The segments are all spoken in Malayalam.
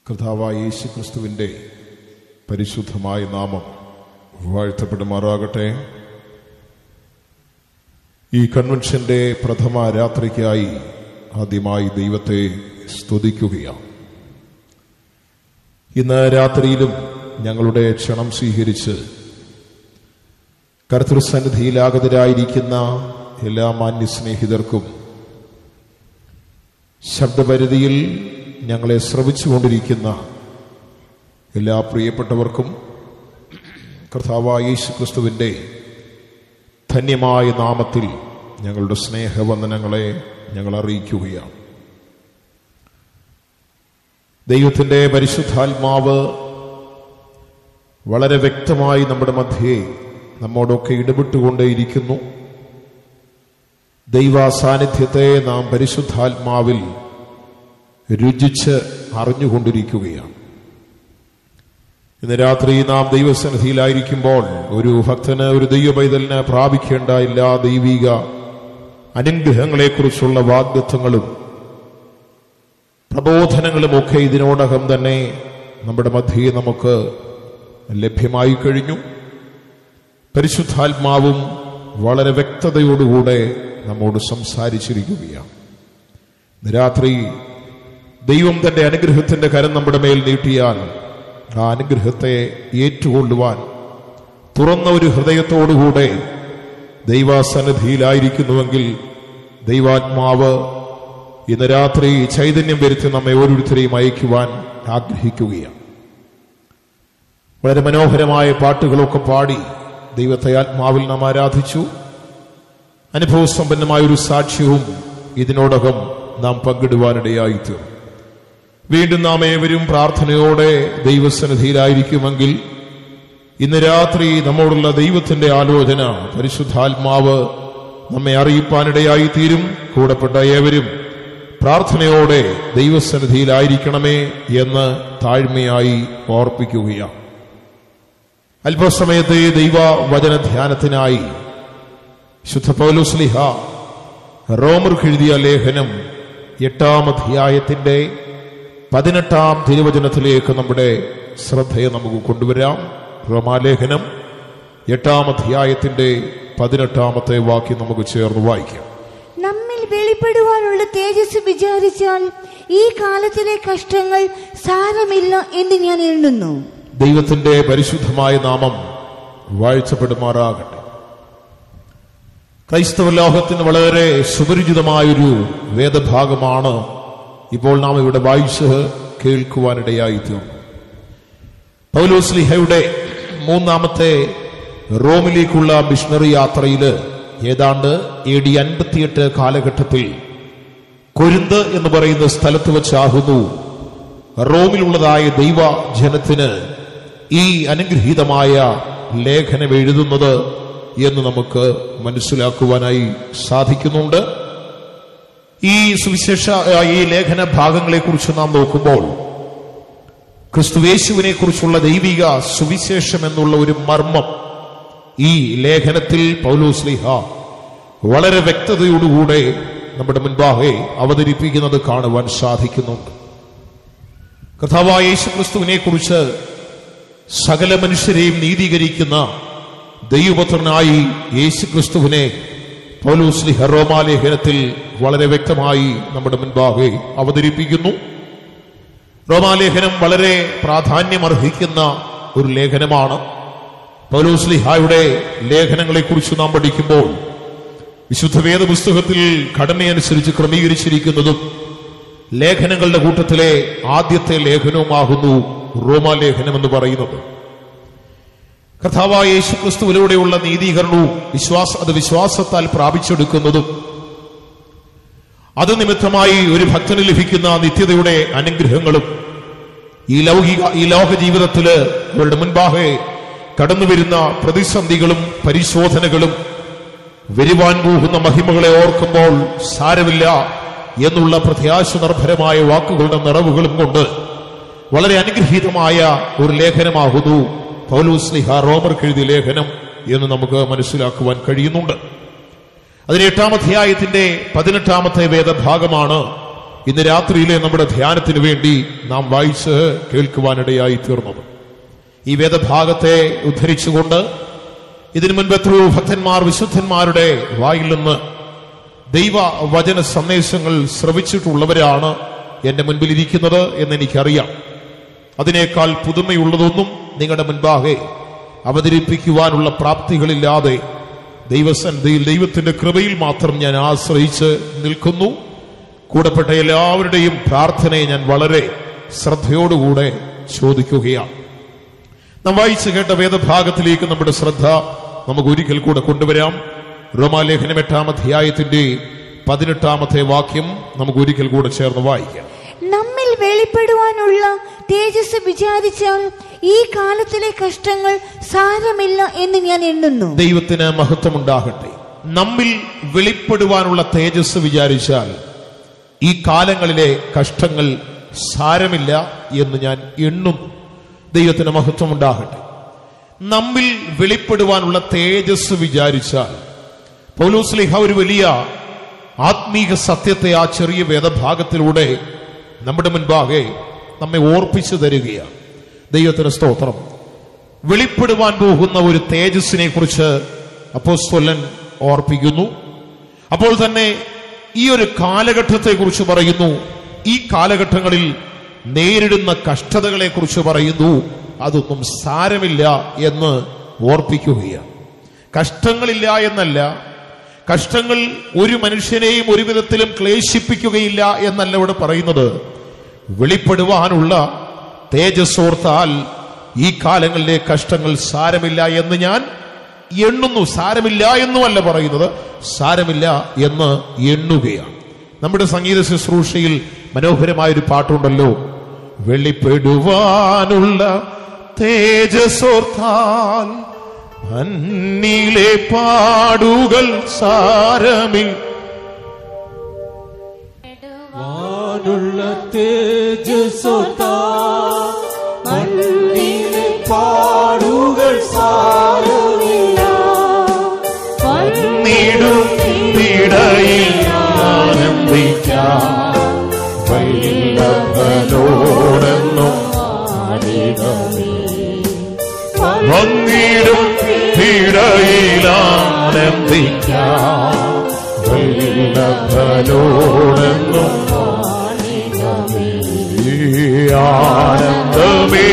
കർത്താവായ യേശു ക്രിസ്തുവിൻ്റെ പരിശുദ്ധമായ നാമം വാഴ്ത്തപ്പെടുമാറാകട്ടെ ഈ കൺവെൻഷന്റെ പ്രഥമ രാത്രിക്കായി ആദ്യമായി ദൈവത്തെ സ്തുതിക്കുകയാണ് ഇന്ന് രാത്രിയിലും ഞങ്ങളുടെ ക്ഷണം സ്വീകരിച്ച് കർത്തൃസന്നിധിയിലാഗതരായിരിക്കുന്ന എല്ലാ മാന്യസ്നേഹിതർക്കും ശബ്ദപരിധിയിൽ ഞങ്ങളെ ശ്രവിച്ചുകൊണ്ടിരിക്കുന്ന എല്ലാ പ്രിയപ്പെട്ടവർക്കും കർത്താവായ യേശു ക്രിസ്തുവിൻ്റെ ധന്യമായ നാമത്തിൽ ഞങ്ങളുടെ സ്നേഹവന്ദനങ്ങളെ ഞങ്ങൾ അറിയിക്കുകയാണ് ദൈവത്തിൻ്റെ പരിശുദ്ധാത്മാവ് വളരെ വ്യക്തമായി നമ്മുടെ മധ്യേ നമ്മോടൊക്കെ ഇടപെട്ടുകൊണ്ടേയിരിക്കുന്നു ദൈവ സാന്നിധ്യത്തെ നാം പരിശുദ്ധാത്മാവിൽ രുചിച്ച് അറിഞ്ഞുകൊണ്ടിരിക്കുകയാണ് ഇന്ന് രാത്രി നാം ദൈവസന്നിധിയിലായിരിക്കുമ്പോൾ ഒരു ഭക്തന് ഒരു ദൈവ പൈതലിന് പ്രാപിക്കേണ്ട എല്ലാ ദൈവിക അനുഗ്രഹങ്ങളെക്കുറിച്ചുള്ള വാഗ്ദത്വങ്ങളും പ്രബോധനങ്ങളുമൊക്കെ ഇതിനോടകം തന്നെ നമ്മുടെ മധ്യേ നമുക്ക് ലഭ്യമായി കഴിഞ്ഞു പരിശുദ്ധാത്മാവും വളരെ വ്യക്തതയോടുകൂടെ നമ്മോട് സംസാരിച്ചിരിക്കുകയാണ് ഇന്ന് രാത്രി ദൈവം തന്റെ അനുഗ്രഹത്തിന്റെ കരം നമ്മുടെ മേൽ നീട്ടിയാൽ ആ അനുഗ്രഹത്തെ ഏറ്റുകൊള്ളുവാൻ തുറന്ന ഒരു ഹൃദയത്തോടുകൂടെ ദൈവാസന്നിധിയിലായിരിക്കുന്നുവെങ്കിൽ ദൈവാത്മാവ് ഇന്ന് രാത്രി ചൈതന്യം വരുത്തി നമ്മെ ഓരോരുത്തരെയും അയക്കുവാൻ ആഗ്രഹിക്കുകയാണ് വളരെ മനോഹരമായ പാട്ടുകളൊക്കെ പാടി ദൈവത്തെ ആത്മാവിൽ നാം ആരാധിച്ചു അനുഭവസമ്പന്നമായ ഒരു സാക്ഷ്യവും ഇതിനോടകം നാം പങ്കിടുവാനിടയായിത്തീർന്നു വീണ്ടും നാം ഏവരും പ്രാർത്ഥനയോടെ ദൈവസന്നിധിയിലായിരിക്കുമെങ്കിൽ ഇന്ന് രാത്രി നമ്മോടുള്ള ദൈവത്തിന്റെ ആലോചന പരിശുദ്ധാത്മാവ് നമ്മെ അറിയിപ്പാനിടയായി തീരും കൂടപ്പെട്ട ഏവരും പ്രാർത്ഥനയോടെ ദൈവസന്നിധിയിലായിരിക്കണമേ എന്ന് താഴ്മയായി ഓർപ്പിക്കുകയാണ് അല്പസമയത്തെ ദൈവ വചന ധ്യാനത്തിനായി ശുദ്ധ പൗലുസ്ലിഹ റോമർക്ക് എഴുതിയ ലേഖനം എട്ടാം അധ്യായത്തിന്റെ പതിനെട്ടാം തിരുവചനത്തിലേക്ക് നമ്മുടെ ശ്രദ്ധയെ നമുക്ക് കൊണ്ടുവരാം റോമാലേഖനം എട്ടാം അധ്യായത്തിന്റെ പതിനെട്ടാമത്തെ വാക്യം നമുക്ക് ചേർന്ന് വായിക്കാം നമ്മിൽ വെളിപ്പെടുവാനുള്ള തേജസ് വിചാരിച്ചാൽ ഈ കാലത്തിലെ കഷ്ടങ്ങൾ സാരമില്ല എന്ന് ഞാൻ എണ്ണുന്നു ദൈവത്തിന്റെ പരിശുദ്ധമായ നാമം വാഴ്ചപ്പെടുമാറാകട്ടെ ക്രൈസ്തവ ലോകത്തിന് വളരെ സുപരിചിതമായൊരു വേദഭാഗമാണ് ഇപ്പോൾ നാം ഇവിടെ വായിച്ച് കേൾക്കുവാനിടയായി തീർന്നു പൗലോസ്ലിഹയുടെ മൂന്നാമത്തെ റോമിലേക്കുള്ള മിഷണറി യാത്രയില് ഏതാണ്ട് എ ഡി അൻപത്തിയെട്ട് കാലഘട്ടത്തിൽ കൊരുന്ത് എന്ന് പറയുന്ന സ്ഥലത്ത് വെച്ചാകുന്നു റോമിലുള്ളതായ ദൈവ ജനത്തിന് ഈ അനുഗ്രഹീതമായ ലേഖനം എഴുതുന്നത് എന്ന് നമുക്ക് മനസ്സിലാക്കുവാനായി സാധിക്കുന്നുണ്ട് ഈ സുവിശേഷ ഈ ലേഖന ഭാഗങ്ങളെ കുറിച്ച് നാം നോക്കുമ്പോൾ ക്രിസ്തുവേശുവിനെ കുറിച്ചുള്ള ദൈവിക സുവിശേഷം എന്നുള്ള ഒരു മർമ്മം ഈ ലേഖനത്തിൽ പൗലോസ്ലിഹ വളരെ വ്യക്തതയോടുകൂടെ നമ്മുടെ മുൻപാകെ അവതരിപ്പിക്കുന്നത് കാണുവാൻ സാധിക്കുന്നുണ്ട് കർത്താവായ യേശു ക്രിസ്തുവിനെ കുറിച്ച് സകല മനുഷ്യരെയും നീതീകരിക്കുന്ന ദൈവപുത്രനായി യേശു ക്രിസ്തുവിനെ പൗലൂസ്ലിഹ റോമാലേഖനത്തിൽ വളരെ വ്യക്തമായി നമ്മുടെ മുൻപാകെ അവതരിപ്പിക്കുന്നു റോമാലേഖനം വളരെ പ്രാധാന്യമർഹിക്കുന്ന ഒരു ലേഖനമാണ് പൗലോസ്ലിഹായുടെ ലേഖനങ്ങളെക്കുറിച്ച് നാം പഠിക്കുമ്പോൾ വിശുദ്ധ വേദ പുസ്തകത്തിൽ ഘടനയനുസരിച്ച് ക്രമീകരിച്ചിരിക്കുന്നതും ലേഖനങ്ങളുടെ കൂട്ടത്തിലെ ആദ്യത്തെ ലേഖനവുമാകുന്നു റോമാലേഖനം എന്ന് പറയുന്നത് കർത്താവായ യേശു ക്രിസ്തുവിലൂടെയുള്ള നീതീകരണവും വിശ്വാസ അത് വിശ്വാസത്താൽ പ്രാപിച്ചെടുക്കുന്നതും അത് നിമിത്തമായി ഒരു ഭക്തന് ലഭിക്കുന്ന നിത്യതയുടെ അനുഗ്രഹങ്ങളും ഈ ലൗകിക ഈ ലോക ജീവിതത്തില് അവരുടെ മുൻപാകെ കടന്നു വരുന്ന പ്രതിസന്ധികളും പരിശോധനകളും വരുവാൻ പോകുന്ന മഹിമകളെ ഓർക്കുമ്പോൾ സാരമില്ല എന്നുള്ള പ്രത്യാശ നിർഭരമായ വാക്കുകളുടെ നിറവുകളും കൊണ്ട് വളരെ അനുഗ്രഹീതമായ ഒരു ലേഖനമാകുന്നു പൗലൂസ്ലിഹ റോമർക്ക് എഴുതിയ ലേഖനം എന്ന് നമുക്ക് മനസ്സിലാക്കുവാൻ കഴിയുന്നുണ്ട് അതിന് എട്ടാം അധ്യായത്തിന്റെ പതിനെട്ടാമത്തെ വേദഭാഗമാണ് ഇന്ന് രാത്രിയിലെ നമ്മുടെ ധ്യാനത്തിന് വേണ്ടി നാം വായിച്ച് കേൾക്കുവാനിടയായി തീർന്നത് ഈ വേദഭാഗത്തെ ഉദ്ധരിച്ചുകൊണ്ട് ഇതിനു മുൻപ് എത്രയോ ഭക്തന്മാർ വിശുദ്ധന്മാരുടെ വായിൽ നിന്ന് ദൈവ വചന സന്ദേശങ്ങൾ ശ്രവിച്ചിട്ടുള്ളവരാണ് എന്റെ മുൻപിൽ ഇരിക്കുന്നത് എന്ന് എനിക്കറിയാം അതിനേക്കാൾ പുതുമയുള്ളതൊന്നും നിങ്ങളുടെ മുൻപാകെ അവതരിപ്പിക്കുവാനുള്ള പ്രാപ്തികളില്ലാതെ ദൈവസന്നിധിയിൽ ദൈവത്തിന്റെ കൃപയിൽ മാത്രം ഞാൻ ആശ്രയിച്ച് നിൽക്കുന്നു കൂടപ്പെട്ട എല്ലാവരുടെയും പ്രാർത്ഥനയെ ഞാൻ വളരെ ശ്രദ്ധയോടുകൂടെ ചോദിക്കുകയാണ് നാം വായിച്ചു കേട്ട വേദഭാഗത്തിലേക്ക് നമ്മുടെ ശ്രദ്ധ നമുക്ക് ഒരിക്കൽ കൂടെ കൊണ്ടുവരാം റോമാലേഖനം എട്ടാം അധ്യായത്തിന്റെ പതിനെട്ടാമത്തെ വാക്യം നമുക്ക് ഒരിക്കൽ കൂടെ ചേർന്ന് വായിക്കാം നമ്മിൽ വെളിപ്പെടുവാനുള്ള തേജസ് വിചാരിച്ചാൽ ഈ കാലത്തിലെ കഷ്ടങ്ങൾ സാരമില്ല എന്ന് ഞാൻ എണ്ണുന്നു ദൈവത്തിന് മഹത്വമുണ്ടാകട്ടെ നമ്മിൽ വെളിപ്പെടുവാനുള്ള തേജസ് വിചാരിച്ചാൽ ഈ കാലങ്ങളിലെ കഷ്ടങ്ങൾ സാരമില്ല എന്ന് ഞാൻ എണ്ണുന്നു ദൈവത്തിന് മഹത്വമുണ്ടാകട്ടെ നമ്മിൽ വെളിപ്പെടുവാനുള്ള തേജസ് വിചാരിച്ചാൽ പൗലോസ്ലിഹ ഒരു വലിയ ആത്മീക സത്യത്തെ ആ ചെറിയ വേദഭാഗത്തിലൂടെ നമ്മുടെ മുൻപാകെ നമ്മെ ഓർപ്പിച്ചു തരികയാണ് ദൈവത്തിന് സ്തോത്രം വെളിപ്പെടുവാൻ പോകുന്ന ഒരു തേജസ്സിനെ കുറിച്ച് അപ്പോസ്തലൻ ഓർപ്പിക്കുന്നു അപ്പോൾ തന്നെ ഈ ഒരു കാലഘട്ടത്തെ കുറിച്ച് പറയുന്നു ഈ കാലഘട്ടങ്ങളിൽ നേരിടുന്ന കഷ്ടതകളെ കുറിച്ച് പറയുന്നു അതൊന്നും സാരമില്ല എന്ന് ഓർപ്പിക്കുകയാണ് കഷ്ടങ്ങളില്ല എന്നല്ല കഷ്ടങ്ങൾ ഒരു മനുഷ്യനെയും ഒരു വിധത്തിലും ക്ലേശിപ്പിക്കുകയില്ല എന്നല്ല ഇവിടെ പറയുന്നത് വെളിപ്പെടുവാനുള്ള തേജസ്സോർത്താൽ ഈ കാലങ്ങളിലെ കഷ്ടങ്ങൾ സാരമില്ല എന്ന് ഞാൻ എണ്ണുന്നു സാരമില്ല എന്നുമല്ല പറയുന്നത് സാരമില്ല എന്ന് എണ്ണുകയാണ് നമ്മുടെ സംഗീത ശുശ്രൂഷയിൽ മനോഹരമായൊരു പാട്ടുണ്ടല്ലോ വെളിപ്പെടുവാനുള്ള തേജസ്സോർത്താൽ അന്നിലെ പാടുകൾ സാരമിൽ വാനുള്ള തേജസ്സോത്താ മണ്ണിലെ പാടുകൾ സാരമില്ല നീടും ഇടയിൽ ആനന്ദിക്കാം വൈലവനോടെന്നും വന്നിടും ഇടയിൽ ആനന്ദിക്കാം വൈലവനോടെന്നും ഈ ആനന്ദമേ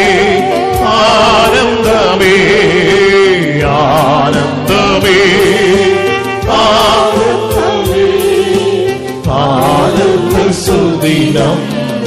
ആനന്ദമേ ആനന്ദമേ ആനന്ദമേ ആനന്ദ സുദിനം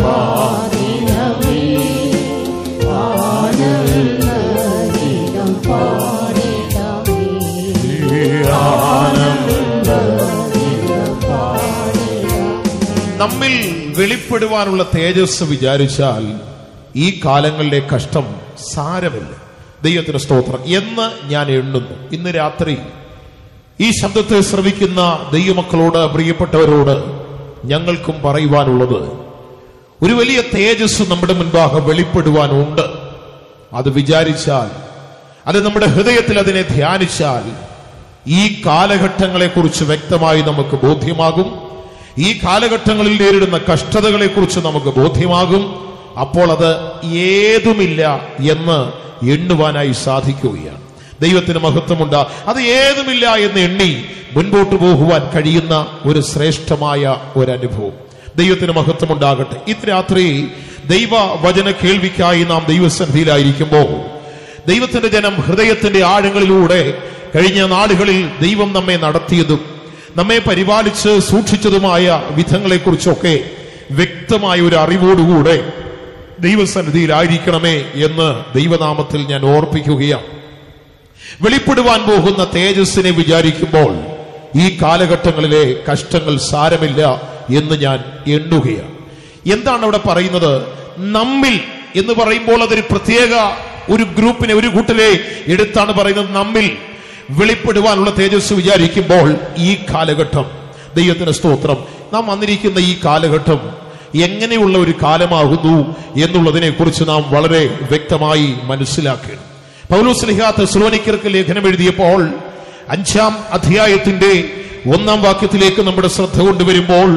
നമ്മിൽ വെളിപ്പെടുവാനുള്ള തേജസ് വിചാരിച്ചാൽ ഈ കാലങ്ങളിലെ കഷ്ടം സാരമില്ല ദൈവത്തിന് സ്തോത്രം എന്ന് ഞാൻ എണ്ണുന്നു ഇന്ന് രാത്രി ഈ ശബ്ദത്തെ ശ്രവിക്കുന്ന ദൈവമക്കളോട് പ്രിയപ്പെട്ടവരോട് ഞങ്ങൾക്കും പറയുവാനുള്ളത് ഒരു വലിയ തേജസ് നമ്മുടെ മുൻപാകെ വെളിപ്പെടുവാനുണ്ട് അത് വിചാരിച്ചാൽ അത് നമ്മുടെ ഹൃദയത്തിൽ അതിനെ ധ്യാനിച്ചാൽ ഈ കാലഘട്ടങ്ങളെ കുറിച്ച് വ്യക്തമായി നമുക്ക് ബോധ്യമാകും ഈ കാലഘട്ടങ്ങളിൽ നേരിടുന്ന കഷ്ടതകളെ കുറിച്ച് നമുക്ക് ബോധ്യമാകും അപ്പോൾ അത് ഏതുമില്ല എന്ന് എണ്ണുവാനായി സാധിക്കുകയാണ് ദൈവത്തിന് മഹത്വമുണ്ട് അത് ഏതുമില്ല എന്ന് എണ്ണി മുൻപോട്ട് പോകുവാൻ കഴിയുന്ന ഒരു ശ്രേഷ്ഠമായ ഒരു അനുഭവം ദൈവത്തിന് മഹത്വമുണ്ടാകട്ടെ ഇന്ന് രാത്രി ദൈവ വചന കേൾവിക്കായി നാം ദൈവസന്നിധിയിലായിരിക്കുമ്പോൾ ദൈവത്തിന്റെ ജനം ഹൃദയത്തിന്റെ ആഴങ്ങളിലൂടെ കഴിഞ്ഞ നാളുകളിൽ ദൈവം നമ്മെ നടത്തിയതും നമ്മെ പരിപാലിച്ച് സൂക്ഷിച്ചതുമായ വിധങ്ങളെക്കുറിച്ചൊക്കെ വ്യക്തമായ ഒരു അറിവോടുകൂടെ ദൈവസന്നിധിയിലായിരിക്കണമേ എന്ന് ദൈവനാമത്തിൽ ഞാൻ ഓർപ്പിക്കുകയാണ് വെളിപ്പെടുവാൻ പോകുന്ന തേജസ്സിനെ വിചാരിക്കുമ്പോൾ ഈ കാലഘട്ടങ്ങളിലെ കഷ്ടങ്ങൾ സാരമില്ല എന്ന് ഞാൻ എണ്ണുകയാണ് എന്താണ് അവിടെ പറയുന്നത് നമ്മിൽ എന്ന് പറയുമ്പോൾ അതൊരു പ്രത്യേക ഒരു ഗ്രൂപ്പിനെ ഒരു കൂട്ടരെ എടുത്താണ് പറയുന്നത് നമ്മിൽ വെളിപ്പെടുവാനുള്ള തേജസ് വിചാരിക്കുമ്പോൾ ഈ കാലഘട്ടം ദൈവത്തിന് സ്തോത്രം നാം വന്നിരിക്കുന്ന ഈ കാലഘട്ടം എങ്ങനെയുള്ള ഒരു കാലമാകുന്നു എന്നുള്ളതിനെ കുറിച്ച് നാം വളരെ വ്യക്തമായി മനസ്സിലാക്കണം പൗലോസ്ലിഹ തെസ്ലോനിക്കർക്ക് ലേഖനം എഴുതിയപ്പോൾ അഞ്ചാം അധ്യായത്തിന്റെ ഒന്നാം വാക്യത്തിലേക്ക് നമ്മുടെ ശ്രദ്ധ കൊണ്ടുവരുമ്പോൾ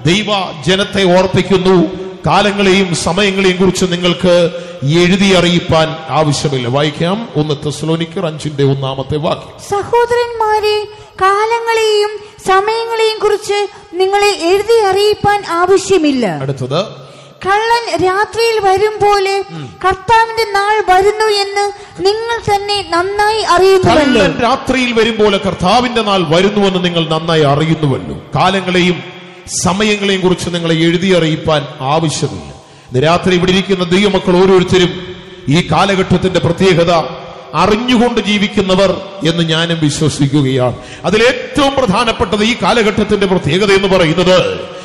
ദൈവ ജനത്തെ ഓർപ്പിക്കുന്നു കാലങ്ങളെയും സമയങ്ങളെയും കുറിച്ച് നിങ്ങൾക്ക് എഴുതി അറിയിപ്പാൻ ആവശ്യമില്ല വായിക്കാം ഒന്ന് തെസ്ലോനിക്കർ അഞ്ചിന്റെ ഒന്നാമത്തെ വാക്യം സഹോദരന്മാരെ കാലങ്ങളെയും സമയങ്ങളെയും കുറിച്ച് നിങ്ങളെ എഴുതി അറിയിപ്പാൻ ആവശ്യമില്ല അടുത്തത് കള്ളൻ രാത്രിയിൽ വരും പോലെ കർത്താവിന്റെ നാൾ വരുന്നു എന്ന് നിങ്ങൾ തന്നെ നന്നായി അറിയുന്നുവല്ലോ കള്ളൻ രാത്രിയിൽ വരുമ്പോൾ കർത്താവിന്റെ നാൾ വരുന്നുവെന്ന് നിങ്ങൾ നന്നായി അറിയുന്നുവല്ലോ കാലങ്ങളെയും സമയങ്ങളെയും കുറിച്ച് നിങ്ങളെ എഴുതി അറിയിപ്പാൻ ആവശ്യമില്ല ഇന്ന് രാത്രി ഇവിടെ ഇരിക്കുന്ന ദൈവമക്കൾ ഓരോരുത്തരും ഈ കാലഘട്ടത്തിന്റെ പ്രത്യേകത അറിഞ്ഞുകൊണ്ട് ജീവിക്കുന്നവർ എന്ന് ഞാനും വിശ്വസിക്കുകയാണ് അതിലേറ്റവും പ്രധാനപ്പെട്ടത് ഈ കാലഘട്ടത്തിന്റെ പ്രത്യേകത എന്ന് പറയുന്നത്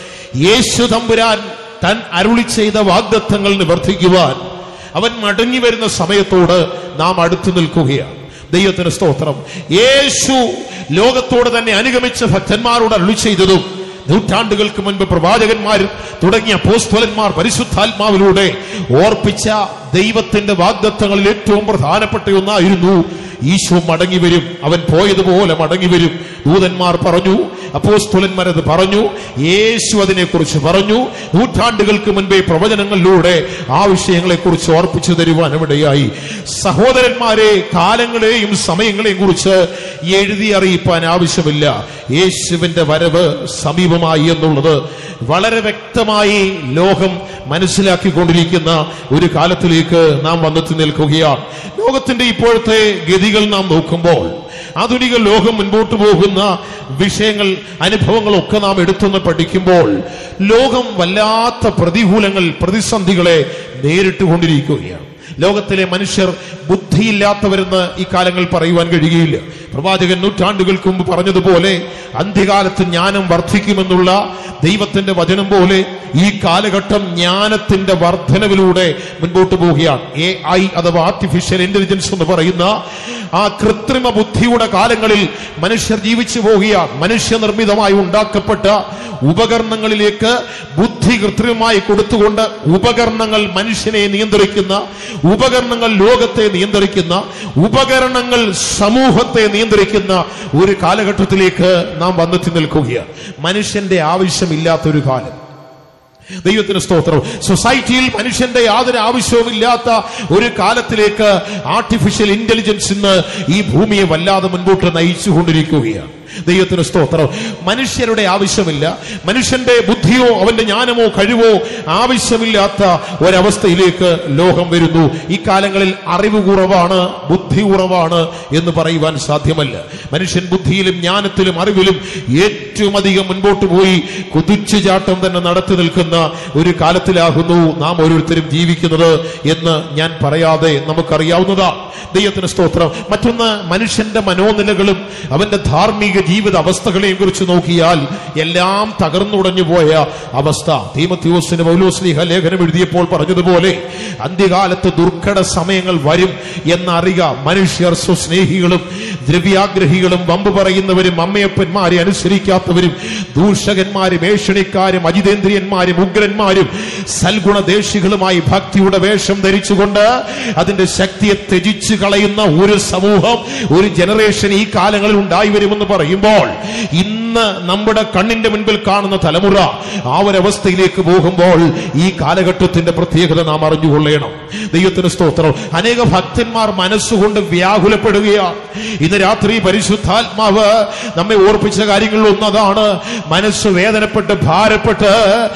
യേശു തമ്പുരാൻ താൻ അരുളി ചെയ്ത വാഗ്ദത്തങ്ങൾ നിവർത്തിക്കുവാൻ അവൻ മടങ്ങി വരുന്ന സമയത്തോട് നാം അടുത്തു നിൽക്കുകയാണ് ദൈവത്തിന് സ്തോത്രം യേശു ലോകത്തോട് തന്നെ അനുഗമിച്ച ഭക്തന്മാരോട് അരുളി ചെയ്തതും നൂറ്റാണ്ടുകൾക്ക് മുൻപ് പ്രവാചകന്മാരും തുടങ്ങിയ പോസ്തലന്മാർ പരിശുദ്ധാത്മാവിലൂടെ ഓർപ്പിച്ച ദൈവത്തിന്റെ വാഗ്ദത്തങ്ങളിൽ ഏറ്റവും പ്രധാനപ്പെട്ട ഒന്നായിരുന്നു ഈശോ മടങ്ങി വരും അവൻ പോയതുപോലെ മടങ്ങി വരും ദൂതന്മാർ പറഞ്ഞു അപ്പോസ്തലന്മാരത് പറഞ്ഞു യേശു അതിനെക്കുറിച്ച് പറഞ്ഞു നൂറ്റാണ്ടുകൾക്ക് മുൻപേ പ്രവചനങ്ങളിലൂടെ ആ വിഷയങ്ങളെക്കുറിച്ച് ഓർപ്പിച്ചു തരുവാൻ ഇവിടെയായി സഹോദരന്മാരെ കാലങ്ങളെയും സമയങ്ങളെയും കുറിച്ച് എഴുതി അറിയിപ്പാൻ ആവശ്യമില്ല യേശുവിന്റെ വരവ് സമീപമായി എന്നുള്ളത് വളരെ വ്യക്തമായി ലോകം മനസ്സിലാക്കിക്കൊണ്ടിരിക്കുന്ന ഒരു കാലത്തിലേക്ക് നാം വന്നെത്തി നിൽക്കുകയാണ് ലോകത്തിന്റെ ഇപ്പോഴത്തെ ഗതികൾ നാം നോക്കുമ്പോൾ ആധുനിക ലോകം മുൻപോട്ട് പോകുന്ന വിഷയങ്ങൾ അനുഭവങ്ങളൊക്കെ നാം എടുത്തുനിന്ന് പഠിക്കുമ്പോൾ ലോകം വല്ലാത്ത പ്രതികൂലങ്ങൾ പ്രതിസന്ധികളെ നേരിട്ടുകൊണ്ടിരിക്കുകയാണ് ലോകത്തിലെ മനുഷ്യർ ബുദ്ധിയില്ലാത്തവരെന്ന് ഈ കാലങ്ങൾ പറയുവാൻ കഴിയുകയില്ല പ്രവാചകൻ നൂറ്റാണ്ടുകൾക്ക് മുമ്പ് പറഞ്ഞതുപോലെ അന്ത്യകാലത്ത് ജ്ഞാനം വർദ്ധിക്കുമെന്നുള്ള ദൈവത്തിന്റെ വചനം പോലെ ഈ കാലഘട്ടം ജ്ഞാനത്തിന്റെ വർധനവിലൂടെ മുൻപോട്ട് പോവുകയാണ് എ ഐ അഥവാ ആർട്ടിഫിഷ്യൽ ഇന്റലിജൻസ് എന്ന് പറയുന്ന ആ കൃത്രിമ ബുദ്ധിയുടെ കാലങ്ങളിൽ മനുഷ്യർ ജീവിച്ചു പോവുകയാണ് മനുഷ്യനിർമ്മിതമായി ഉണ്ടാക്കപ്പെട്ട ഉപകരണങ്ങളിലേക്ക് ബുദ്ധി കൃത്രിമമായി കൊടുത്തുകൊണ്ട് ഉപകരണങ്ങൾ മനുഷ്യനെ നിയന്ത്രിക്കുന്ന ഉപകരണങ്ങൾ ലോകത്തെ നിയന്ത്രിക്കുന്ന ഉപകരണങ്ങൾ സമൂഹത്തെ നിയന്ത്രിക്കുന്ന ഒരു കാലഘട്ടത്തിലേക്ക് നാം വന്നെത്തി നിൽക്കുകയാണ് മനുഷ്യന്റെ ആവശ്യമില്ലാത്ത ഒരു കാലം ദൈവത്തിന് സ്തോത്രം സൊസൈറ്റിയിൽ മനുഷ്യന്റെ യാതൊരു ആവശ്യവുമില്ലാത്ത ഒരു കാലത്തിലേക്ക് ആർട്ടിഫിഷ്യൽ ഇന്റലിജൻസ് ഇന്ന് ഈ ഭൂമിയെ വല്ലാതെ മുൻപോട്ട് നയിച്ചുകൊണ്ടിരിക്കുകയാണ് ദൈവത്തിന് സ്തോത്രം മനുഷ്യരുടെ ആവശ്യമില്ല മനുഷ്യന്റെ ബുദ്ധിയോ അവന്റെ ജ്ഞാനമോ കഴിവോ ആവശ്യമില്ലാത്ത ഒരവസ്ഥയിലേക്ക് ലോകം വരുന്നു ഈ കാലങ്ങളിൽ അറിവ് കുറവാണ് ബുദ്ധി കുറവാണ് എന്ന് പറയുവാൻ സാധ്യമല്ല മനുഷ്യൻ ബുദ്ധിയിലും ജ്ഞാനത്തിലും അറിവിലും ഏറ്റവും അധികം മുൻപോട്ട് പോയി കുതിച്ചുചാട്ടം തന്നെ നടത്തി നിൽക്കുന്ന ഒരു കാലത്തിലാകുന്നു നാം ഓരോരുത്തരും ജീവിക്കുന്നത് എന്ന് ഞാൻ പറയാതെ നമുക്കറിയാവുന്നതാണ് ദൈവത്തിന് സ്തോത്രം മറ്റൊന്ന് മനുഷ്യന്റെ മനോനിലകളും അവന്റെ ധാർമ്മിക ജീവിത അവസ്ഥകളെയും കുറിച്ച് നോക്കിയാൽ എല്ലാം തകർന്നുടഞ്ഞു പോയ അവസ്ഥ തീമത്യോസിന് പൗലോസ്ലിഹ ലേഖനം എഴുതിയപ്പോൾ പറഞ്ഞതുപോലെ അന്ത്യകാലത്ത് ദുർഘട സമയങ്ങൾ വരും എന്നറിയുക മനുഷ്യർ സ്വസ്നേഹികളും ദ്രവ്യാഗ്രഹികളും വമ്പ് പറയുന്നവരും അമ്മയപ്പന്മാരെ അനുസരിക്കാത്തവരും ദൂഷകന്മാരും ഏഷണിക്കാരും അജിതേന്ദ്രിയന്മാരും ഉഗ്രന്മാരും സൽഗുണദേശികളുമായി ഭക്തിയുടെ വേഷം ധരിച്ചുകൊണ്ട് അതിന്റെ ശക്തിയെ ത്യജിച്ചു കളയുന്ന ഒരു സമൂഹം ഒരു ജനറേഷൻ ഈ കാലങ്ങളിൽ ഉണ്ടായി വരുമെന്ന് പറയുമ്പോൾ ഇന്ന് നമ്മുടെ കണ്ണിന്റെ മുൻപിൽ കാണുന്ന തലമുറ ആ ഒരവസ്ഥയിലേക്ക് പോകുമ്പോൾ ഈ കാലഘട്ടത്തിന്റെ പ്രത്യേകത നാം അറിഞ്ഞുകൊള്ളണം ദൈവത്തിന് സ്തോത്രം അനേക ഭക്തന്മാർ മനസ്സുകൊണ്ട് വ്യാകുലപ്പെടുകയാണ് ഇന്ന് രാത്രി പരിശുദ്ധാത്മാവ് നമ്മെ ഓർപ്പിച്ച കാര്യങ്ങളിൽ ഒന്നതാണ് മനസ്സ് വേദനപ്പെട്ട് ഭാരപ്പെട്ട്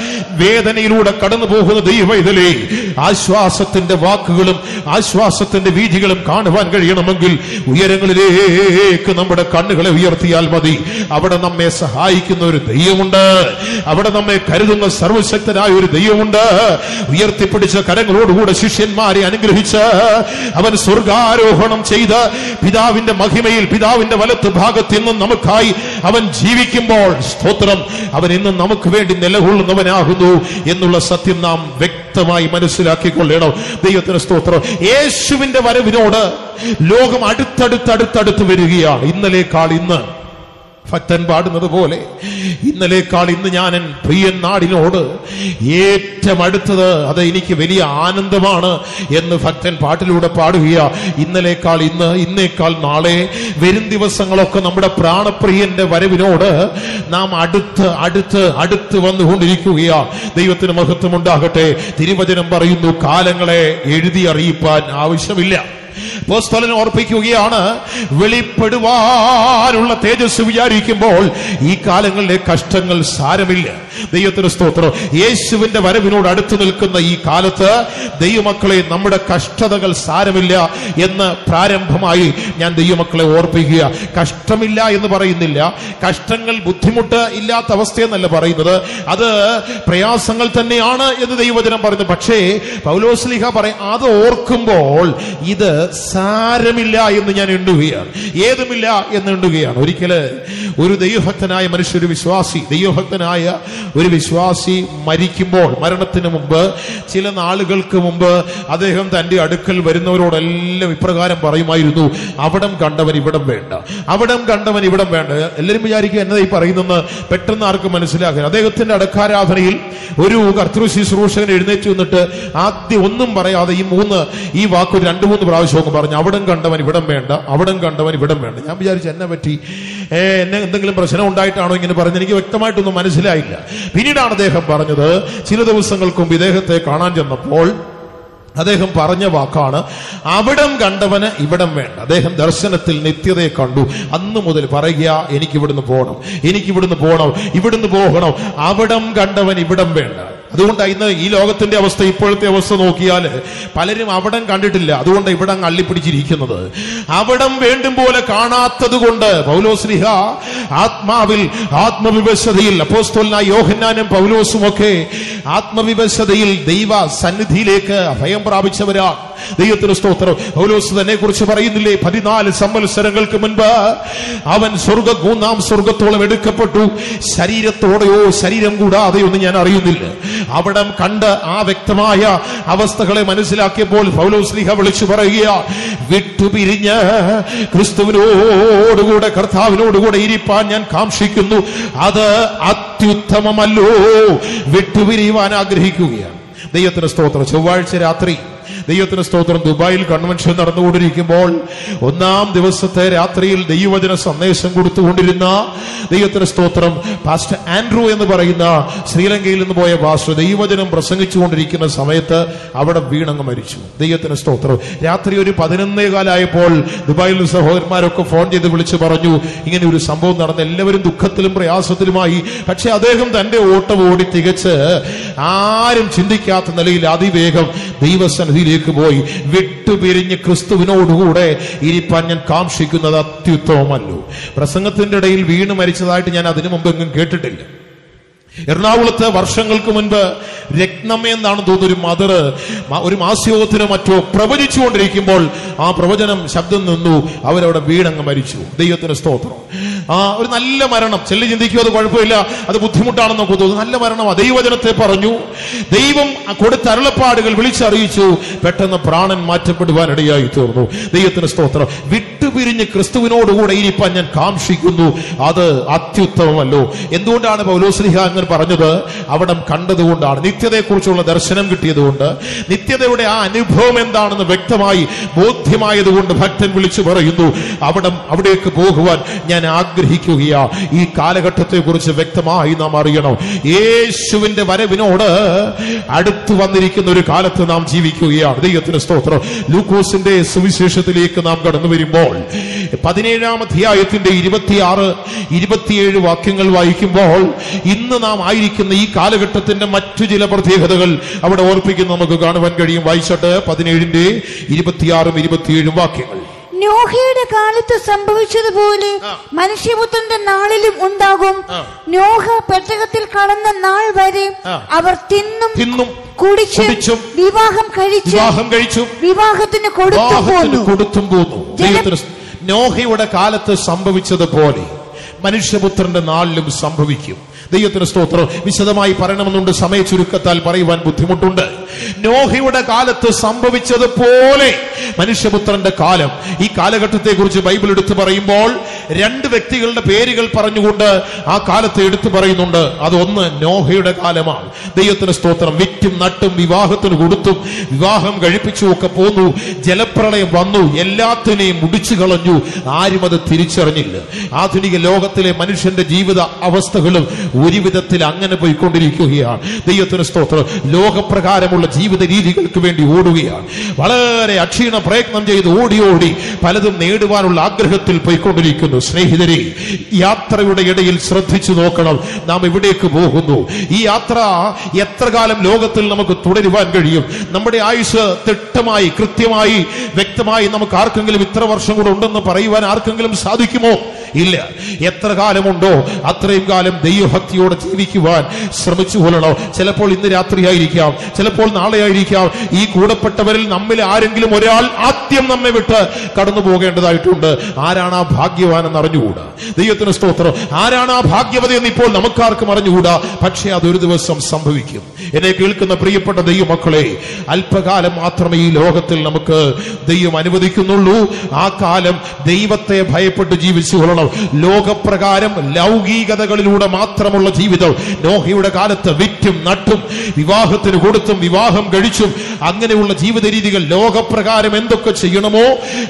വേദനയിലൂടെ കടന്നു പോകുന്ന ദൈവ ഇതിലെ ആശ്വാസത്തിന്റെ വാക്കുകളും ആശ്വാസത്തിന്റെ വീതികളും കാണുവാൻ കഴിയണമെങ്കിൽ ഉയരങ്ങളിലേക്ക് നമ്മുടെ കണ്ണുകളെ ഉയർത്തിയാൽ മതി അവിടെ നമ്മെ സഹായിക്കുന്ന ഒരു ദൈവമുണ്ട് അവിടെ നമ്മെ കരുതുന്ന സർവശക്തനായ ഒരു ദൈവമുണ്ട് ഉയർത്തിപ്പിടിച്ച കരങ്ങളോടുകൂടെ ശിഷ്യന്മാരെ അനുഗ്രഹിച്ച് അവൻ സ്വർഗാരോഹണം ചെയ്ത് പിതാവിന്റെ മഹിമയിൽ പിതാവിന്റെ വലത്ത് ഭാഗത്ത് ഇന്നും നമുക്കായി അവൻ ജീവിക്കുമ്പോൾ സ്തോത്രം അവൻ ഇന്നും നമുക്ക് വേണ്ടി നിലകൊള്ളുന്നവനാകുന്നു എന്നുള്ള സത്യം നാം വ്യക്തമായി മനസ്സിലാക്കിക്കൊള്ളണം ദൈവത്തിന് സ്തോത്രം യേശുവിന്റെ വരവിനോട് ലോകം അടുത്തടുത്തടുത്തടുത്ത് വരികയാണ് ഇന്നലേക്കാൾ ഇന്ന് ഭക്തൻ പാടുന്നത് പോലെ ഇന്നലേക്കാൾ ഇന്ന് ഞാൻ എൻ പ്രിയൻ നാടിനോട് ഏറ്റവും അടുത്തത് അത് എനിക്ക് വലിയ ആനന്ദമാണ് എന്ന് ഭക്തൻ പാട്ടിലൂടെ പാടുകയാ ഇന്നലേക്കാൾ ഇന്ന് ഇന്നേക്കാൾ നാളെ വരും ദിവസങ്ങളൊക്കെ നമ്മുടെ പ്രാണപ്രിയന്റെ വരവിനോട് നാം അടുത്ത് അടുത്ത് അടുത്ത് വന്നുകൊണ്ടിരിക്കുകയാ ദൈവത്തിന് മഹത്വം ഉണ്ടാകട്ടെ തിരുവചനം പറയുന്നു കാലങ്ങളെ എഴുതി അറിയിപ്പാൻ ആവശ്യമില്ല അപ്പോസ്തലൻ ഓർപ്പിക്കുകയാണ് വെളിപ്പെടുവാനുള്ള തേജസ് വിചാരിക്കുമ്പോൾ ഈ കാലങ്ങളിലെ കഷ്ടങ്ങൾ സാരമില്ല ദൈവത്തിന് സ്തോത്രം യേശുവിന്റെ വരവിനോട് അടുത്തു നിൽക്കുന്ന ഈ കാലത്ത് ദൈവമക്കളെ നമ്മുടെ കഷ്ടതകൾ സാരമില്ല എന്ന് പ്രാരംഭമായി ഞാൻ ദൈവമക്കളെ ഓർപ്പിക്കുക കഷ്ടമില്ല എന്ന് പറയുന്നില്ല കഷ്ടങ്ങൾ ബുദ്ധിമുട്ട് ഇല്ലാത്ത അവസ്ഥയെന്നല്ല പറയുന്നത് അത് പ്രയാസങ്ങൾ തന്നെയാണ് എന്ന് ദൈവവചനം പറയുന്നു പക്ഷേ പൗലോസ്ലിഹ പറയും അത് ഓർക്കുമ്പോൾ ഇത് സാരമില്ല എന്ന് ഞാൻ എണ്ണുകയാണ് ഏതുമില്ല എന്ന് എണ്ണുകയാണ് ഒരിക്കല് ഒരു ദൈവഭക്തനായ മനുഷ്യ ഒരു വിശ്വാസി ദൈവഭക്തനായ ഒരു വിശ്വാസി മരിക്കുമ്പോൾ മരണത്തിന് മുമ്പ് ചില നാളുകൾക്ക് മുമ്പ് അദ്ദേഹം തന്റെ അടുക്കൽ വരുന്നവരോടെല്ലാം ഇപ്രകാരം പറയുമായിരുന്നു അവിടം കണ്ടവൻ ഇവിടം വേണ്ട അവിടം കണ്ടവൻ ഇവിടം വേണ്ട എല്ലാവരും വിചാരിക്കുക എന്നതായി പറയുന്നെന്ന് പെട്ടെന്ന് ആർക്കും മനസ്സിലാക്കുക അദ്ദേഹത്തിന്റെ അടക്കാരാധനയിൽ ഒരു കർത്തൃ ശുശ്രൂഷകൻ എഴുന്നേറ്റ് വന്നിട്ട് ആദ്യം ഒന്നും പറയാതെ ഈ മൂന്ന് ഈ വാക്ക് ഒരു രണ്ട് മൂന്ന് പ്രാവശ്യം അങ്ങ് പറഞ്ഞു അവിടം കണ്ടവൻ ഇവിടം വേണ്ട അവിടം കണ്ടവൻ ഇവിടം വേണ്ട ഞാൻ വിചാരിച്ചു എന്നെ പറ്റി ഏ, എന്നെ എന്തെങ്കിലും പ്രശ്നം ഉണ്ടായിട്ടാണോ ഇങ്ങനെ പറഞ്ഞത് എനിക്ക് വ്യക്തമായിട്ടൊന്നും മനസ്സിലായില്ല പിന്നീടാണ് അദ്ദേഹം പറഞ്ഞത് ചില ദിവസങ്ങൾക്ക് മുമ്പ് ഇദ്ദേഹത്തെ കാണാൻ ചെന്നപ്പോൾ അദ്ദേഹം പറഞ്ഞ വാക്കാണ് അവിടം കണ്ടവന് ഇവിടം വേണ്ട അദ്ദേഹം ദർശനത്തിൽ നിത്യതയെ കണ്ടു അന്ന് മുതൽ പറയുക എനിക്ക് ഇവിടുന്ന് പോകണം എനിക്ക് ഇവിടുന്ന് പോകണം ഇവിടുന്ന് പോകണം അവിടം കണ്ടവൻ ഇവിടം വേണ്ട അതുകൊണ്ട് ഇന്ന് ഈ ലോകത്തിന്റെ അവസ്ഥ ഇപ്പോഴത്തെ അവസ്ഥ നോക്കിയാൽ പലരും അവിടം കണ്ടിട്ടില്ല അതുകൊണ്ട് ഇവിടെ അങ്ങ് അള്ളിപ്പിടിച്ചിരിക്കുന്നത് അവിടം വേണ്ടും പോലെ കാണാത്തത് കൊണ്ട് പൗലോസ്ലിഹ ആത്മാവിൽ ആത്മവിവശതയിൽ അപ്പോസ്തോലനായ യോഹന്നാനും പൗലോസും ഒക്കെ ആത്മവിവശതയിൽ ദൈവ സന്നിധിയിലേക്ക് അഭയം പ്രാപിച്ചവരാ ദൈവത്തിന് സ്തോത്രം പൗലോസ് തന്നെ കുറിച്ച് പറയുന്നില്ലേ പതിനാല് സംവത്സരങ്ങൾക്ക് മുൻപ് അവൻ സ്വർഗ മൂന്നാം സ്വർഗത്തോളം എടുക്കപ്പെട്ടു ശരീരത്തോടെയോ ശരീരം കൂടാതെയോ ഒന്നും ഞാൻ അറിയുന്നില്ല അവിടം കണ്ട് ആ വ്യക്തമായ അവസ്ഥകളെ മനസ്സിലാക്കിയപ്പോൾ പൗലോസ്ലിഹ വിളിച്ചു പറയുക വിട്ടുപിരിഞ്ഞ് ക്രിസ്തുവിനോടുകൂടെ കർത്താവിനോടുകൂടെ ഇരിപ്പാൻ ഞാൻ കാക്ഷിക്കുന്നു അത് അത്യുത്തമമല്ലോ വിട്ടുപിരിയുവാൻ ആഗ്രഹിക്കുകയാണ് ദൈവത്തിന് സ്തോത്രം ചൊവ്വാഴ്ച രാത്രി ദൈവത്തിന് സ്തോത്രം ദുബായിൽ കൺവെൻഷൻ നടന്നുകൊണ്ടിരിക്കുമ്പോൾ ഒന്നാം ദിവസത്തെ രാത്രിയിൽ ദൈവവചന സന്ദേശം കൊടുത്തുകൊണ്ടിരുന്ന ദൈവത്തിന് സ്തോത്രം പാസ്റ്റർ ആൻഡ്രൂ എന്ന് പറയുന്ന ശ്രീലങ്കയിൽ നിന്ന് പോയ പാസ്റ്റർ ദൈവവചനം പ്രസംഗിച്ചുകൊണ്ടിരിക്കുന്ന സമയത്ത് അവിടെ വീണങ്ങ് മരിച്ചു ദൈവത്തിന് സ്തോത്രം രാത്രി ഒരു പതിനൊന്നേ കാലായപ്പോൾ ദുബായിൽ നിന്ന് സഹോദരന്മാരൊക്കെ ഫോൺ ചെയ്ത് വിളിച്ചു പറഞ്ഞു ഇങ്ങനെ ഒരു സംഭവം നടന്ന് എല്ലാവരും ദുഃഖത്തിലും പ്രയാസത്തിലുമായി പക്ഷെ അദ്ദേഹം തന്റെ ഓട്ടം ഓടി തികച്ച് ആരും ചിന്തിക്കാത്ത നിലയിൽ അതിവേഗം ദൈവസന്നിധിയിലേക്ക് പോയി വിട്ടുപിരിഞ്ഞ് ക്രിസ്തുവിനോടുകൂടെ ഇരിപ്പാൻ ഞാൻ കാക്ഷിക്കുന്നത് അത്യുത്തമമല്ലോ പ്രസംഗത്തിന്റെ ഇടയിൽ വീണ് മരിച്ചതായിട്ട് ഞാൻ അതിനു മുമ്പ് എങ്ങും കേട്ടിട്ടില്ല എറണാകുളത്ത് വർഷങ്ങൾക്ക് മുൻപ് രത്നം എന്നാണ് തോന്നുന്നു ഒരു മദർ ഒരു മാസ്യോത്തിനോ മറ്റോ പ്രവചിച്ചുകൊണ്ടിരിക്കുമ്പോൾ ആ പ്രവചനം ശബ്ദം നിന്നു അവരവിടെ വീണങ്ങ് മരിച്ചു ദൈവത്തിന് സ്തോത്രം ആ ഒരു നല്ല മരണം ചെല്ലി ചിന്തിക്കും അത് കുഴപ്പമില്ല അത് ബുദ്ധിമുട്ടാണെന്ന് നമുക്ക് തോന്നുന്നു നല്ല മരണമാണ് ദൈവജനത്തെ പറഞ്ഞു ദൈവം കൊടുത്ത അരുളപ്പാടുകൾ വിളിച്ചറിയിച്ചു പെട്ടെന്ന് പ്രാണൻ മാറ്റപ്പെടുവാനിടയായി തീർന്നു ദൈവത്തിന് സ്തോത്രം വിട്ടുപിരിഞ്ഞ് ക്രിസ്തുവിനോടുകൂടെ ഇരിപ്പാൻ ഞാൻ കാക്ഷിക്കുന്നു അത് അത്യുത്തമമല്ലോ എന്തുകൊണ്ടാണ് പൗലോസ്ലിഹ അങ്ങനെ പറഞ്ഞത് അവിടം കണ്ടതുകൊണ്ടാണ് നിത്യതയെക്കുറിച്ചുള്ള ദർശനം കിട്ടിയതുകൊണ്ട് നിത്യതയുടെ ആ അനുഭവം എന്താണെന്ന് വ്യക്തമായി ബോധ്യമായതുകൊണ്ട് ഭക്തൻ വിളിച്ചു പറയുന്നു അവിടം അവിടേക്ക് പോകുവാൻ ഞാൻ ആഗ്രഹിക്കുകയാ ഈ കാലഘട്ടത്തെ കുറിച്ച് വ്യക്തമായി നാം അറിയണം യേശുവിന്റെ വരവിനോട് അടുത്തു വന്നിരിക്കുന്ന ഒരു കാലത്ത് നാം ജീവിക്കുകയാണ് ദൈവത്തിന് സ്തോത്രം ലൂക്കോസിന്റെ സുവിശേഷത്തിലേക്ക് നാം കടന്നു വരുമ്പോൾ പതിനേഴാം അധ്യായത്തിന്റെ ഇരുപത്തിയാറ് ഇരുപത്തിയേഴ് വാക്യങ്ങൾ വായിക്കുമ്പോൾ ഇന്ന് നാം ആയിരിക്കുന്ന ഈ കാലഘട്ടത്തിന്റെ മറ്റു ചില പ്രത്യേകതകൾ അവിടെ ഓർപ്പിക്കുന്ന നമുക്ക് കാണുവാൻ കഴിയും വായിച്ചോട്ട് പതിനേഴിന്റെ ഇരുപത്തിയാറും ഇരുപത്തിയേഴും വാക്യങ്ങൾ നോഹയുടെ കാലത്ത് സംഭവിച്ചതുപോലെ ആ. മനുഷ്യപുത്രന്റെ നാളിലും ഉണ്ടാകും ആ. നോഹ പെട്ടകത്തിൽ കടന്ന നാൾ വരെ ആ. അവർ തിന്നും തിന്നും കുടിച്ചും കുടിച്ചും വിവാഹം കഴിച്ചും വിവാഹം കഴിച്ചു വിവാഹത്തിന് കൊടുത്തു വിവാഹത്തിന് പോന്നു കൊടുത്തും പോന്നു ദൈവത്തിന് സ്- നോഹയുടെ കാലത്ത് സംഭവിച്ചതുപോലെ മനുഷ്യപുത്രന്റെ നാളിലും സംഭവിക്കും ദൈവത്തിന് സ്തോത്രം വിശദമായി പറയണമെന്നുണ്ട് സമയ ചുരുക്കത്താൽ പറയുവാൻ ബുദ്ധിമുട്ടുണ്ട് നോഹയുടെ കാലത്ത് സംഭവിച്ചതുപോലെ മനുഷ്യപുത്രന്റെ കാലം ഈ കാലഘട്ടത്തെ കുറിച്ച് ബൈബിൾ എടുത്തു പറയുമ്പോൾ രണ്ട് വ്യക്തികളുടെ പേരുകൾ പറഞ്ഞുകൊണ്ട് ആ കാലത്തെ എടുത്തു പറയുന്നുണ്ട് അതൊന്ന് നോഹയുടെ കാലമാണ് ദൈവത്തിന് സ്തോത്രം വിറ്റും നട്ടും വിവാഹത്തിന് കൊടുത്തും വിവാഹം കഴിപ്പിച്ചും ഒക്കെ പോന്നു ജലപ്രളയം വന്നു എല്ലാത്തിനെയും മുടിച്ചു കളഞ്ഞു ആരും അത് തിരിച്ചറിഞ്ഞില്ല ആധുനിക ലോകത്തിലെ മനുഷ്യന്റെ ജീവിത അവസ്ഥകളും ഒരു വിധത്തിൽ അങ്ങനെ പോയിക്കൊണ്ടിരിക്കുകയാണ് ദൈവത്തിന് സ്തോത്രം ലോകപ്രകാരമുള്ള ജീവിത രീതികൾക്ക് വേണ്ടി ഓടുകയാണ് വളരെ അക്ഷീണ പ്രയത്നം ചെയ്ത് ഓടി ഓടി പലതും നേടുവാനുള്ള ആഗ്രഹത്തിൽ പോയിക്കൊണ്ടിരിക്കുന്നു സ്നേഹിതരെ യാത്രയുടെ ഇടയിൽ ശ്രദ്ധിച്ചു നോക്കണം നാം എവിടേക്ക് പോകുന്നു ഈ യാത്ര എത്ര കാലം ലോകത്തിൽ നമുക്ക് തുടരുവാൻ കഴിയും നമ്മുടെ ആയുസ് തിട്ടമായി കൃത്യമായി വ്യക്തമായി നമുക്ക് ആർക്കെങ്കിലും ഇത്ര വർഷം കൂടെ ഉണ്ടെന്ന് പറയുവാൻ ആർക്കെങ്കിലും സാധിക്കുമോ ഇല്ല എത്ര കാലമുണ്ടോ അത്രയും കാലം ദൈവഭക്തിയോടെ ജീവിക്കുവാൻ ശ്രമിച്ചു കൊള്ളണോ ചിലപ്പോൾ ഇന്ന് രാത്രിയായിരിക്കാം ചിലപ്പോൾ നാളെ ആയിരിക്കാം ഈ കൂടപ്പെട്ടവരിൽ നമ്മിൽ ആരെങ്കിലും ഒരാൾ ആദ്യം നമ്മെ വിട്ട് കടന്നു പോകേണ്ടതായിട്ടുണ്ട് ആരാണ് ആ ഭാഗ്യവാൻ എന്ന് അറിഞ്ഞുകൂടാ ദൈവത്തിന് സ്തോത്രം ആരാണ് ആ ഭാഗ്യവതി എന്ന് ഇപ്പോൾ നമുക്കാർക്കും അറിഞ്ഞുകൂടാ പക്ഷേ അതൊരു ദിവസം സംഭവിക്കും എന്നെ കേൾക്കുന്ന പ്രിയപ്പെട്ട ദൈവമക്കളെ അല്പകാലം മാത്രമേ ഈ ലോകത്തിൽ നമുക്ക് ദൈവം അനുവദിക്കുന്നുള്ളൂ ആ കാലം ദൈവത്തെ ഭയപ്പെട്ട് ജീവിച്ചു കൊള്ളണം ലോകപ്രകാരം ലൗകികതകളിലൂടെ മാത്രമുള്ള ജീവിതം നോഹയുടെ കാലത്ത് വിറ്റും നട്ടും വിവാഹത്തിന് കൊടുത്തും വിവാഹം കഴിച്ചും അങ്ങനെയുള്ള ജീവിത രീതികൾ ലോകപ്രകാരം എന്തൊക്കെ ചെയ്യണമോ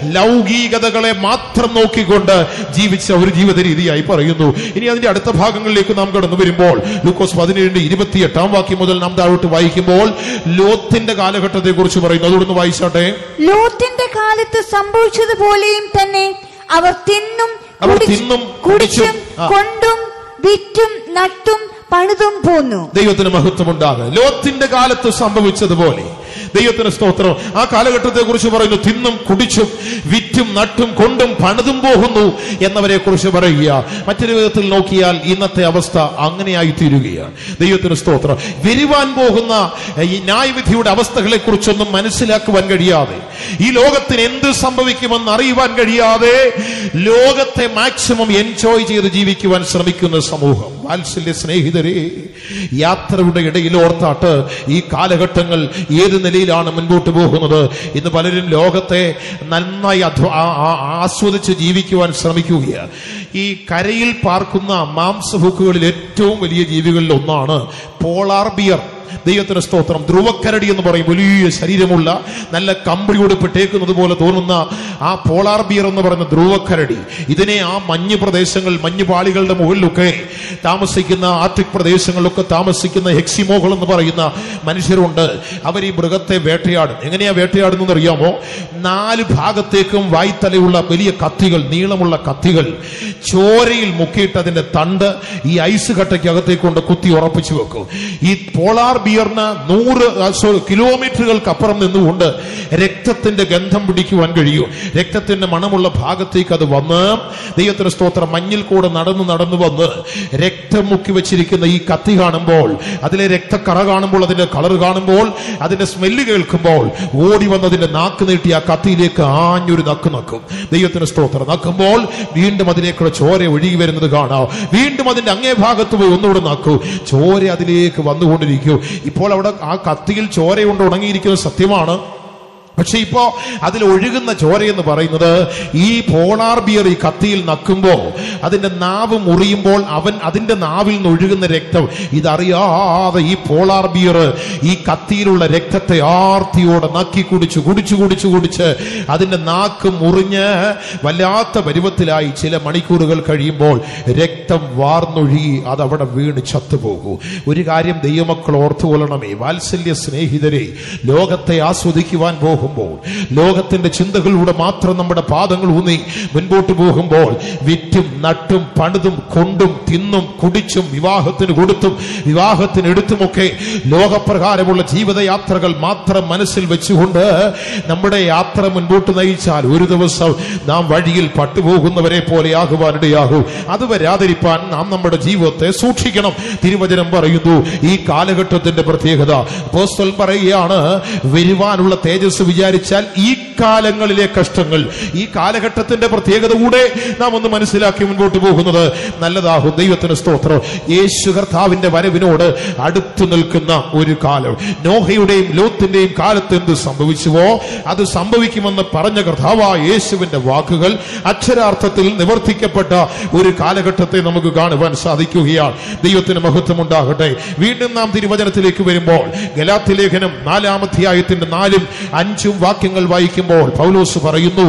ലൗകികതകളെ മാത്രം നോക്കിക്കൊണ്ട് ജീവിച്ച ഒരു ജീവിത രീതിയായി പറയുന്നു ഇനി അതിന്റെ അടുത്ത ഭാഗങ്ങളിലേക്ക് നാം കടന്നു വരുമ്പോൾ ലൂക്കോസ് പതിനേഴിന്റെ ഇരുപത്തിയെട്ടാം വാക്യം മുതൽ നാം താഴോട്ട് വായിക്കുമ്പോൾ ലോത്തിന്റെ കാലഘട്ടത്തെ കുറിച്ച് പറയുന്നു അതോടൊന്ന് വായിച്ചാട്ടെ ലോത്തിന്റെ കാലത്ത് സംഭവിച്ചതുപോലെയും തന്നെ അവർ തിന്നും അവർ കുടിച്ചും- തിന്നും, കുടിച്ചും കുടിച്ചും, ആ. കൊണ്ടും വിറ്റും നട്ടും പണിതും പോന്നു ദൈവത്തിന് മഹത്വമുണ്ടാകും ലോത്തിന്റെ കാലത്ത് സംഭവിച്ചതുപോലെ ദൈവത്തിന് സ്തോത്രം ആ കാലഘട്ടത്തെ കുറിച്ച് പറയുന്നു തിന്നും കുടിച്ചും വിറ്റും നട്ടും കൊണ്ടും പണിതും പോകുന്നു എന്നവരെ കുറിച്ച് പറയുക മറ്റൊരു വിധത്തിൽ നോക്കിയാൽ ഇന്നത്തെ അവസ്ഥ അങ്ങനെയായി തീരുകയാണ് ദൈവത്തിന് സ്തോത്രം വരുവാൻ പോകുന്ന ഈ ന്യായവിധിയുടെ അവസ്ഥകളെ കുറിച്ചൊന്നും മനസ്സിലാക്കുവാൻ കഴിയാതെ ഈ ലോകത്തിന് എന്ത് സംഭവിക്കുമെന്ന് അറിയുവാൻ കഴിയാതെ ലോകത്തെ മാക്സിമം എൻജോയ് ചെയ്ത് ജീവിക്കുവാൻ ശ്രമിക്കുന്ന സമൂഹം വാത്സല്യ സ്നേഹിതരെ യാത്രയുടെ ഇടയിൽ ഓർത്താട്ട് ഈ കാലഘട്ടങ്ങൾ ഏത് നിലയിലാണ് മുൻപോട്ട് പോകുന്നത് ഇന്ന് പലരും ലോകത്തെ നന്നായി അധ്വ- ആ- ആ- ആസ്വദിച്ച് ജീവിക്കുവാൻ ശ്രമിക്കുകയാണ് ഈ കരയിൽ പാർക്കുന്ന മാംസഭുക്കുകളിൽ ഏറ്റവും വലിയ ജീവികളിൽ ഒന്നാണ് പോളാർ ബിയർ ദൈവത്തിന് സ്തോത്രം ധ്രുവക്കരടി എന്ന് പറയും വലിയ ശരീരമുള്ള നല്ല കമ്പിളിയോട് പെട്ടേക്കുന്നത് പോലെ തോന്നുന്ന ആ പോളാർ ബിയർ എന്ന് പറയുന്ന ധ്രുവക്കരടി ഇതിനെ ആ മഞ്ഞ് പ്രദേശങ്ങൾ മഞ്ഞുപാളികളുടെ മുകളിലൊക്കെ താമസിക്കുന്ന ആർട്ടിക് പ്രദേശങ്ങളിലൊക്കെ താമസിക്കുന്ന ഹെക്സിമോകൾ എന്ന് പറയുന്ന മനുഷ്യരുണ്ട് അവർ ഈ മൃഗത്തെ വേട്ടയാടും എങ്ങനെയാ വേട്ടയാടുന്നത് അറിയാമോ നാല് ഭാഗത്തേക്കും വായ്ത്തലയുള്ള വലിയ കത്തികൾ നീളമുള്ള കത്തികൾ ചോരയിൽ മുക്കിയിട്ട് അതിന്റെ തണ്ട് ഈ ഐസ് കട്ടയ്ക്കകത്തേക്ക് കൊണ്ട് കുത്തി ഉറപ്പിച്ചു വെക്കും ഈ പോളാർ ബിയറിന് നൂറ് ആ, സോ- കിലോമീറ്ററുകൾക്ക് അപ്പുറം നിന്നുകൊണ്ട് രക്തത്തിന്റെ ഗന്ധം പിടിക്കുവാൻ കഴിയും രക്തത്തിന്റെ മണമുള്ള ഭാഗത്തേക്ക് അത് വന്ന് ദൈവത്തിന്റെ സ്തോത്രം മഞ്ഞിൽ കൂടെ നടന്നു നടന്നു വന്ന് രക്തം മുക്കി വെച്ചിരിക്കുന്ന ഈ കത്തി കാണുമ്പോൾ അതിലെ രക്തക്കറ കാണുമ്പോൾ അതിന്റെ കളർ കാണുമ്പോൾ അതിന്റെ സ്മെല്ല് കേൾക്കുമ്പോൾ ഓടി വന്നതിന്റെ നാക്ക് നീട്ടി ആ കത്തിയിലേക്ക് ആഞ്ഞൊരു നക്ക് നക്കും ദൈവത്തിന് സ്തോത്രം നക്കുമ്പോൾ വീണ്ടും അതിലേക്കുള്ള ചോര ഒഴുകി വരുന്നത് കാണാം വീണ്ടും അതിന്റെ അങ്ങേ ഭാഗത്ത് പോയി ഒന്നുകൂടെ നക്കൂ ചോര അതിലേക്ക് വന്നുകൊണ്ടിരിക്കും ഇപ്പോൾ അവിടെ ആ കത്തിയിൽ ചോരയുണ്ട് ഉണങ്ങിയിരിക്കുന്നത് സത്യമാണ് പക്ഷെ ഇപ്പോ അതിൽ ഒഴുകുന്ന ചോര എന്ന് പറയുന്നത് ഈ പോളാർ ബിയർ ഈ കത്തിയിൽ നക്കുമ്പോ അതിന്റെ നാവ് മുറിയുമ്പോൾ അവൻ അതിന്റെ നാവിൽ നിന്ന് ഒഴുകുന്ന രക്തം ഇതറിയാതെ ഈ പോളാർ ബിയർ ഈ കത്തിയിലുള്ള രക്തത്തെ ആർത്തിയോടെ നക്കി കുടിച്ചു കുടിച്ചു കുടിച്ചു കുടിച്ച് അതിന്റെ നാക്ക് മുറിഞ്ഞ് വല്ലാത്ത പരുവത്തിലായി ചില മണിക്കൂറുകൾ കഴിയുമ്പോൾ രക്തം വാർന്നൊഴുകി അതവിടെ വീണ് ചത്തുപോകൂ ഒരു കാര്യം ദൈവമക്കൾ ഓർത്തുകൊള്ളണമേ വാത്സല്യ സ്നേഹിതരെ ലോകത്തെ ആസ്വദിക്കുവാൻ പോകുമ്പോൾ ലോകത്തിന്റെ ചിന്തകളിലൂടെ മാത്രം നമ്മുടെ പാദങ്ങൾ ഊന്നി മുൻപോട്ട് പോകുമ്പോൾ വിറ്റും നട്ടും പണിതും കൊണ്ടും തിന്നും കുടിച്ചും വിവാഹത്തിന് കൊടുത്തും വിവാഹത്തിന് എടുത്തുമൊക്കെ ലോകപ്രകാരമുള്ള ജീവിതയാത്രകൾ മാത്രം മനസ്സിൽ വെച്ചുകൊണ്ട് നമ്മുടെ യാത്ര മുൻപോട്ട് നയിച്ചാൽ ഒരു ദിവസം നാം വഴിയിൽ പട്ടുപോകുന്നവരെ പോലെയാകുവാനിടയാകും അത് വരാതിരിപ്പാൻ നാം നമ്മുടെ ജീവിതത്തെ സൂക്ഷിക്കണം തിരുവചനം പറയുന്നു ഈ കാലഘട്ടത്തിന്റെ പ്രത്യേകത പോസ്റ്റൽ പറയുകയാണ് വരുവാനുള്ള തേജസ് വിചാരിച്ചാൽ ഈ കാലങ്ങളിലെ കഷ്ടങ്ങൾ ഈ കാലഘട്ടത്തിന്റെ പ്രത്യേകത കൂടെ നാം ഒന്ന് മനസ്സിലാക്കി മുൻപോട്ട് പോകുന്നത് നല്ലതാകും ദൈവത്തിന് സ്തോത്രം യേശു കർത്താവിന്റെ വരവിനോട് അടുത്തു നിൽക്കുന്ന ഒരു കാലം നോഹയുടെയും ലോത്തിന്റെയും കാലത്ത് എന്ത് സംഭവിച്ചുവോ അത് സംഭവിക്കുമെന്ന് പറഞ്ഞ കർത്താവായ യേശുവിന്റെ വാക്കുകൾ അക്ഷരാർത്ഥത്തിൽ നിവർത്തിക്കപ്പെട്ട ഒരു കാലഘട്ടത്തെ നമുക്ക് കാണുവാൻ സാധിക്കുകയാണ് ദൈവത്തിന് മഹത്വം ഉണ്ടാകട്ടെ വീണ്ടും നാം തിരുവചനത്തിലേക്ക് വരുമ്പോൾ ഗലാത്തി ലേഖനം നാലാമധ്യായത്തിന്റെ നാലും അഞ്ചും വാക്യങ്ങൾ വായിക്കുമ്പോൾ പൗലോസ് പറയുന്നു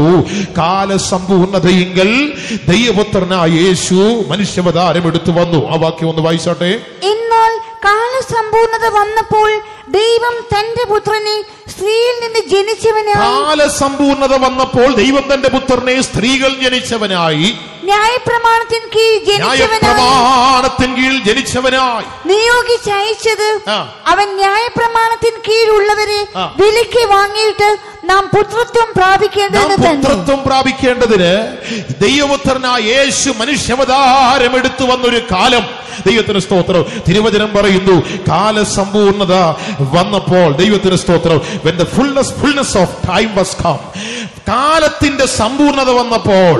കാലസമ്പൂർണതയെങ്കിൽ ദൈവപുത്രനായ യേശു മനുഷ്യാവതാരം എടുത്തു വന്നു ആ വാക്യം ഒന്ന് വായിച്ചോട്ടെ എന്നാൽ കാലസമ്പൂർണത വന്നപ്പോൾ ദൈവം തന്റെ പുത്രനെ സ്ത്രീയിൽ നിന്ന് ജനിച്ചവനായി കാലസമ്പൂർണത വന്നപ്പോൾ ദൈവം തന്റെ പുത്രനെ സ്ത്രീകൾ ജനിച്ചവനായി ന്യായപ്രമാണത്തിന് കീഴ് ജനിച്ചവനായി ന്യായപ്രമാണത്തിൻ കീഴിൽ ജനിച്ചവനായി നിയോഗിച്ചയച്ചത് ആ. അവൻ ന്യായപ്രമാണത്തിന് കീഴുള്ളവരെ ആ. വിലയ്ക്ക് വാങ്ങിയിട്ട് നാം പുത്രത്വം നാം പ്രാപിക്കേണ്ടത് തന്നെ പുത്രത്വം പ്രാപിക്കേണ്ടതിന് ദൈവപുത്രനായ യേശു മനുഷ്യാവതാരം എടുത്തു വന്നൊരു കാലം ദൈവത്തിന് സ്തോത്രം തിരുവചനം പറയുന്നു കാലസമ്പൂർണത വന്നപ്പോൾ ദൈവത്തിന് സ്തോത്രം when the fullness fullness of time was come കാലത്തിന്റെ സമ്പൂർണത വന്നപ്പോൾ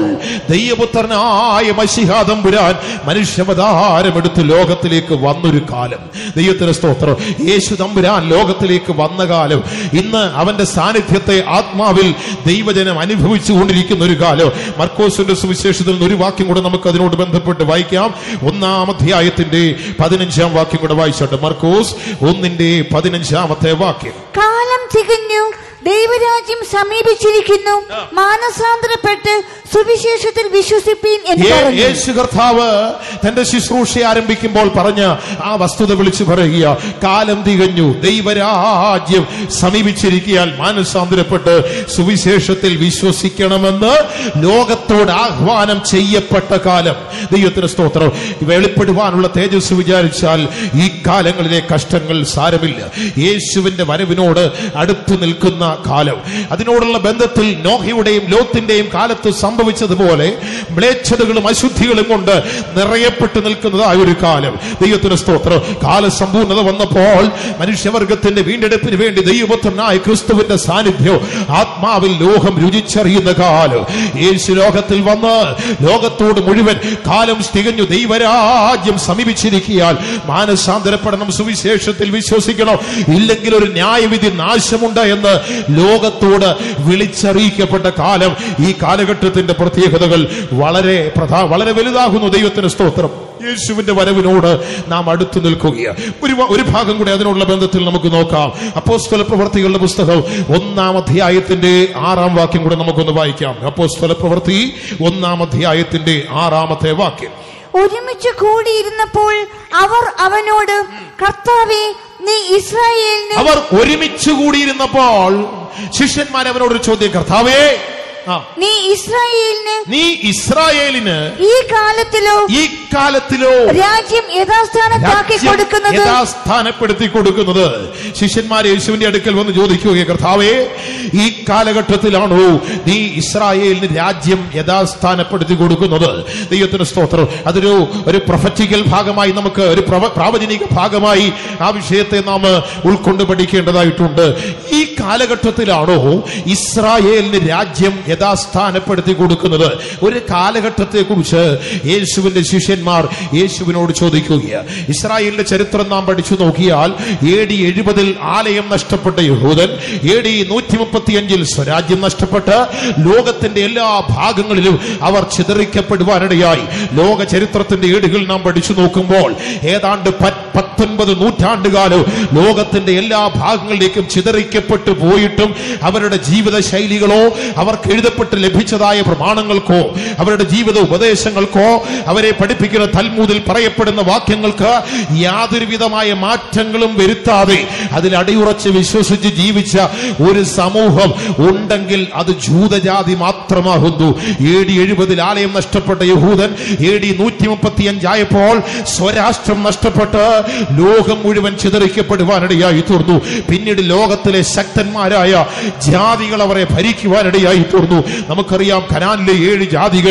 ദൈവപുത്രനായ മഷിഹാദംപുരാൻ മനുഷ്യാവതാരം എടുത്ത് ലോകത്തിലേക്ക് വന്നൊരു കാലം ദൈവത്തിന് സ്തോത്രം യേശു തമ്പുരാൻ ലോകത്തിലേക്ക് വന്ന കാലം ഇന്ന് അവന്റെ സാന്നിധ്യത്തെ ആത്മാവിൽ ദൈവജനം അനുഭവിച്ചു കൊണ്ടിരിക്കുന്ന ഒരു കാലം മർക്കോസിന്റെ സുവിശേഷത്തിൽ നിന്ന് ഒരു വാക്യം കൂടെ നമുക്ക് അതിനോട് ബന്ധപ്പെട്ട് വായിക്കാം ഒന്നാം അധ്യായത്തിന്റെ പതിനഞ്ചാം വാക്യം കൂടെ വായിച്ചോട്ടെ മർക്കോസ് ഒന്നിന്റെ പതിനഞ്ചാമത്തെ വാക്യം കാലം തികഞ്ഞു ദൈവരാജ്യം സമീപിച്ചിരിക്കുന്നു മാനസാന്തരപ്പെട്ട് സുവിശേഷത്തിൽ വിശ്വസിപ്പീൻ എന്ന് യേ- പറഞ്ഞു യേശു കർത്താവ് തന്റെ ശുശ്രൂഷ ആരംഭിക്കുമ്പോൾ പറഞ്ഞ ആ വസ്തുത വിളിച്ചു പറയുക കാലം തികഞ്ഞു ദൈവരാജ്യം സമീപിച്ചിരിക്കാൻ മാനസാന്തരപ്പെട്ട് സുവിശേഷത്തിൽ വിശ്വസിക്കണമെന്ന് ലോകത്തോട് ആഹ്വാനം ചെയ്യപ്പെട്ട കാലം ദൈവത്തിന് സ്തോത്രം വെളിപ്പെടുവാനുള്ള തേജസ് വിചാരിച്ചാൽ ഈ കാലങ്ങളിലെ കഷ്ടങ്ങൾ സാരമില്ല യേശുവിന്റെ വരവിനോട് അടുത്തു നിൽക്കുന്ന കാലം അതിനോടുള്ള ബന്ധത്തിൽ നോഹയുടെയും ലോത്തിന്റെയും കാലത്ത് സംഭവിച്ചതുപോലെ മ്ലേച്ഛതകളും അശുദ്ധികളും കൊണ്ട് നിറയപ്പെട്ടു നിൽക്കുന്നതായ ഒരു കാലം ദൈവത്തിന് സ്തോത്രം കാലസമ്പൂർണത വന്നപ്പോൾ മനുഷ്യവർഗത്തിന്റെ വീണ്ടെടുപ്പിന് വേണ്ടി ദൈവപുത്രനായ ക്രിസ്തുവിന്റെ സാന്നിധ്യം ആത്മാവിൽ ലോകം രുചിച്ചറിയുന്ന കാലം യേശു ലോകത്തിൽ വന്ന് ലോകത്തോട് മുഴുവൻ കാലം തികഞ്ഞു ദൈവരാജ്യം സമീപിച്ചിരിക്കാൻ മാനസാന്തരപ്പെടണം സുവിശേഷത്തിൽ വിശ്വസിക്കണം ഇല്ലെങ്കിൽ ഒരു ന്യായവിധി നാശമുണ്ട് എന്ന് ലോകത്തോട് വിളിച്ചറിയിക്കപ്പെട്ട കാലം ഈ കാലഘട്ടത്തിന്റെ പ്രത്യേകതകൾ വളരെ പ്രധാ വളരെ വലുതാകുന്നു ദൈവത്തിന് സ്തോത്രം യേശുവിന്റെ വരവിനോട് നാം അടുത്തു നിൽക്കുകയാണ് ഒരു വ- ഒരു ഭാഗം കൂടി അതിനുള്ള ബന്ധത്തിൽ നമുക്ക് നോക്കാം അപ്പോസ്തല പ്രവർത്തികളുടെ പുസ്തകം ഒന്നാം അധ്യായത്തിന്റെ ആറാം വാക്യം കൂടെ നമുക്കൊന്ന് വായിക്കാം അപ്പോസ്തല പ്രവൃത്തി ഒന്നാം അധ്യായത്തിന്റെ ആറാമത്തെ വാക്യം ഒരുമിച്ച് കൂടിയിരുന്നപ്പോൾ അവർ അവനോട് കർത്താവെ നീ ഇസ്രായേലിന് അവർ ഒരുമിച്ച് കൂടിയിരുന്നപ്പോൾ ശിഷ്യന്മാർ അവനോടൊരു ചോദ്യം കർത്താവേ ആ നീ ഇസ്രായേലിന് നീ ഇസ്രായേലിന് ഈ കാലത്തിലോ ഈ കാലത്തിലോ രാജ്യം യഥാസ്ഥാനത്താക്കി രാജ്യം കൊടുക്കുന്നത് യഥാസ്ഥാനപ്പെടുത്തി കൊടുക്കുന്നത് ശിഷ്യന്മാർ യേശുവിന്റെ അടുക്കൽ വന്ന് ചോദിക്കുകയെ കർത്താവേ ഈ കാലഘട്ടത്തിലാണോ നീ ഇസ്രായേലിന് രാജ്യം യഥാസ്ഥാനപ്പെടുത്തി കൊടുക്കുന്നത് ദൈവത്തിന് സ്തോത്രം അതൊരു ഒരു പ്രൊഫറ്റിക്കൽ ഭാഗമായി നമുക്ക് ഒരു പ്രവ- പ്രാവചനിക ഭാഗമായി ആ വിഷയത്തെ നാം ഉൾക്കൊണ്ട് പഠിക്കേണ്ടതായിട്ടുണ്ട് ഈ കാലഘട്ടത്തിലാണോ ഇസ്രായേലിന് രാജ്യം യഥാസ്ഥാനപ്പെടുത്തി കൊടുക്കുന്നത് ഒരു കാലഘട്ടത്തെ കുറിച്ച് യേശുവിന്റെ ശിഷ്യന്മാർ യേശുവിനോട് ചോദിക്കുകയാണ് ഇസ്രായേലിന്റെ ചരിത്രം നാം പഠിച്ചു നോക്കിയാൽ എ ഡി എഴുപതിൽ ആലയം നഷ്ടപ്പെട്ട യഹൂദൻ എ ഡി നൂറ്റി മുപ്പത്തിയഞ്ചിൽ സ്വരാജ്യം നഷ്ടപ്പെട്ട് ലോകത്തിന്റെ എല്ലാ ഭാഗങ്ങളിലും അവർ ചിതറിക്കപ്പെടുവാനിടയായി ലോക ചരിത്രത്തിന്റെ ഏടുകൾ നാം പഠിച്ചു നോക്കുമ്പോൾ ഏതാണ്ട് പ- പത്തൊൻപത് നൂറ്റാണ്ടുകാലം ലോകത്തിന്റെ എല്ലാ ഭാഗങ്ങളിലേക്കും ചിതറിക്കപ്പെട്ടു പോയിട്ടും അവരുടെ ജീവിത ശൈലികളോ അവർക്ക് എഴുതപ്പെട്ട് ലഭിച്ചതായ പ്രമാണങ്ങൾക്കോ അവരുടെ ജീവിത ഉപദേശങ്ങൾക്കോ അവരെ പഠിപ്പിക്കുന്ന തൽമൂതിൽ പറയപ്പെടുന്ന വാക്യങ്ങൾക്ക് യാതൊരു വിധമായ മാറ്റങ്ങളും വരുത്താതെ അതിൽ അടിയുറച്ച് വിശ്വസിച്ച് ജീവിച്ച ഒരു സമൂഹം ഉണ്ടെങ്കിൽ അത് ജൂതജാതി മാത്രമാകുന്നു എ ഡി എഴുപതിൽ ആലയം നഷ്ടപ്പെട്ട യഹൂദൻ എ ഡി നൂറ്റി മുപ്പത്തി അഞ്ചായപ്പോൾ സ്വരാഷ്ട്രം നഷ്ടപ്പെട്ട് ലോകം മുഴുവൻ ചിതറിക്കപ്പെടുവാനിടയായി തീർന്നു പിന്നീട് ലോകത്തിലെ ശക്തന്മാരായ ജാതികൾ അവരെ ഭരിക്കുവാനിടയായി തീർന്നു നമുക്കറിയാം കനാനിലെ ഏഴ് ജാതികൾ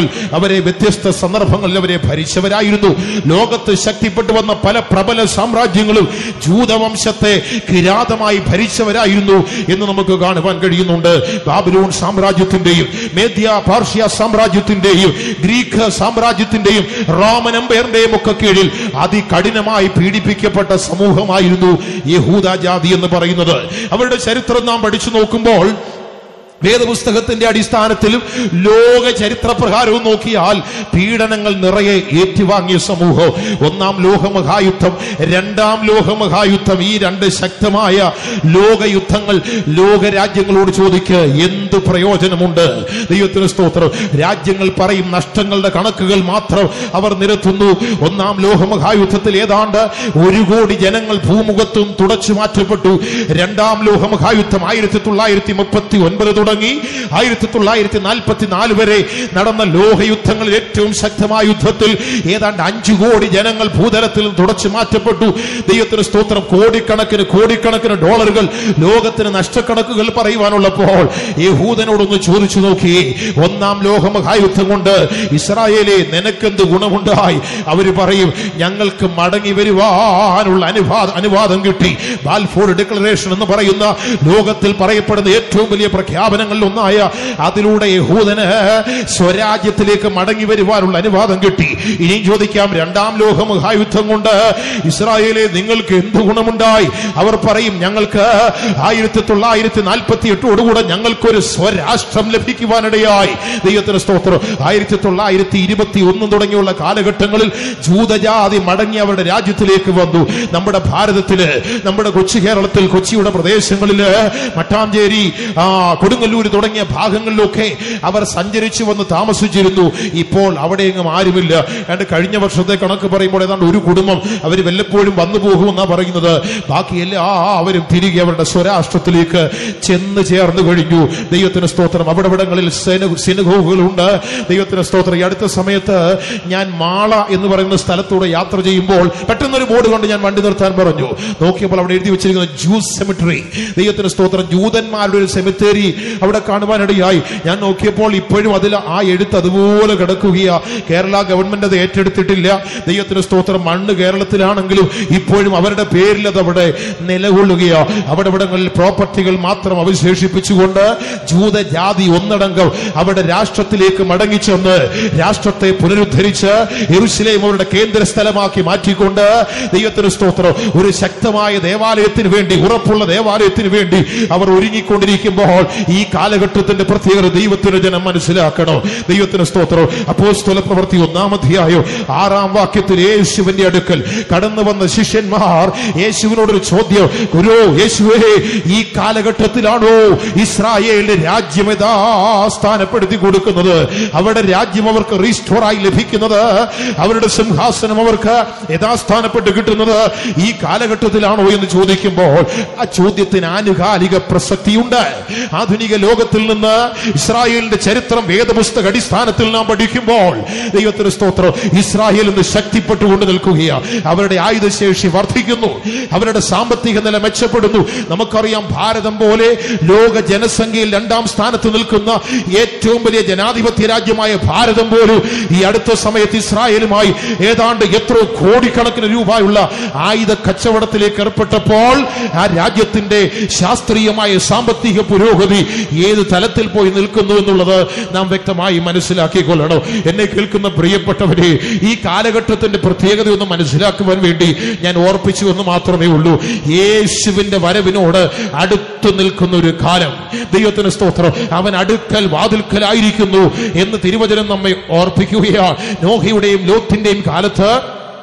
രാജ്യങ്ങൾ അവരെ വ്യത്യസ്ത സന്ദർഭങ്ങളിൽ അവരെ ഭരിച്ചവരായിരുന്നു ലോകത്ത് ശക്തിപ്പെട്ടു വന്ന പല പ്രബല സാമ്രാജ്യങ്ങളും ജൂതവംശത്തെ കിരാതമായി ഭരിച്ചവരായിരുന്നു എന്ന് നമുക്ക് കാണുവാൻ കഴിയുന്നുണ്ട് ബാബിലോൺ സാമ്രാജ്യത്തിന്റെയും മേദ്യ പാർഷ്യ സാമ്രാജ്യത്തിന്റെയും ഗ്രീക്ക് സാമ്രാജ്യത്തിന്റെയും റോമൻ എംപയറിന്റെയും ഒക്കെ കീഴിൽ അതികഠിനമായി പീഡിപ്പിക്കപ്പെട്ട സമൂഹമായിരുന്നു യഹൂദ ജാതി എന്ന് പറയുന്നത് അവരുടെ ചരിത്രം നാം പഠിച്ചു നോക്കുമ്പോൾ വേദപുസ്തകത്തിന്റെ അടിസ്ഥാനത്തിലും ലോക ചരിത്രപ്രകാരവും നോക്കിയാൽ പീഡനങ്ങൾ നിറയെ ഏറ്റുവാങ്ങിയ സമൂഹം ഒന്നാം ലോകമഹായുദ്ധം രണ്ടാം ലോകമഹായുദ്ധം ഈ രണ്ട് ശക്തമായ ലോകയുദ്ധങ്ങൾ ലോകരാജ്യങ്ങളോട് ചോദിക്ക് എന്ത് പ്രയോജനമുണ്ട് ദൈവത്തിന് സ്തോത്രം രാജ്യങ്ങൾ പറയും നഷ്ടങ്ങളുടെ കണക്കുകൾ മാത്രം അവർ നിരത്തുന്നു ഒന്നാം ലോകമഹായുദ്ധത്തിൽ ഏതാണ്ട് ഒരു കോടി ജനങ്ങൾ ഭൂമുഖത്തും തുടച്ചു മാറ്റപ്പെട്ടു രണ്ടാം ലോകമഹായുദ്ധം ആയിരത്തി തൊള്ളായിരത്തി മുപ്പത്തി ഒൻപത് തുടങ്ങി ആയിരത്തി തൊള്ളായിരത്തി നാൽപ്പത്തി നാല് വരെ നടന്ന ലോകയുദ്ധങ്ങളിൽ ഏറ്റവും ശക്തമായ യുദ്ധത്തിൽ ഏതാണ്ട് അഞ്ചു കോടി ജനങ്ങൾ ഭൂതലത്തിൽ നിന്ന് തുടച്ചു മാറ്റപ്പെട്ടു ദൈവത്തിന് സ്തോത്രം കോടിക്കണക്കിന് കോടിക്കണക്കിന് ഡോളറുകൾ ലോകത്തിന് നഷ്ടക്കണക്കുകൾ പറയുവാനുള്ളപ്പോൾ യഹൂദനോടൊന്ന് ചോദിച്ചു നോക്കി ഒന്നാം ലോകമഹായുദ്ധം കൊണ്ട് ഇസ്രായേലെ നിനക്കെന്ത് ഗുണമുണ്ടായി അവര് പറയും ഞങ്ങൾക്ക് മടങ്ങി വരുവാനുള്ള അനുവാദം അനുവാദം കിട്ടി ബാൽഫോർഡ് ഡിക്ലറേഷൻ എന്ന് പറയുന്ന ലോകത്തിൽ പറയപ്പെടുന്ന ഏറ്റവും വലിയ പ്രഖ്യാപനങ്ങളിൽ ഒന്നായ അതിലൂടെ യഹൂദന് സ്വരാജ്യത്തിലേക്ക് മടങ്ങി വരുവാനുള്ള അനുവാദം കിട്ടി ഇനിയും ചോദിക്കാം രണ്ടാം ലോകമഹായുദ്ധം കൊണ്ട് ഇസ്രായേലെ നിങ്ങൾക്ക് എന്ത് ഗുണമുണ്ടായി അവർ പറയും ഞങ്ങൾക്ക് ആയിരത്തി തൊള്ളായിരത്തി നാൽപ്പത്തി എട്ടോടുകൂടെ ഞങ്ങൾക്കൊരു സ്വരാഷ്ട്രം ലഭിക്കുവാനിടയായി ദൈവത്തിന് സ്തോത്രം ആയിരത്തി തൊള്ളായിരത്തി ഇരുപത്തി ഒന്ന് തുടങ്ങിയുള്ള കാലഘട്ടങ്ങളിൽ ജൂതജാതി മടങ്ങി അവരുടെ രാജ്യത്തിലേക്ക് വന്നു നമ്മുടെ ഭാരതത്തില് നമ്മുടെ കൊച്ചി കേരളത്തിൽ കൊച്ചിയുടെ പ്രദേശങ്ങളില് മട്ടാഞ്ചേരി ആ കൊടുങ്ങല്ലൂർ തുടങ്ങിയ ഭാഗങ്ങളിലൊക്കെ അവർ സഞ്ചരിച്ചു വന്ന് താമസിച്ചിരുന്നു ഇപ്പോൾ അവിടെയെങ്ങും ആരുമില്ല ഏതാണ്ട് കഴിഞ്ഞ വർഷത്തെ കണക്ക് പറയുമ്പോൾ ഏതാണ്ട് ഒരു കുടുംബം അവർ വല്ലപ്പോഴും വന്നു പോകുമെന്നാ പറയുന്നത് ബാക്കി എല്ലാവരും തിരികെ അവരുടെ സ്വരാഷ്ട്രത്തിലേക്ക് ചെന്ന് ചേർന്ന് കഴിഞ്ഞു ദൈവത്തിന് സ്തോത്രം അവിടെ ഇവിടങ്ങളിൽ സിനഗോഗുകളുണ്ട് ദൈവത്തിന് സ്തോത്രം ഈ അടുത്ത സമയത്ത് ഞാൻ മാള എന്ന് പറയുന്ന സ്ഥലത്തൂടെ യാത്ര ചെയ്യുമ്പോൾ പെട്ടെന്നൊരു ബോർഡ് കൊണ്ട് ഞാൻ വണ്ടി നിർത്താൻ പറഞ്ഞു നോക്കിയപ്പോൾ അവിടെ എഴുതി വെച്ചിരിക്കുന്നത് ജൂസ് സെമിറ്ററി ദൈവത്തിന് സ്തോത്രം ജൂതന്മാരുടെ ഒരു സെമിത്തേരി അവിടെ കാണുവാനിടയായി ഞാൻ നോക്കിയപ്പോൾ ഇപ്പോഴും അതിൽ ആ എഴുത്ത് അതുപോലെ കിടക്കുകയാ കേരള ഗവൺമെന്റ് അത് ഏറ്റെടുത്തിട്ടില്ല ദൈവത്തിന് സ്തോത്രം മണ്ണ് കേരളത്തിലാണെങ്കിലും ഇപ്പോഴും അവരുടെ പേരിൽ അത് അവിടെ നിലകൊള്ളുകയാ അവിടെ ഇവിടങ്ങളിൽ പ്രോപ്പർട്ടികൾ മാത്രം അവശേഷിപ്പിച്ചുകൊണ്ട് ജൂതജാതി ഒന്നടങ്കം അവരുടെ രാഷ്ട്രത്തിലേക്ക് മടങ്ങിച്ചെന്ന് രാഷ്ട്രത്തെ പുനരുദ്ധരിച്ച് യെരൂശലേം അവരുടെ കേന്ദ്ര സ്ഥലമാക്കി മാറ്റിക്കൊണ്ട് ദൈവത്തിന് സ്തോത്രം ഒരു ശക്തമായ ദേവാലയത്തിന് വേണ്ടി ഉറപ്പുള്ള ദേവാലയത്തിന് വേണ്ടി അവർ ഒരുങ്ങിക്കൊണ്ടിരിക്കുമ്പോൾ ഈ കാലഘട്ടത്തിന്റെ പ്രത്യേകത ദൈവത്തിന് ജനം മനസ്സിലാക്കണം ദൈവത്തിന് സ്തോത്രം അപ്പോസ്തല പ്രവൃത്തി ഒന്നാം അധ്യായം ആറാം വാക്യത്തിൽ യേശുവിന്റെ അടുക്കൽ കടന്നു വന്ന ശിഷ്യന്മാർ യേശുവിനോടൊരു ചോദ്യം ഗുരു യേശുവേ ഈ കാലഘട്ടത്തിലാണോ ഇസ്രായേലിന്റെ രാജ്യം യഥാസ്ഥാനപ്പെടുത്തി കൊടുക്കുന്നത് അവരുടെ രാജ്യം അവർക്ക് റീസ്റ്റോർ ആയി ലഭിക്കുന്നത് അവരുടെ സിംഹാസനം അവർക്ക് യഥാസ്ഥാനപ്പെട്ട് കിട്ടുന്നത് ഈ കാലഘട്ടത്തിലാണോ എന്ന് ചോദിക്കുമ്പോൾ ആ ചോദ്യത്തിന് ആനുകാലിക പ്രസക്തിയുണ്ട് ആധുനിക ലോകത്തിൽ നിന്ന് ഇസ്രായേലിന്റെ ചരിത്രം വേദപുസ്തക അടിസ്ഥാനത്തിൽ നാം പഠിക്കുമ്പോൾ ദൈവത്തിന് സ്തോത്രം ഇസ്രായേൽ ഇന്ന് ശക്തിപ്പെട്ടുകൊണ്ട് നിൽക്കുകയാണ് അവരുടെ ആയുധശേഷി വർദ്ധിക്കുന്നു അവരുടെ സാമ്പത്തിക നില മെച്ചപ്പെടുന്നു നമുക്കറിയാം ഭാരതം പോലെ ലോക ജനസംഖ്യയിൽ രണ്ടാം സ്ഥാനത്ത് നിൽക്കുന്ന ഏറ്റവും വലിയ ജനാധിപത്യ രാജ്യമായ ഭാരതം പോലും ഈ അടുത്ത സമയത്ത് ഇസ്രായേലുമായി ഏതാണ്ട് എത്രയോ കോടിക്കണക്കിന് രൂപയുള്ള ആയുധ കച്ചവടത്തിലേക്ക് ഏർപ്പെട്ടപ്പോൾ ആ രാജ്യത്തിന്റെ ശാസ്ത്രീയമായ സാമ്പത്തിക പുരോഗതി ഏത് തലത്തിൽ പോയി നിൽക്കുന്നു എന്നുള്ളത് നാം വ്യക്തമായി മനസ്സിലാക്കിക്കൊള്ളണം എന്നെ കേൾക്കുന്ന പ്രിയപ്പെട്ടവരെ ഈ കാലഘട്ടത്തിന്റെ പ്രത്യേകത ഒന്ന് മനസ്സിലാക്കുവാൻ വേണ്ടി ഞാൻ ഓർപ്പിച്ചു എന്ന് മാത്രമേ ഉള്ളൂ യേശുവിന്റെ വരവിനോട് അടുത്തു നിൽക്കുന്ന ഒരു കാലം ദൈവത്തിന് സ്തോത്രം അവൻ അടുക്കൽ വാതിൽക്കലായിരിക്കുന്നു എന്ന് തിരുവചനം നമ്മെ ഓർപ്പിക്കുകയാണ് നോഹയുടെയും ലോത്തിന്റെയും കാലത്ത്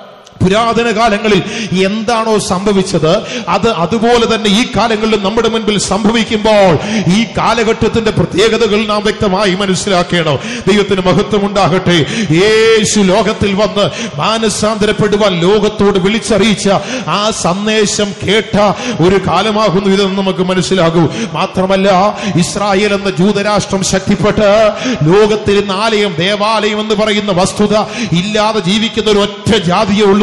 പുരാതന കാലങ്ങളിൽ എന്താണോ സംഭവിച്ചത് അത് അതുപോലെ തന്നെ ഈ കാലങ്ങളിലും നമ്മുടെ മുൻപിൽ സംഭവിക്കുമ്പോൾ ഈ കാലഘട്ടത്തിന്റെ പ്രത്യേകതകൾ നാം വ്യക്തമായി മനസ്സിലാക്കണം ദൈവത്തിന് മഹത്വം ഉണ്ടാകട്ടെ യേശു ലോകത്തിൽ വന്ന് മാനസാന്തരപ്പെടുവാൻ ലോകത്തോട് വിളിച്ചറിയിച്ച ആ സന്ദേശം കേട്ട ഒരു കാലമാകുന്നു ഇതെന്ന് നമുക്ക് മനസ്സിലാകൂ മാത്രമല്ല ഇസ്രായേൽ എന്ന ജൂതരാഷ്ട്രം ശക്തിപ്പെട്ട് ലോകത്തിൽ ഇന്ന് ആലയം ദേവാലയം എന്ന് പറയുന്ന വസ്തുത ഇല്ലാതെ ജീവിക്കുന്ന ഒരു ഒറ്റ ജാതിയേ ഉള്ളൂ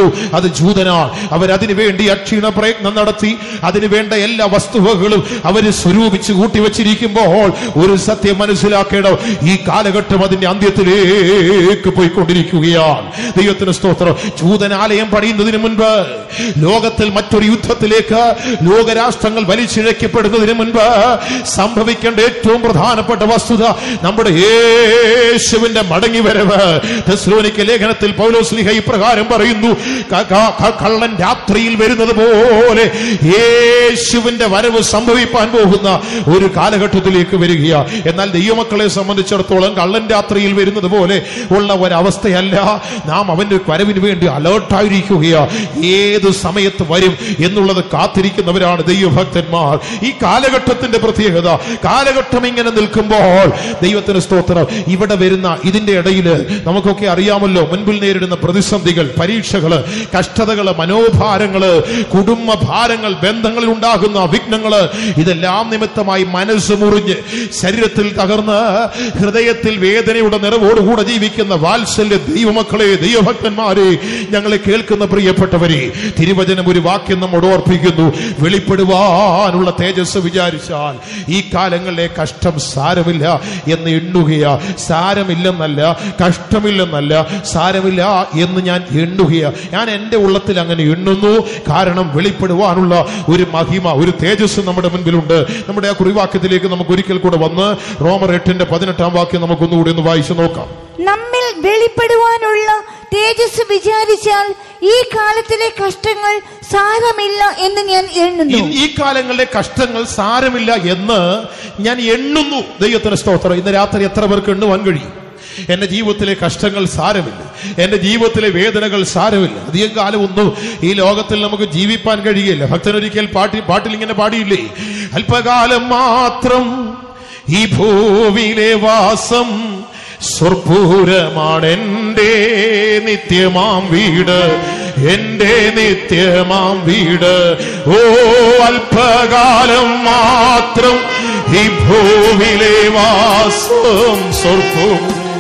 അത് ജൂതനാണ് അവരതിനു വേണ്ടി അക്ഷീണ പ്രയത്നം നടത്തി അതിനു വേണ്ട എല്ലാ വസ്തുവകളും അവര് സ്വരൂപിച്ച് കൂട്ടിവച്ചിരിക്കുമ്പോൾ ഒരു സത്യം മനസ്സിലാക്കണം ഈ കാലഘട്ടം അതിന്റെ അന്ത്യത്തിലേക്ക് പോയിക്കൊണ്ടിരിക്കുകയാണ് ദൈവത്തിന് സ്തോത്രം ജൂതനാലയം പണിയുന്നതിന് മുൻപ് ലോകത്തിൽ മറ്റൊരു യുദ്ധത്തിലേക്ക് ലോകരാഷ്ട്രങ്ങൾ വലിച്ചിഴക്കപ്പെടുന്നതിന് മുൻപ് സംഭവിക്കേണ്ട ഏറ്റവും പ്രധാനപ്പെട്ട വസ്തുത നമ്മുടെ യേശുവിന്റെ മടങ്ങി വരവ് തെസ്ലോനിക്ക ലേഖനത്തിൽ പൗലോസ്ലിഹ ഇപ്രകാരം പറയുന്നു ക- ക- ക- കള്ളൻ രാത്രിയിൽ വരുന്നത് പോലെ യേശുവിന്റെ വരവ് സംഭവിപ്പാൻ പോകുന്ന ഒരു കാലഘട്ടത്തിലേക്ക് വരികയാ എന്നാൽ ദൈവമക്കളെ സംബന്ധിച്ചിടത്തോളം കള്ളൻ രാത്രിയിൽ വരുന്നത് പോലെ ഉള്ള ഒരവസ്ഥയല്ല നാം അവന്റെ വരവിന് വേണ്ടി അലേർട്ടായിരിക്കുകയാ ഏത് സമയത്ത് വരും എന്നുള്ളത് കാത്തിരിക്കുന്നവരാണ് ദൈവഭക്തന്മാർ ഈ കാലഘട്ടത്തിന്റെ പ്രത്യേകത കാലഘട്ടം ഇങ്ങനെ നിൽക്കുമ്പോൾ ദൈവത്തിന് സ്തോത്രം ഇവിടെ വരുന്ന ഇതിന്റെ ഇടയിൽ നമുക്കൊക്കെ അറിയാമല്ലോ മുൻപിൽ നേരിടുന്ന പ്രതിസന്ധികൾ പരീക്ഷകള് കഷ്ടതകള് മനോഭാരങ്ങള് കുടുംബ ഭാരങ്ങൾ ബന്ധങ്ങളിൽ ഉണ്ടാകുന്ന വിഘ്നങ്ങള് ഇതെല്ലാം നിമിത്തമായി മനസ്സ് മുറിഞ്ഞ് ശരീരത്തിൽ തകർന്ന് ഹൃദയത്തിൽ വേദനയുടെ നിറവോടുകൂടെ ജീവിക്കുന്ന വാത്സല്യ ദൈവമക്കളെ ദൈവഭക്തന്മാരെ ഞങ്ങളെ കേൾക്കുന്ന പ്രിയപ്പെട്ടവരെ തിരുവചനം ഒരു വാക്യം നമ്മോട് ഓർപ്പിക്കുന്നു വെളിപ്പെടുവാനുള്ള തേജസ് വിചാരിച്ചാൽ ഈ കാലങ്ങളിലെ കഷ്ടം സാരമില്ല എന്ന് എണ്ണുകയാ സാരമില്ലെന്നല്ല കഷ്ടമില്ലെന്നല്ല സാരമില്ല എന്ന് ഞാൻ എണ്ണുകയാ ഞാൻ എൻ്റെ ഉള്ളത്തിൽ അങ്ങനെ എണ്ണുന്നു കാരണം വെളിപ്പെടുവാനുള്ള ഒരു മഹിമ ഒരു തേജസ് നമ്മുടെ മുൻപിലുണ്ട് നമ്മുടെ ആ കുറിവാക്യത്തിലേക്ക് നമുക്ക് ഒരിക്കൽ കൂടെ വന്ന് റോമർ എട്ടിന്റെ പതിനെട്ടാം വാക്യം നമുക്കൊന്നുകൂടി ഒന്ന് വായിച്ചു നോക്കാം നമ്മിൽ വെളിപ്പെടുവാനുള്ള തേജസ് വിചാരിച്ചാൽ ഈ കാലത്തിലെ കഷ്ടങ്ങൾ സാരമില്ല എന്ന് ഞാൻ എണ്ണുന്നു ഇൻ- ഈ കാലങ്ങളിലെ കഷ്ടങ്ങൾ സാരമില്ല എന്ന് ഞാൻ എണ്ണുന്നു ദൈവത്തിന് സ്തോത്രം ഇന്ന് രാത്രി എത്ര പേർക്ക് എണ്ണുവാൻ കഴിയും എന്റെ ജീവിതത്തിലെ കഷ്ടങ്ങൾ സാരമില്ല എന്റെ ജീവിതത്തിലെ വേദനകൾ സാരമില്ല അധികം കാലം ഒന്നും ഈ ലോകത്തിൽ നമുക്ക് ജീവിപ്പാൻ കഴിയില്ല ഭക്തനൊരിക്കൽ പാട്ടി പാട്ടിൽ ഇങ്ങനെ പാടിയില്ലേ അല്പകാലം മാത്രം ഈ ഭൂവിയിലെ വാസം സ്വർപ്പൂരമാണെന്റെ നിത്യമാം വീട് എന്റെ നിത്യമാം വീട് ഓ അല്പകാലം മാത്രം ഈ ഭൂവിലെ വാസം സ്വർപ്പൂർ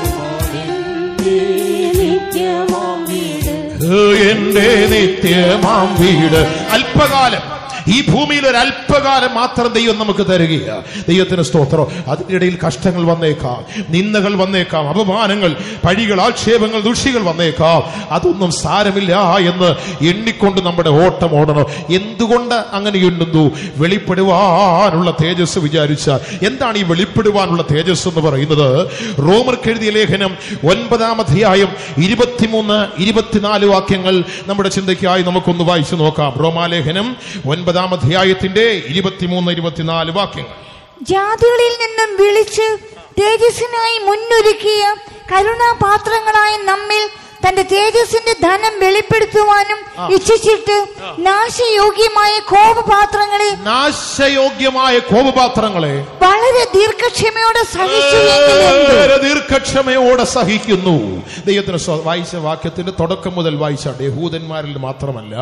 നിത്യമാം വീട് എന്റെ നിത്യമാം വീട് അല്പകാലം ഈ ഭൂമിയിൽ ഒരു അല്പകാലം മാത്രം ദൈവം നമുക്ക് തരികയാണ് ദൈവത്തിന് സ്തോത്രം അതിന്റെ ഇടയിൽ കഷ്ടങ്ങൾ വന്നേക്കാം നിന്ദകൾ വന്നേക്കാം അപമാനങ്ങൾ പഴികൾ ആക്ഷേപങ്ങൾ ദുഷികൾ വന്നേക്കാം അതൊന്നും സാരമില്ല എന്ന് എണ്ണിക്കൊണ്ട് നമ്മുടെ ഓട്ടം ഓടണം എന്തുകൊണ്ട് അങ്ങനെ എണ്ണുന്നു വെളിപ്പെടുവാനുള്ള തേജസ് വിചാരിച്ചാൽ എന്താണ് ഈ വെളിപ്പെടുവാനുള്ള തേജസ് എന്ന് പറയുന്നത് റോമർക്ക് എഴുതിയ ലേഖനം ഒൻപതാം അധ്യായം ഇരുപത്തിമൂന്ന് ഇരുപത്തിനാല് വാക്യങ്ങൾ നമ്മുടെ ചിന്തയ്ക്കായി നമുക്കൊന്ന് വായിച്ചു നോക്കാം റോമാലേഖനം ഒൻപതാം അധ്യായത്തിന്റെ ഇരുപത്തിമൂന്ന് ഇരുപത്തിനാല് വാക്യങ്ങൾ ജാതികളിൽ നിന്നും വിളിച്ച് തേജസ്സിനായി മുന്നൊരുക്കിയ കരുണാപാത്രങ്ങളായ നമ്മിൽ തന്റെ തേജസ്സിന്റെ ധനം വെളിപ്പെടുത്തുവാനും ഇച്ഛിച്ചിട്ട് നാശയോഗ്യമായ കോപപാത്രങ്ങളെ നാശയോഗ്യമായ കോപപാത്രങ്ങളെ വളരെ ദീർഘക്ഷമയോടെ സഹിച്ചു എങ്കിലെന്ത്? വളരെ ദീർഘക്ഷമയോടെ സഹിക്കുന്നു ദൈവത്തിന് സ്വ- വായിച്ച വാക്യത്തിന്റെ തുടക്കം മുതൽ വായിച്ചാണ് യഹൂദന്മാരിൽ മാത്രമല്ല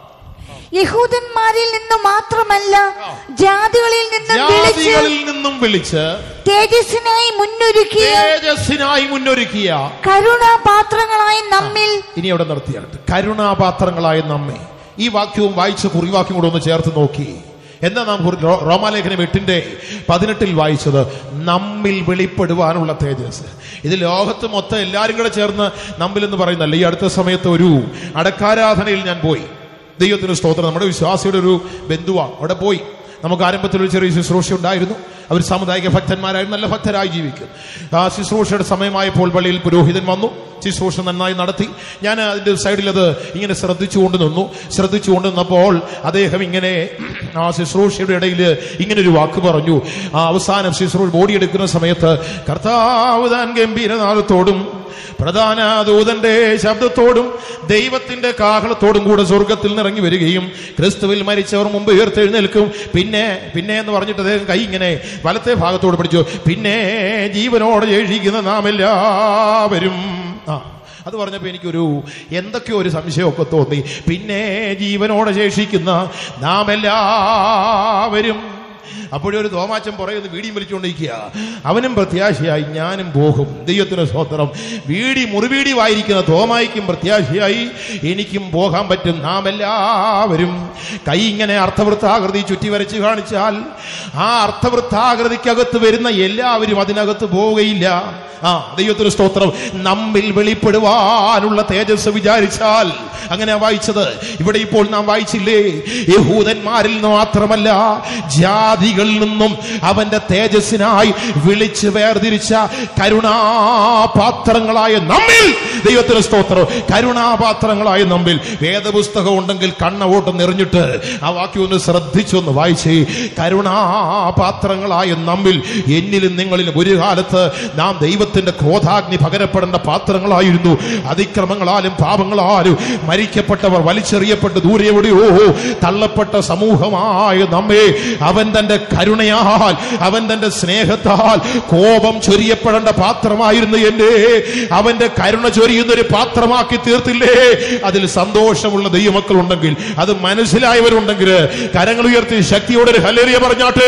യഹൂദന്മാരിൽ നിന്നു മാത്രമല്ല ജാതികളിൽ നിന്നും വിളിച്ച് ജാതികളിൽ നിന്നും വിളിച്ച് തേജസ്സിനായി മുന്നൊരുക്കിയ തേജസ്സിനായി മുന്നൊരുക്കിയ കരുണാപാത്രങ്ങളായ നമ്മിൽ ഇനി അവിടെ നിർത്തിയാണ് കരുണാപാത്രങ്ങളായ നമ്മെ ഈ വാക്യവും വായിച്ച കുറിവാക്യം കൂടെ ഒന്ന് ചേർത്ത് നോക്കി എന്താ നാം കുറി- റോ- റോമാലേഖനം എട്ടിന്റെ പതിനെട്ടിൽ വായിച്ചത് നമ്മിൽ വെളിപ്പെടുവാനുള്ള തേജസ് ഇത് ലോകത്ത് മൊത്തം എല്ലാവരും കൂടെ ചേർന്ന് നമ്മിൽ എന്ന് പറയുന്നല്ല ഈ അടുത്ത സമയത്ത് ഒരു അടക്കാരാധനയിൽ ഞാൻ പോയി ദൈവത്തിന് സ്തോത്രം നമ്മുടെ വിശ്വാസിയുടെ ഒരു ബന്ധുവാണ് അവിടെ പോയി നമുക്ക് ആരംഭത്തിൽ ഒരു ചെറിയ ശുശ്രൂഷ ഉണ്ടായിരുന്നു അവർ സാമുദായിക ഭക്തന്മാരായി നല്ല ഭക്തരായി ജീവിക്കും ആ ശുശ്രൂഷയുടെ സമയമായപ്പോൾ പള്ളിയിൽ പുരോഹിതൻ വന്നു ശുശ്രൂഷ നന്നായി നടത്തി ഞാൻ അതിന്റെ സൈഡിൽ അത് ഇങ്ങനെ ശ്രദ്ധിച്ചുകൊണ്ട് നിന്നു ശ്രദ്ധിച്ചുകൊണ്ട് നിന്നപ്പോൾ അദ്ദേഹം ഇങ്ങനെ ആ ശുശ്രൂഷയുടെ ഇടയിൽ ഇങ്ങനെ ഒരു വാക്ക് പറഞ്ഞു ആ അവസാനം ശുശ്രൂഷ ഓടിയെടുക്കുന്ന സമയത്ത് കർത്താവ് താൻ ഗംഭീരനാഥത്തോടും പ്രധാന ദൂതന്റെ ശബ്ദത്തോടും ദൈവത്തിന്റെ കാഹളത്തോടും കൂടെ സ്വർഗത്തിൽ നിറങ്ങി വരികയും ക്രിസ്തുവിൽ മരിച്ചവർ മുമ്പ് ഉയർത്തെഴുന്നേൽക്കും പിന്നെ പിന്നെ എന്ന് പറഞ്ഞിട്ട് അദ്ദേഹം കൈ ഇങ്ങനെ വലത്തെ ഭാഗത്തോട് പിടിച്ചു പിന്നെ ജീവനോടെ ശേഷിക്കുന്ന നാം എല്ലാവരും ആ അത് പറഞ്ഞപ്പോൾ എനിക്കൊരു എന്തൊക്കെയോ ഒരു സംശയമൊക്കെ തോന്നി പിന്നെ ജീവനോടെ ശേഷിക്കുന്ന നാം എല്ലാവരും അപ്പോഴൊരു തോമാച്ചൻ പറയുന്നത് വീടിയും വലിച്ചുകൊണ്ടിരിക്കുക അവനും പ്രത്യാശയായി ഞാനും പോകും ദൈവത്തിന് സ്വോത്രം വീടി മുറിവീടി വായിരിക്കുന്ന തോമായിക്കും പ്രത്യാശയായി എനിക്കും പോകാൻ പറ്റും നാം എല്ലാവരും കൈ ഇങ്ങനെ അർത്ഥവൃത്താകൃതി ചുറ്റി വരച്ച് കാണിച്ചാൽ ആ അർത്ഥവൃത്താകൃതിക്കകത്ത് വരുന്ന എല്ലാവരും അതിനകത്ത് പോവുകയില്ല ആ ദൈവത്തിന് സ്തോത്രം നമ്മിൽ വെളിപ്പെടുവാനുള്ള തേജസ് വിചാരിച്ചാൽ അങ്ങനെ വായിച്ചത് ഇവിടെ ഇപ്പോൾ നാം വായിച്ചില്ലേ യഹൂദന്മാരിൽ നിന്ന് മാത്രമല്ല ജാതികളിൽ നിന്നും അവന്റെ തേജസ്സിനായി വിളിച്ച് വേർതിരിച്ച കരുണാപാത്രങ്ങളായ നമ്മിൽ ദൈവത്തിന് സ്തോത്രം കരുണാപാത്രങ്ങളായ നമ്മിൽ വേദപുസ്തകം ഉണ്ടെങ്കിൽ കണ്ണവോട്ട് നിറഞ്ഞിട്ട് ആ വാക്യം ഒന്ന് ശ്രദ്ധിച്ചൊന്ന് വായിച്ചേ കരുണാപാത്രങ്ങളായ നമ്മിൽ എന്നിലും നിങ്ങളിലും ഒരു കാലത്ത് നാം ദൈവത്തിന്റെ ക്രോധാഗ്നി പകരപ്പെടേണ്ട പാത്രങ്ങളായിരുന്നു അതിക്രമങ്ങളാലും പാപങ്ങളാലും മരിക്കപ്പെട്ടവർ വലിച്ചെറിയപ്പെട്ട് ദൂരെ എവിടെയോ തള്ളപ്പെട്ട സമൂഹമായ നമ്മെ അവൻ തന്റെ കരുണയാൽ അവൻ തന്റെ സ്നേഹത്താൽ കോപം ചൊരിയപ്പെടേണ്ട പാത്രമായിരുന്നു എന്നെ അവന്റെ കരുണ ചൊരിയുന്ന ഒരു പാത്രമാക്കി തീർത്തില്ലേ അതിൽ സന്തോഷമുള്ള ദൈവമക്കൾ ഉണ്ടെങ്കിൽ അത് മനസ്സിലായവരുണ്ടെങ്കിൽ കരങ്ങൾ ഉയർത്തി ശക്തിയോടെ ഒരു ഹലേറിയ പറഞ്ഞാട്ടെ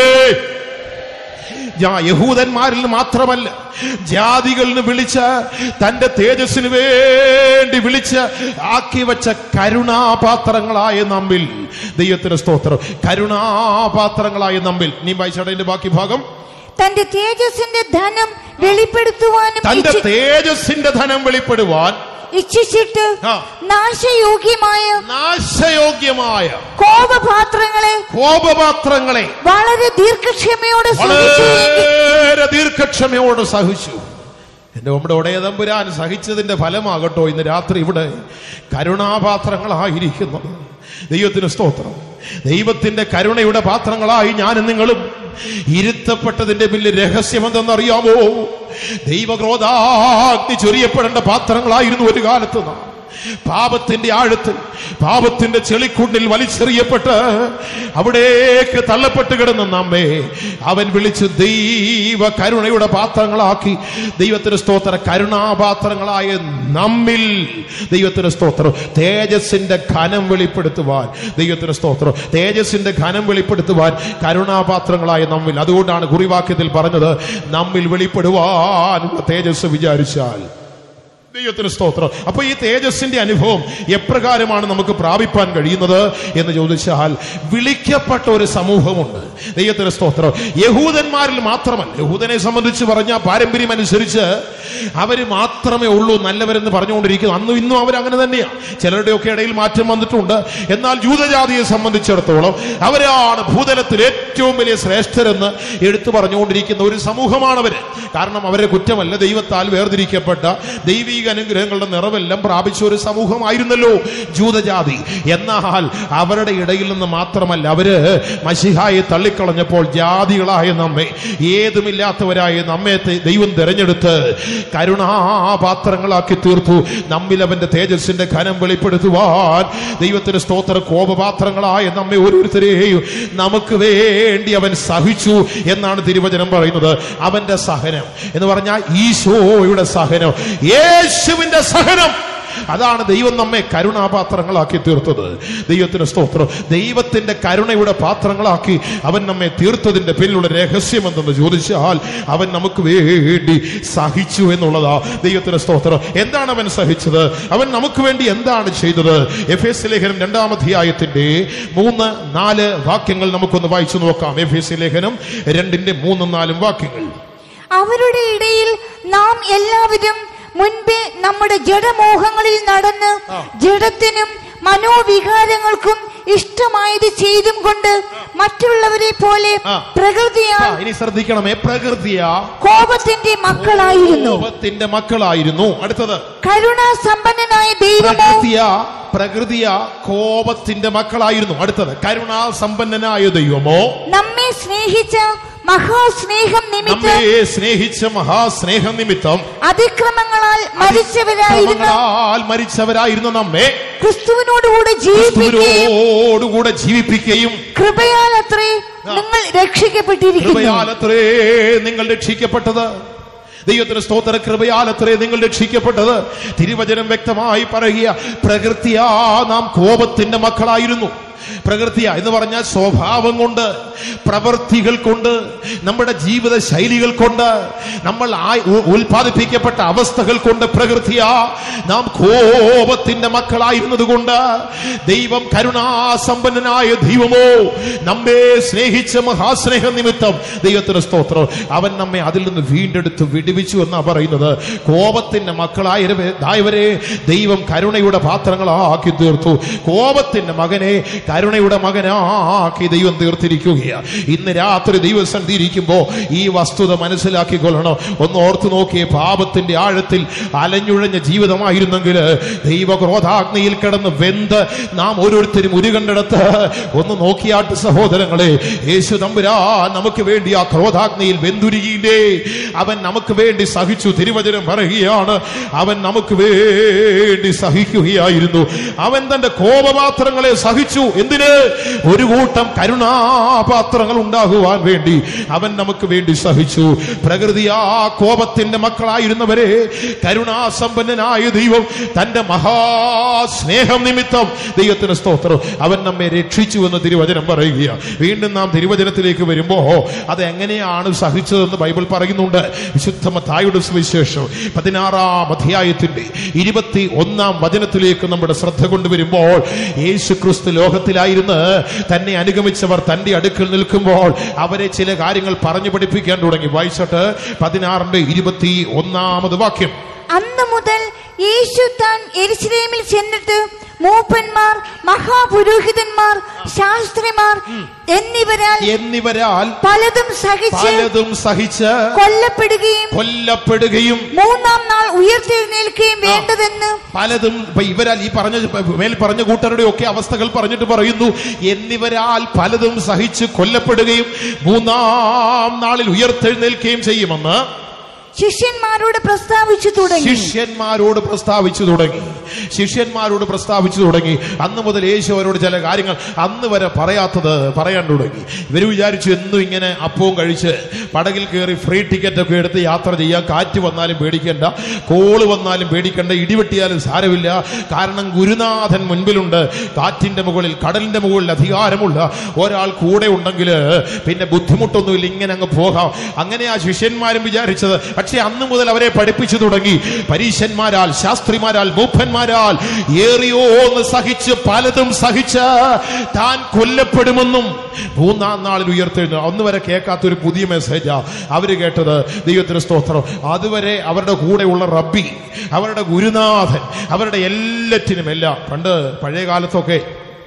ഞാൻ യഹൂദന്മാരിൽ നിന്ന് മാത്രമല്ല ജാതികളിൽ നിന്ന് വിളിച്ച് തന്റെ തേജസ്സിന് വേണ്ടി വിളിച്ച് ആക്കി വെച്ച കരുണാപാത്രങ്ങളായ നമ്മിൽ ദൈവത്തിന്റെ സ്തോത്രം കരുണാപാത്രങ്ങളായ നമ്മിൽ നീ വായിച്ചടന്റെ ബാക്കി ഭാഗം തന്റെ തേജസ്സിന്റെ ധനം വെളിപ്പെടുത്തുവാനും തന്റെ ഇച്ഛി- തേജസ്സിന്റെ ധനം വെളിപ്പെടുവാൻ ഇച്ഛിച്ചിട്ട് ആ. നാശയോഗ്യമായ നാശയോഗ്യമായ കോപപാത്രങ്ങളെ കോപപാത്രങ്ങളെ വളരെ ദീർഘക്ഷമയോടെ സഹിച്ചു എങ്കിൽ വളരെ ദീർഘക്ഷമയോട് സഹിച്ചു എന്റെ നമ്മുടെ ഉടയതമ്പുരാൻ സഹിച്ചതിന്റെ ഫലമാകട്ടോ ഇന്ന് രാത്രി ഇവിടെ കരുണാപാത്രങ്ങളായിരിക്കുന്നത് ദൈവത്തിന് സ്തോത്രം ദൈവത്തിന്റെ കരുണയുടെ പാത്രങ്ങളായി ഞാനും നിങ്ങളും ഇരുത്തപ്പെട്ടതിന്റെ വലിയ രഹസ്യം എന്തെന്നറിയാമോ ദൈവക്രോധാഗ്നി ചൊരിയപ്പെടേണ്ട പാത്രങ്ങളായിരുന്നു ഒരു കാലത്ത് നാം പാപത്തിന്റെ ആഴത്തിൽ പാപത്തിന്റെ ചെളിക്കുണ്ടിൽ വലിച്ചെറിയപ്പെട്ട് അവിടേക്ക് തള്ളപ്പെട്ട് കിടന്ന നമ്മെ അവൻ വിളിച്ച് ദൈവ കരുണയുടെ പാത്രങ്ങളാക്കി ദൈവത്തിന് സ്തോത്ര കരുണാപാത്രങ്ങളായ നമ്മിൽ ദൈവത്തിന് സ്തോത്രം തേജസ്സിന്റെ ഘനം വെളിപ്പെടുത്തുവാൻ ദൈവത്തിന് സ്തോത്രം തേജസ്സിന്റെ ഘനം വെളിപ്പെടുത്തുവാൻ കരുണാപാത്രങ്ങളായ നമ്മിൽ അതുകൊണ്ടാണ് കുറിവാക്യത്തിൽ പറഞ്ഞത് നമ്മിൽ വെളിപ്പെടുവാനുള്ള തേജസ് വിചാരിച്ചാൽ ദൈവത്തിന് സ്തോത്രം അപ്പൊ ഈ തേജസ്സിന്റെ അനുഭവം എപ്രകാരമാണ് നമുക്ക് പ്രാപിപ്പാൻ കഴിയുന്നത് എന്ന് ചോദിച്ചാൽ വിളിക്കപ്പെട്ട ഒരു സമൂഹമുണ്ട് ദൈവത്തിന് സ്തോത്രം യഹൂദന്മാരിൽ മാത്രമല്ല യഹൂദനെ സംബന്ധിച്ച് പറഞ്ഞ പാരമ്പര്യം അനുസരിച്ച് അവര് മാത്രമേ ഉള്ളൂ നല്ലവരെന്ന് പറഞ്ഞുകൊണ്ടിരിക്കുന്നു അന്നും ഇന്നും അവർ അങ്ങനെ തന്നെയാണ് ചിലരുടെയൊക്കെ ഇടയിൽ മാറ്റം വന്നിട്ടുണ്ട് എന്നാൽ ജൂതജാതിയെ സംബന്ധിച്ചിടത്തോളം അവരാണ് ഭൂതലത്തിൽ ഏറ്റവും വലിയ ശ്രേഷ്ഠരെന്ന് എടുത്തു പറഞ്ഞുകൊണ്ടിരിക്കുന്ന ഒരു സമൂഹമാണ് അവര് കാരണം അവരെ കുറ്റമല്ല ദൈവത്താൽ വേർതിരിക്കപ്പെട്ട ദൈവിക അനുഗ്രഹങ്ങളുടെ നിറവെല്ലാം പ്രാപിച്ച ഒരു സമൂഹമായിരുന്നല്ലോ ജൂതജാതി എന്നാൽ അവരുടെ ഇടയിൽ നിന്ന് മാത്രമല്ല അവര് മഷിഹായെ തള്ളിക്കളഞ്ഞപ്പോൾ ജാതികളായ നമ്മെ ഏതുമില്ലാത്തവരായ നമ്മെ തെ- ദൈവം തിരഞ്ഞെടുത്ത് കരുണാപാത്രങ്ങളാക്കി തീർത്തു നമ്മിൽ അവന്റെ തേജസ്സിന്റെ ഘനം വെളിപ്പെടുത്തുവാൻ ദൈവത്തിന് സ്തോത്ര കോപപാത്രങ്ങളായ നമ്മെ ഓരോരുത്തരെയും നമുക്ക് വേണ്ടി അവൻ സഹിച്ചു എന്നാണ് തിരുവചനം പറയുന്നത് അവന്റെ സഹനം എന്ന് പറഞ്ഞാൽ ഈശോയുടെ സഹനം യേശുവിന്റെ സഹനം അതാണ് ദൈവം നമ്മെ കരുണാപാത്രങ്ങളാക്കി തീർത്തത് ദൈവത്തിന് സ്തോത്രം ദൈവത്തിന്റെ കരുണയുടെ പാത്രങ്ങളാക്കി അവൻ നമ്മെ തീർത്തതിന്റെ പിന്നിലുള്ള രഹസ്യം എന്തെന്ന് ചോദിച്ചാൽ അവൻ നമുക്ക് വേണ്ടി സഹിച്ചു എന്നുള്ളതാ ദൈവത്തിന് സ്തോത്രം എന്താണ് അവൻ സഹിച്ചത് അവൻ നമുക്ക് വേണ്ടി എന്താണ് ചെയ്തത് എഫ് എസ് ലേഖനം രണ്ടാം അധ്യായത്തിന്റെ മൂന്ന് നാല് വാക്യങ്ങൾ നമുക്കൊന്ന് വായിച്ചു നോക്കാം എഫ് എസ് ലേഖനം രണ്ടിന്റെ മൂന്നും നാലും വാക്യങ്ങൾ അവരുടെ ഇടയിൽ നാം എല്ലാവരും മുൻപേ നമ്മുടെ ജഡമോഹങ്ങളിൽ നടന്ന് ആ. ജഡത്തിനും മനോവികാരങ്ങൾക്കും ഇഷ്ടമായത് ചെയ്തും കൊണ്ട് മറ്റുള്ളവരെ പോലെ ആ. പ്രകൃതിയാ ആ, ഇനി ശ്രദ്ധിക്കണമേ പ്രകൃതിയാ കോപത്തിന്റെ മക്കളായിരുന്നു കോപത്തിന്റെ മക്കളായിരുന്നു അടുത്തത് കരുണാസമ്പന്നനായ ദൈവമോ പ്രകൃതിയ പ്രകൃതിയ കോപത്തിന്റെ മക്കളായിരുന്നു അടുത്തത് കരുണാസമ്പന്നനായ ദൈവമോ നമ്മെ സ്നേഹിച്ച മഹാസ്നേഹം നിമിത്തം നമ്മെ സ്നേഹിച്ച മഹാസ്നേഹ നിമിത്തം അതിക്രമങ്ങളാൽ മരിച്ചവരായിരുന്ന ക്രമങ്ങളാൽ മരിച്ചവരായിരുന്ന നമ്മെ ക്രിസ്തുവിനോടുകൂടെ ജീവിപ്പിക്കുകയും ക്രിസ്തുവിനോടുകൂടെ ജീവിപ്പിക്കുകയും കൃപയാൽ അത്രേ നിങ്ങൾ രക്ഷിക്കപ്പെട്ടിരിക്കുന്നു കൃപയാലത്രേ നിങ്ങൾ രക്ഷിക്കപ്പെട്ടത് ദൈവത്തിന് സ്തോത്ര കൃപയാലത്രേ നിങ്ങൾ രക്ഷിക്കപ്പെട്ടത് തിരുവചനം വ്യക്തമായി പറയുക പ്രകൃതിയാ നാം കോപത്തിന്റെ മക്കളായിരുന്നു പ്രകൃതിയ എന്ന് പറഞ്ഞാൽ സ്വഭാവം കൊണ്ട് പ്രവൃത്തികൾ കൊണ്ട് നമ്മുടെ ജീവിത ശൈലികൾ കൊണ്ട് നമ്മൾ ആയി- ഉ- ഉൽപ്പാദിപ്പിക്കപ്പെട്ട അവസ്ഥകൾ കൊണ്ട് പ്രകൃതിയ നാം കോപത്തിന്റെ മക്കളായിരുന്നത് കൊണ്ട് ദൈവം കരുണാസമ്പന്നനായ ദൈവമോ നമ്മെ സ്നേഹിച്ച മഹാസ്നേഹ നിമിത്തം ദൈവത്തിന് സ്തോത്രം അവൻ നമ്മെ അതിൽ നിന്ന് വീണ്ടെടുത്ത് വിടുവിച്ചു എന്നാ പറയുന്നത് കോപത്തിന്റെ മക്കളായവരെ ദൈവം കരുണയുടെ പാത്രങ്ങളാക്കി തീർത്തു കോപത്തിന്റെ മകനെ കരുണയുടെ മകനാക്കി ദൈവം തീർത്തിരിക്കുകയാണ് ഇന്ന് രാത്രി ദൈവസന്ധി ഇരിക്കുമ്പോ ഈ വസ്തുത മനസ്സിലാക്കിക്കൊള്ളണം ഒന്ന് ഓർത്തു നോക്കിയേ പാപത്തിന്റെ ആഴത്തിൽ അലഞ്ഞുഴഞ്ഞ ജീവിതമായിരുന്നെങ്കിൽ ദൈവക്രോധാഗ്നിയിൽ കിടന്ന് വെന്ത് നാം ഓരോരുത്തരും ഉരുകണ്ടെടുത്ത് ഒന്ന് നോക്കിയാട്ട് സഹോദരങ്ങളെ യേശു തമ്പുരാ നമുക്ക് വേണ്ടി ആ ക്രോധാഗ്നിയിൽ വെന്തുരുകിയില്ലേ അവൻ നമുക്ക് വേണ്ടി സഹിച്ചു തിരുവചനം പറയുകയാണ് അവൻ നമുക്ക് വേണ്ടി സഹിക്കുകയായിരുന്നു അവൻ തന്റെ കോപപാത്രങ്ങളെ സഹിച്ചു എന്തിന് ഒരു കൂട്ടം കരുണാപാത്രങ്ങൾ ഉണ്ടാകുവാൻ വേണ്ടി അവൻ നമുക്ക് വേണ്ടി സഹിച്ചു പ്രകൃതി ആ കോപത്തിന്റെ മക്കളായിരുന്നവരെ കരുണാസമ്പന്നനായ ദൈവം തന്റെ മഹാസ്നേഹം നിമിത്തം ദൈവത്തിന് സ്തോത്രം അവൻ നമ്മെ രക്ഷിച്ചു എന്ന് തിരുവചനം പറയുകയാണ് വീണ്ടും നാം തിരുവചനത്തിലേക്ക് വരുമ്പോ അത് എങ്ങനെയാണ് സഹിച്ചതെന്ന് ബൈബിൾ പറയുന്നുണ്ട് വിശുദ്ധ മത്തായിയുടെ സുവിശേഷം പതിനാറാം അധ്യായത്തിന്റെ ഇരുപത്തി ഒന്നാം വചനത്തിലേക്ക് നമ്മുടെ ശ്രദ്ധ കൊണ്ടുവരുമ്പോൾ യേശു ക്രിസ്തു ലോകത്തിലായിരുന്ന് തന്നെ അനുഗമിച്ചവർ തന്റെ അടുക്കൽ നിൽക്കുമ്പോൾ അവരെ ചില കാര്യങ്ങൾ പറഞ്ഞു പഠിപ്പിക്കാൻ തുടങ്ങി വായിച്ചോട്ട് പതിനാറിന്റെ ഇരുപത്തി ഒന്നാമത് വാക്യം അന്ന് മുതൽ യേശു താൻ എരിശിലേമിൽ ചെന്നിട്ട് മൂപ്പന്മാർ മഹാപുരോഹിതന്മാർ ശാസ്ത്രിമാർ എന്നിവരാൽ എന്നിവരാൽ പലതും സഹിച്ച് പലതും സഹിച്ച് കൊല്ലപ്പെടുകയും കൊല്ലപ്പെടുകയും മൂന്നാം നാൾ ഉയർത്തെഴുന്നേൽക്കുകയും വേണ്ടതെന്ന് പലതും ഇപ്പൊ ഇവരാൽ ഈ പറഞ്ഞ മേൽ പറഞ്ഞ കൂട്ടരുടെ ഒക്കെ അവസ്ഥകൾ പറഞ്ഞിട്ട് പറയുന്നു എന്നിവരാൽ പലതും സഹിച്ച് കൊല്ലപ്പെടുകയും മൂന്നാം നാളിൽ ഉയർത്തെഴുന്നേൽക്കുകയും ചെയ്യുമെന്ന് ശിഷ്യന്മാരോട് പ്രസ്താവിച്ചു തുടങ്ങി ശിഷ്യന്മാരോട് പ്രസ്താവിച്ചു തുടങ്ങി ശിഷ്യന്മാരോട് പ്രസ്താവിച്ചു തുടങ്ങി അന്ന് മുതൽ യേശു അവരോട് ചില കാര്യങ്ങൾ അന്ന് വരെ പറയാത്തത് പറയാൻ തുടങ്ങി ഇവർ വിചാരിച്ചു എന്നും ഇങ്ങനെ അപ്പവും കഴിച്ച് പടകിൽ കയറി ഫ്രീ ടിക്കറ്റ് ഒക്കെ എടുത്ത് യാത്ര ചെയ്യാം കാറ്റ് വന്നാലും പേടിക്കേണ്ട കോള് വന്നാലും പേടിക്കേണ്ട ഇടിവെട്ടിയാലും സാരമില്ല കാരണം ഗുരുനാഥൻ മുൻപിലുണ്ട് കാറ്റിന്റെ മുകളിൽ കടലിന്റെ മുകളിൽ അധികാരമുള്ള ഒരാൾ കൂടെ ഉണ്ടെങ്കിൽ പിന്നെ ബുദ്ധിമുട്ടൊന്നുമില്ല ഇങ്ങനെ അങ്ങ് പോകാം അങ്ങനെ ആ ശിഷ്യന്മാരും വിചാരിച്ചത് പക്ഷെ അന്ന് മുതൽ അവരെ പഠിപ്പിച്ചു തുടങ്ങി പരീശന്മാരാൽ ശാസ്ത്രിമാരാൽ മൂപ്പന്മാരാൽ ഏറിയോന്ന് സഹിച്ച് പലതും സഹിച്ച് താൻ കൊല്ലപ്പെടുമെന്നും മൂന്നാം നാളിൽ ഉയർത്തെഴുന്നു അന്ന് വരെ കേൾക്കാത്ത ഒരു പുതിയ മെസ്സേജാ അവര് കേട്ടത് ദൈവത്തിന് സ്തോത്രം അതുവരെ അവരുടെ കൂടെയുള്ള റബ്ബി അവരുടെ ഗുരുനാഥൻ അവരുടെ എല്ലാറ്റിനും എല്ലാം പണ്ട് പഴയ കാലത്തൊക്കെ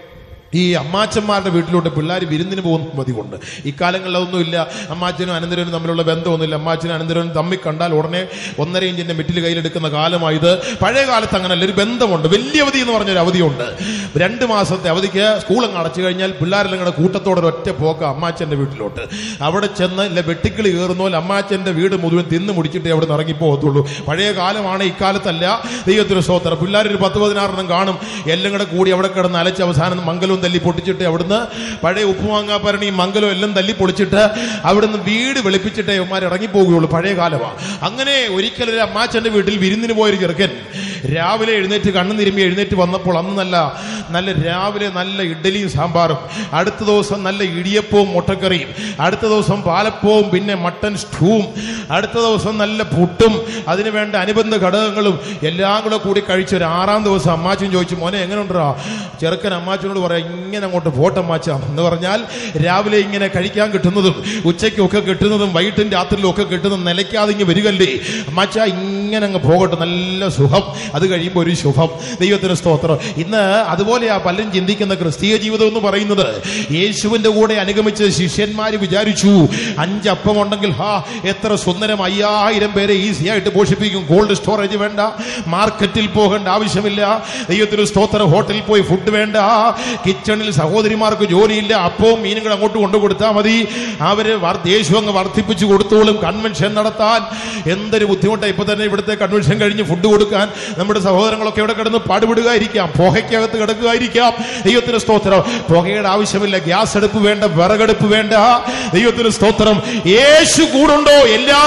ഈ അമ്മാച്ചന്മാരുടെ വീട്ടിലോട്ട് പിള്ളേർ വിരുന്നിന് പോകുന്ന മതികൊണ്ട് ഇക്കാലങ്ങളിൽ അതൊന്നും ഇല്ല അമ്മാച്ചനും അനന്തരനും തമ്മിലുള്ള ബന്ധമൊന്നുമില്ല അമ്മാച്ചനും അനന്തരനും തമ്മിൽ കണ്ടാൽ ഉടനെ ഒന്നര ഇഞ്ചിന്റെ മെറ്റിൽ കയ്യിലെടുക്കുന്ന കാലമായത് പഴയ കാലത്ത് അങ്ങനല്ല ഒരു ബന്ധമുണ്ട് വലിയ അവധി എന്ന് പറഞ്ഞൊരു അവധിയുണ്ട് രണ്ട് മാസത്തെ അവധിക്ക് സ്കൂളങ്ങ് അടച്ചു കഴിഞ്ഞാൽ പിള്ളേരെല്ലാം കൂടെ കൂട്ടത്തോടെ ഒരു ഒറ്റ പോക്ക് അമ്മാച്ചന്റെ വീട്ടിലോട്ട് അവിടെ ചെന്ന് ഇല്ല വെട്ടിക്കിളി കയറുന്ന പോലെ അമ്മാച്ചന്റെ വീട് മുഴുവൻ തിന്ന് മുടിച്ചിട്ടേ അവിടെ നിന്ന് ഇറങ്ങിപ്പോകത്തുള്ളൂ പഴയ കാലമാണ് ഇക്കാലത്തല്ല ദൈവത്തിന് സ്തോത്രം പിള്ളേർ ഒരു പത്ത് പതിനാറെണ്ണം കാണും എല്ലാം കൂടെ കൂടി അവിടെ കിടന്ന് അലച്ച് അവസാനം മംഗലവും തല്ലി പൊട്ടിച്ചിട്ട് അവിടുന്ന് പഴയ ഉപ്പുമാങ്ങാപ്പരണി മംഗലവും എല്ലാം തല്ലി പൊളിച്ചിട്ട് അവിടുന്ന് വീട് വെളുപ്പിച്ചിട്ടേ ഇവന്മാർ ഇറങ്ങിപ്പോവുകയുള്ളൂ പഴയ കാലമാണ് അങ്ങനെ ഒരിക്കലും ഒരു അമ്മാച്ചന്റെ വീട്ടിൽ വിരുന്നിന് പോയൊരു ചെറുക്കൻ രാവിലെ എഴുന്നേറ്റ് കണ്ണു തിരുമ്പി എഴുന്നേറ്റ് വന്നപ്പോൾ അന്ന് നല്ല നല്ല രാവിലെ നല്ല ഇഡ്ഡലിയും സാമ്പാറും അടുത്ത ദിവസം നല്ല ഇടിയപ്പവും മുട്ടക്കറിയും അടുത്ത ദിവസം പാലപ്പവും പിന്നെ മട്ടൻ സ്റ്റൂവും അടുത്ത ദിവസം നല്ല പുട്ടും അതിന് വേണ്ട അനുബന്ധ ഘടകങ്ങളും എല്ലാം കൂടെ കൂടി കഴിച്ച് ഒരു ആറാം ദിവസം അമ്മാച്ചൻ ചോദിച്ചു മോനെ എങ്ങനെ ഉണ്ടാ ചെറുക്കൻ അമ്മാച്ചനോട് പറയാം ഇങ്ങനെ അങ്ങോട്ട് പോട്ടമ്മാച്ച എന്ന് പറഞ്ഞാൽ രാവിലെ ഇങ്ങനെ കഴിക്കാൻ കിട്ടുന്നതും ഉച്ചയ്ക്കൊക്കെ കിട്ടുന്നതും വൈകിട്ടും രാത്രിയിലും ഒക്കെ കിട്ടുന്നതും നിലയ്ക്കാതെ ഇങ്ങനെ വരികല്ലേ അമ്മാച്ച ഇങ്ങനെ അങ്ങ് പോകട്ടെ നല്ല സുഖം അത് കഴിയുമ്പോൾ ഒരു ശുഭം ദൈവത്തിന് സ്തോത്രം ഇന്ന് അതുപോലെയാ പലരും ചിന്തിക്കുന്ന ക്രിസ്തീയ ജീവിതം എന്ന് പറയുന്നത് യേശുവിന്റെ കൂടെ അനുഗമിച്ച് ശിഷ്യന്മാര് വിചാരിച്ചു അഞ്ചപ്പം ഉണ്ടെങ്കിൽ ഹാ എത്ര സുന്ദരം അയ്യായിരം പേരെ ഈസി ആയിട്ട് പോഷിപ്പിക്കും കോൾഡ് സ്റ്റോറേജ് വേണ്ട മാർക്കറ്റിൽ പോകേണ്ട ആവശ്യമില്ല ദൈവത്തിന് സ്തോത്രം ഹോട്ടലിൽ പോയി ഫുഡ് വേണ്ട കിച്ചണിൽ സഹോദരിമാർക്ക് ജോലിയില്ല അപ്പവും മീനുകൾ അങ്ങോട്ട് കൊണ്ടു കൊടുത്താൽ മതി അവര് വർ- യേശു അങ്ങ് വർദ്ധിപ്പിച്ചു കൊടുത്തോളും കൺവെൻഷൻ നടത്താൻ എന്തൊരു ബുദ്ധിമുട്ടാണ് ഇപ്പൊ തന്നെ ഇവിടുത്തെ കൺവെൻഷൻ കഴിഞ്ഞ് ഫുഡ് കൊടുക്കാൻ നമ്മുടെ സഹോദരങ്ങളൊക്കെ ഇവിടെ കിടന്ന് പാടുപെടുകയായിരിക്കാം പുകയ്ക്കകത്ത് കിടക്കുകയായിരിക്കാം ദൈവത്തിന് സ്തോത്രം പുകയുടെ ആവശ്യമില്ല ഗ്യാസ് അടുപ്പ് വേണ്ട വിറകടുപ്പ് വേണ്ട ദൈവത്തിന് സ്തോത്രം യേശു കൂടുണ്ടോ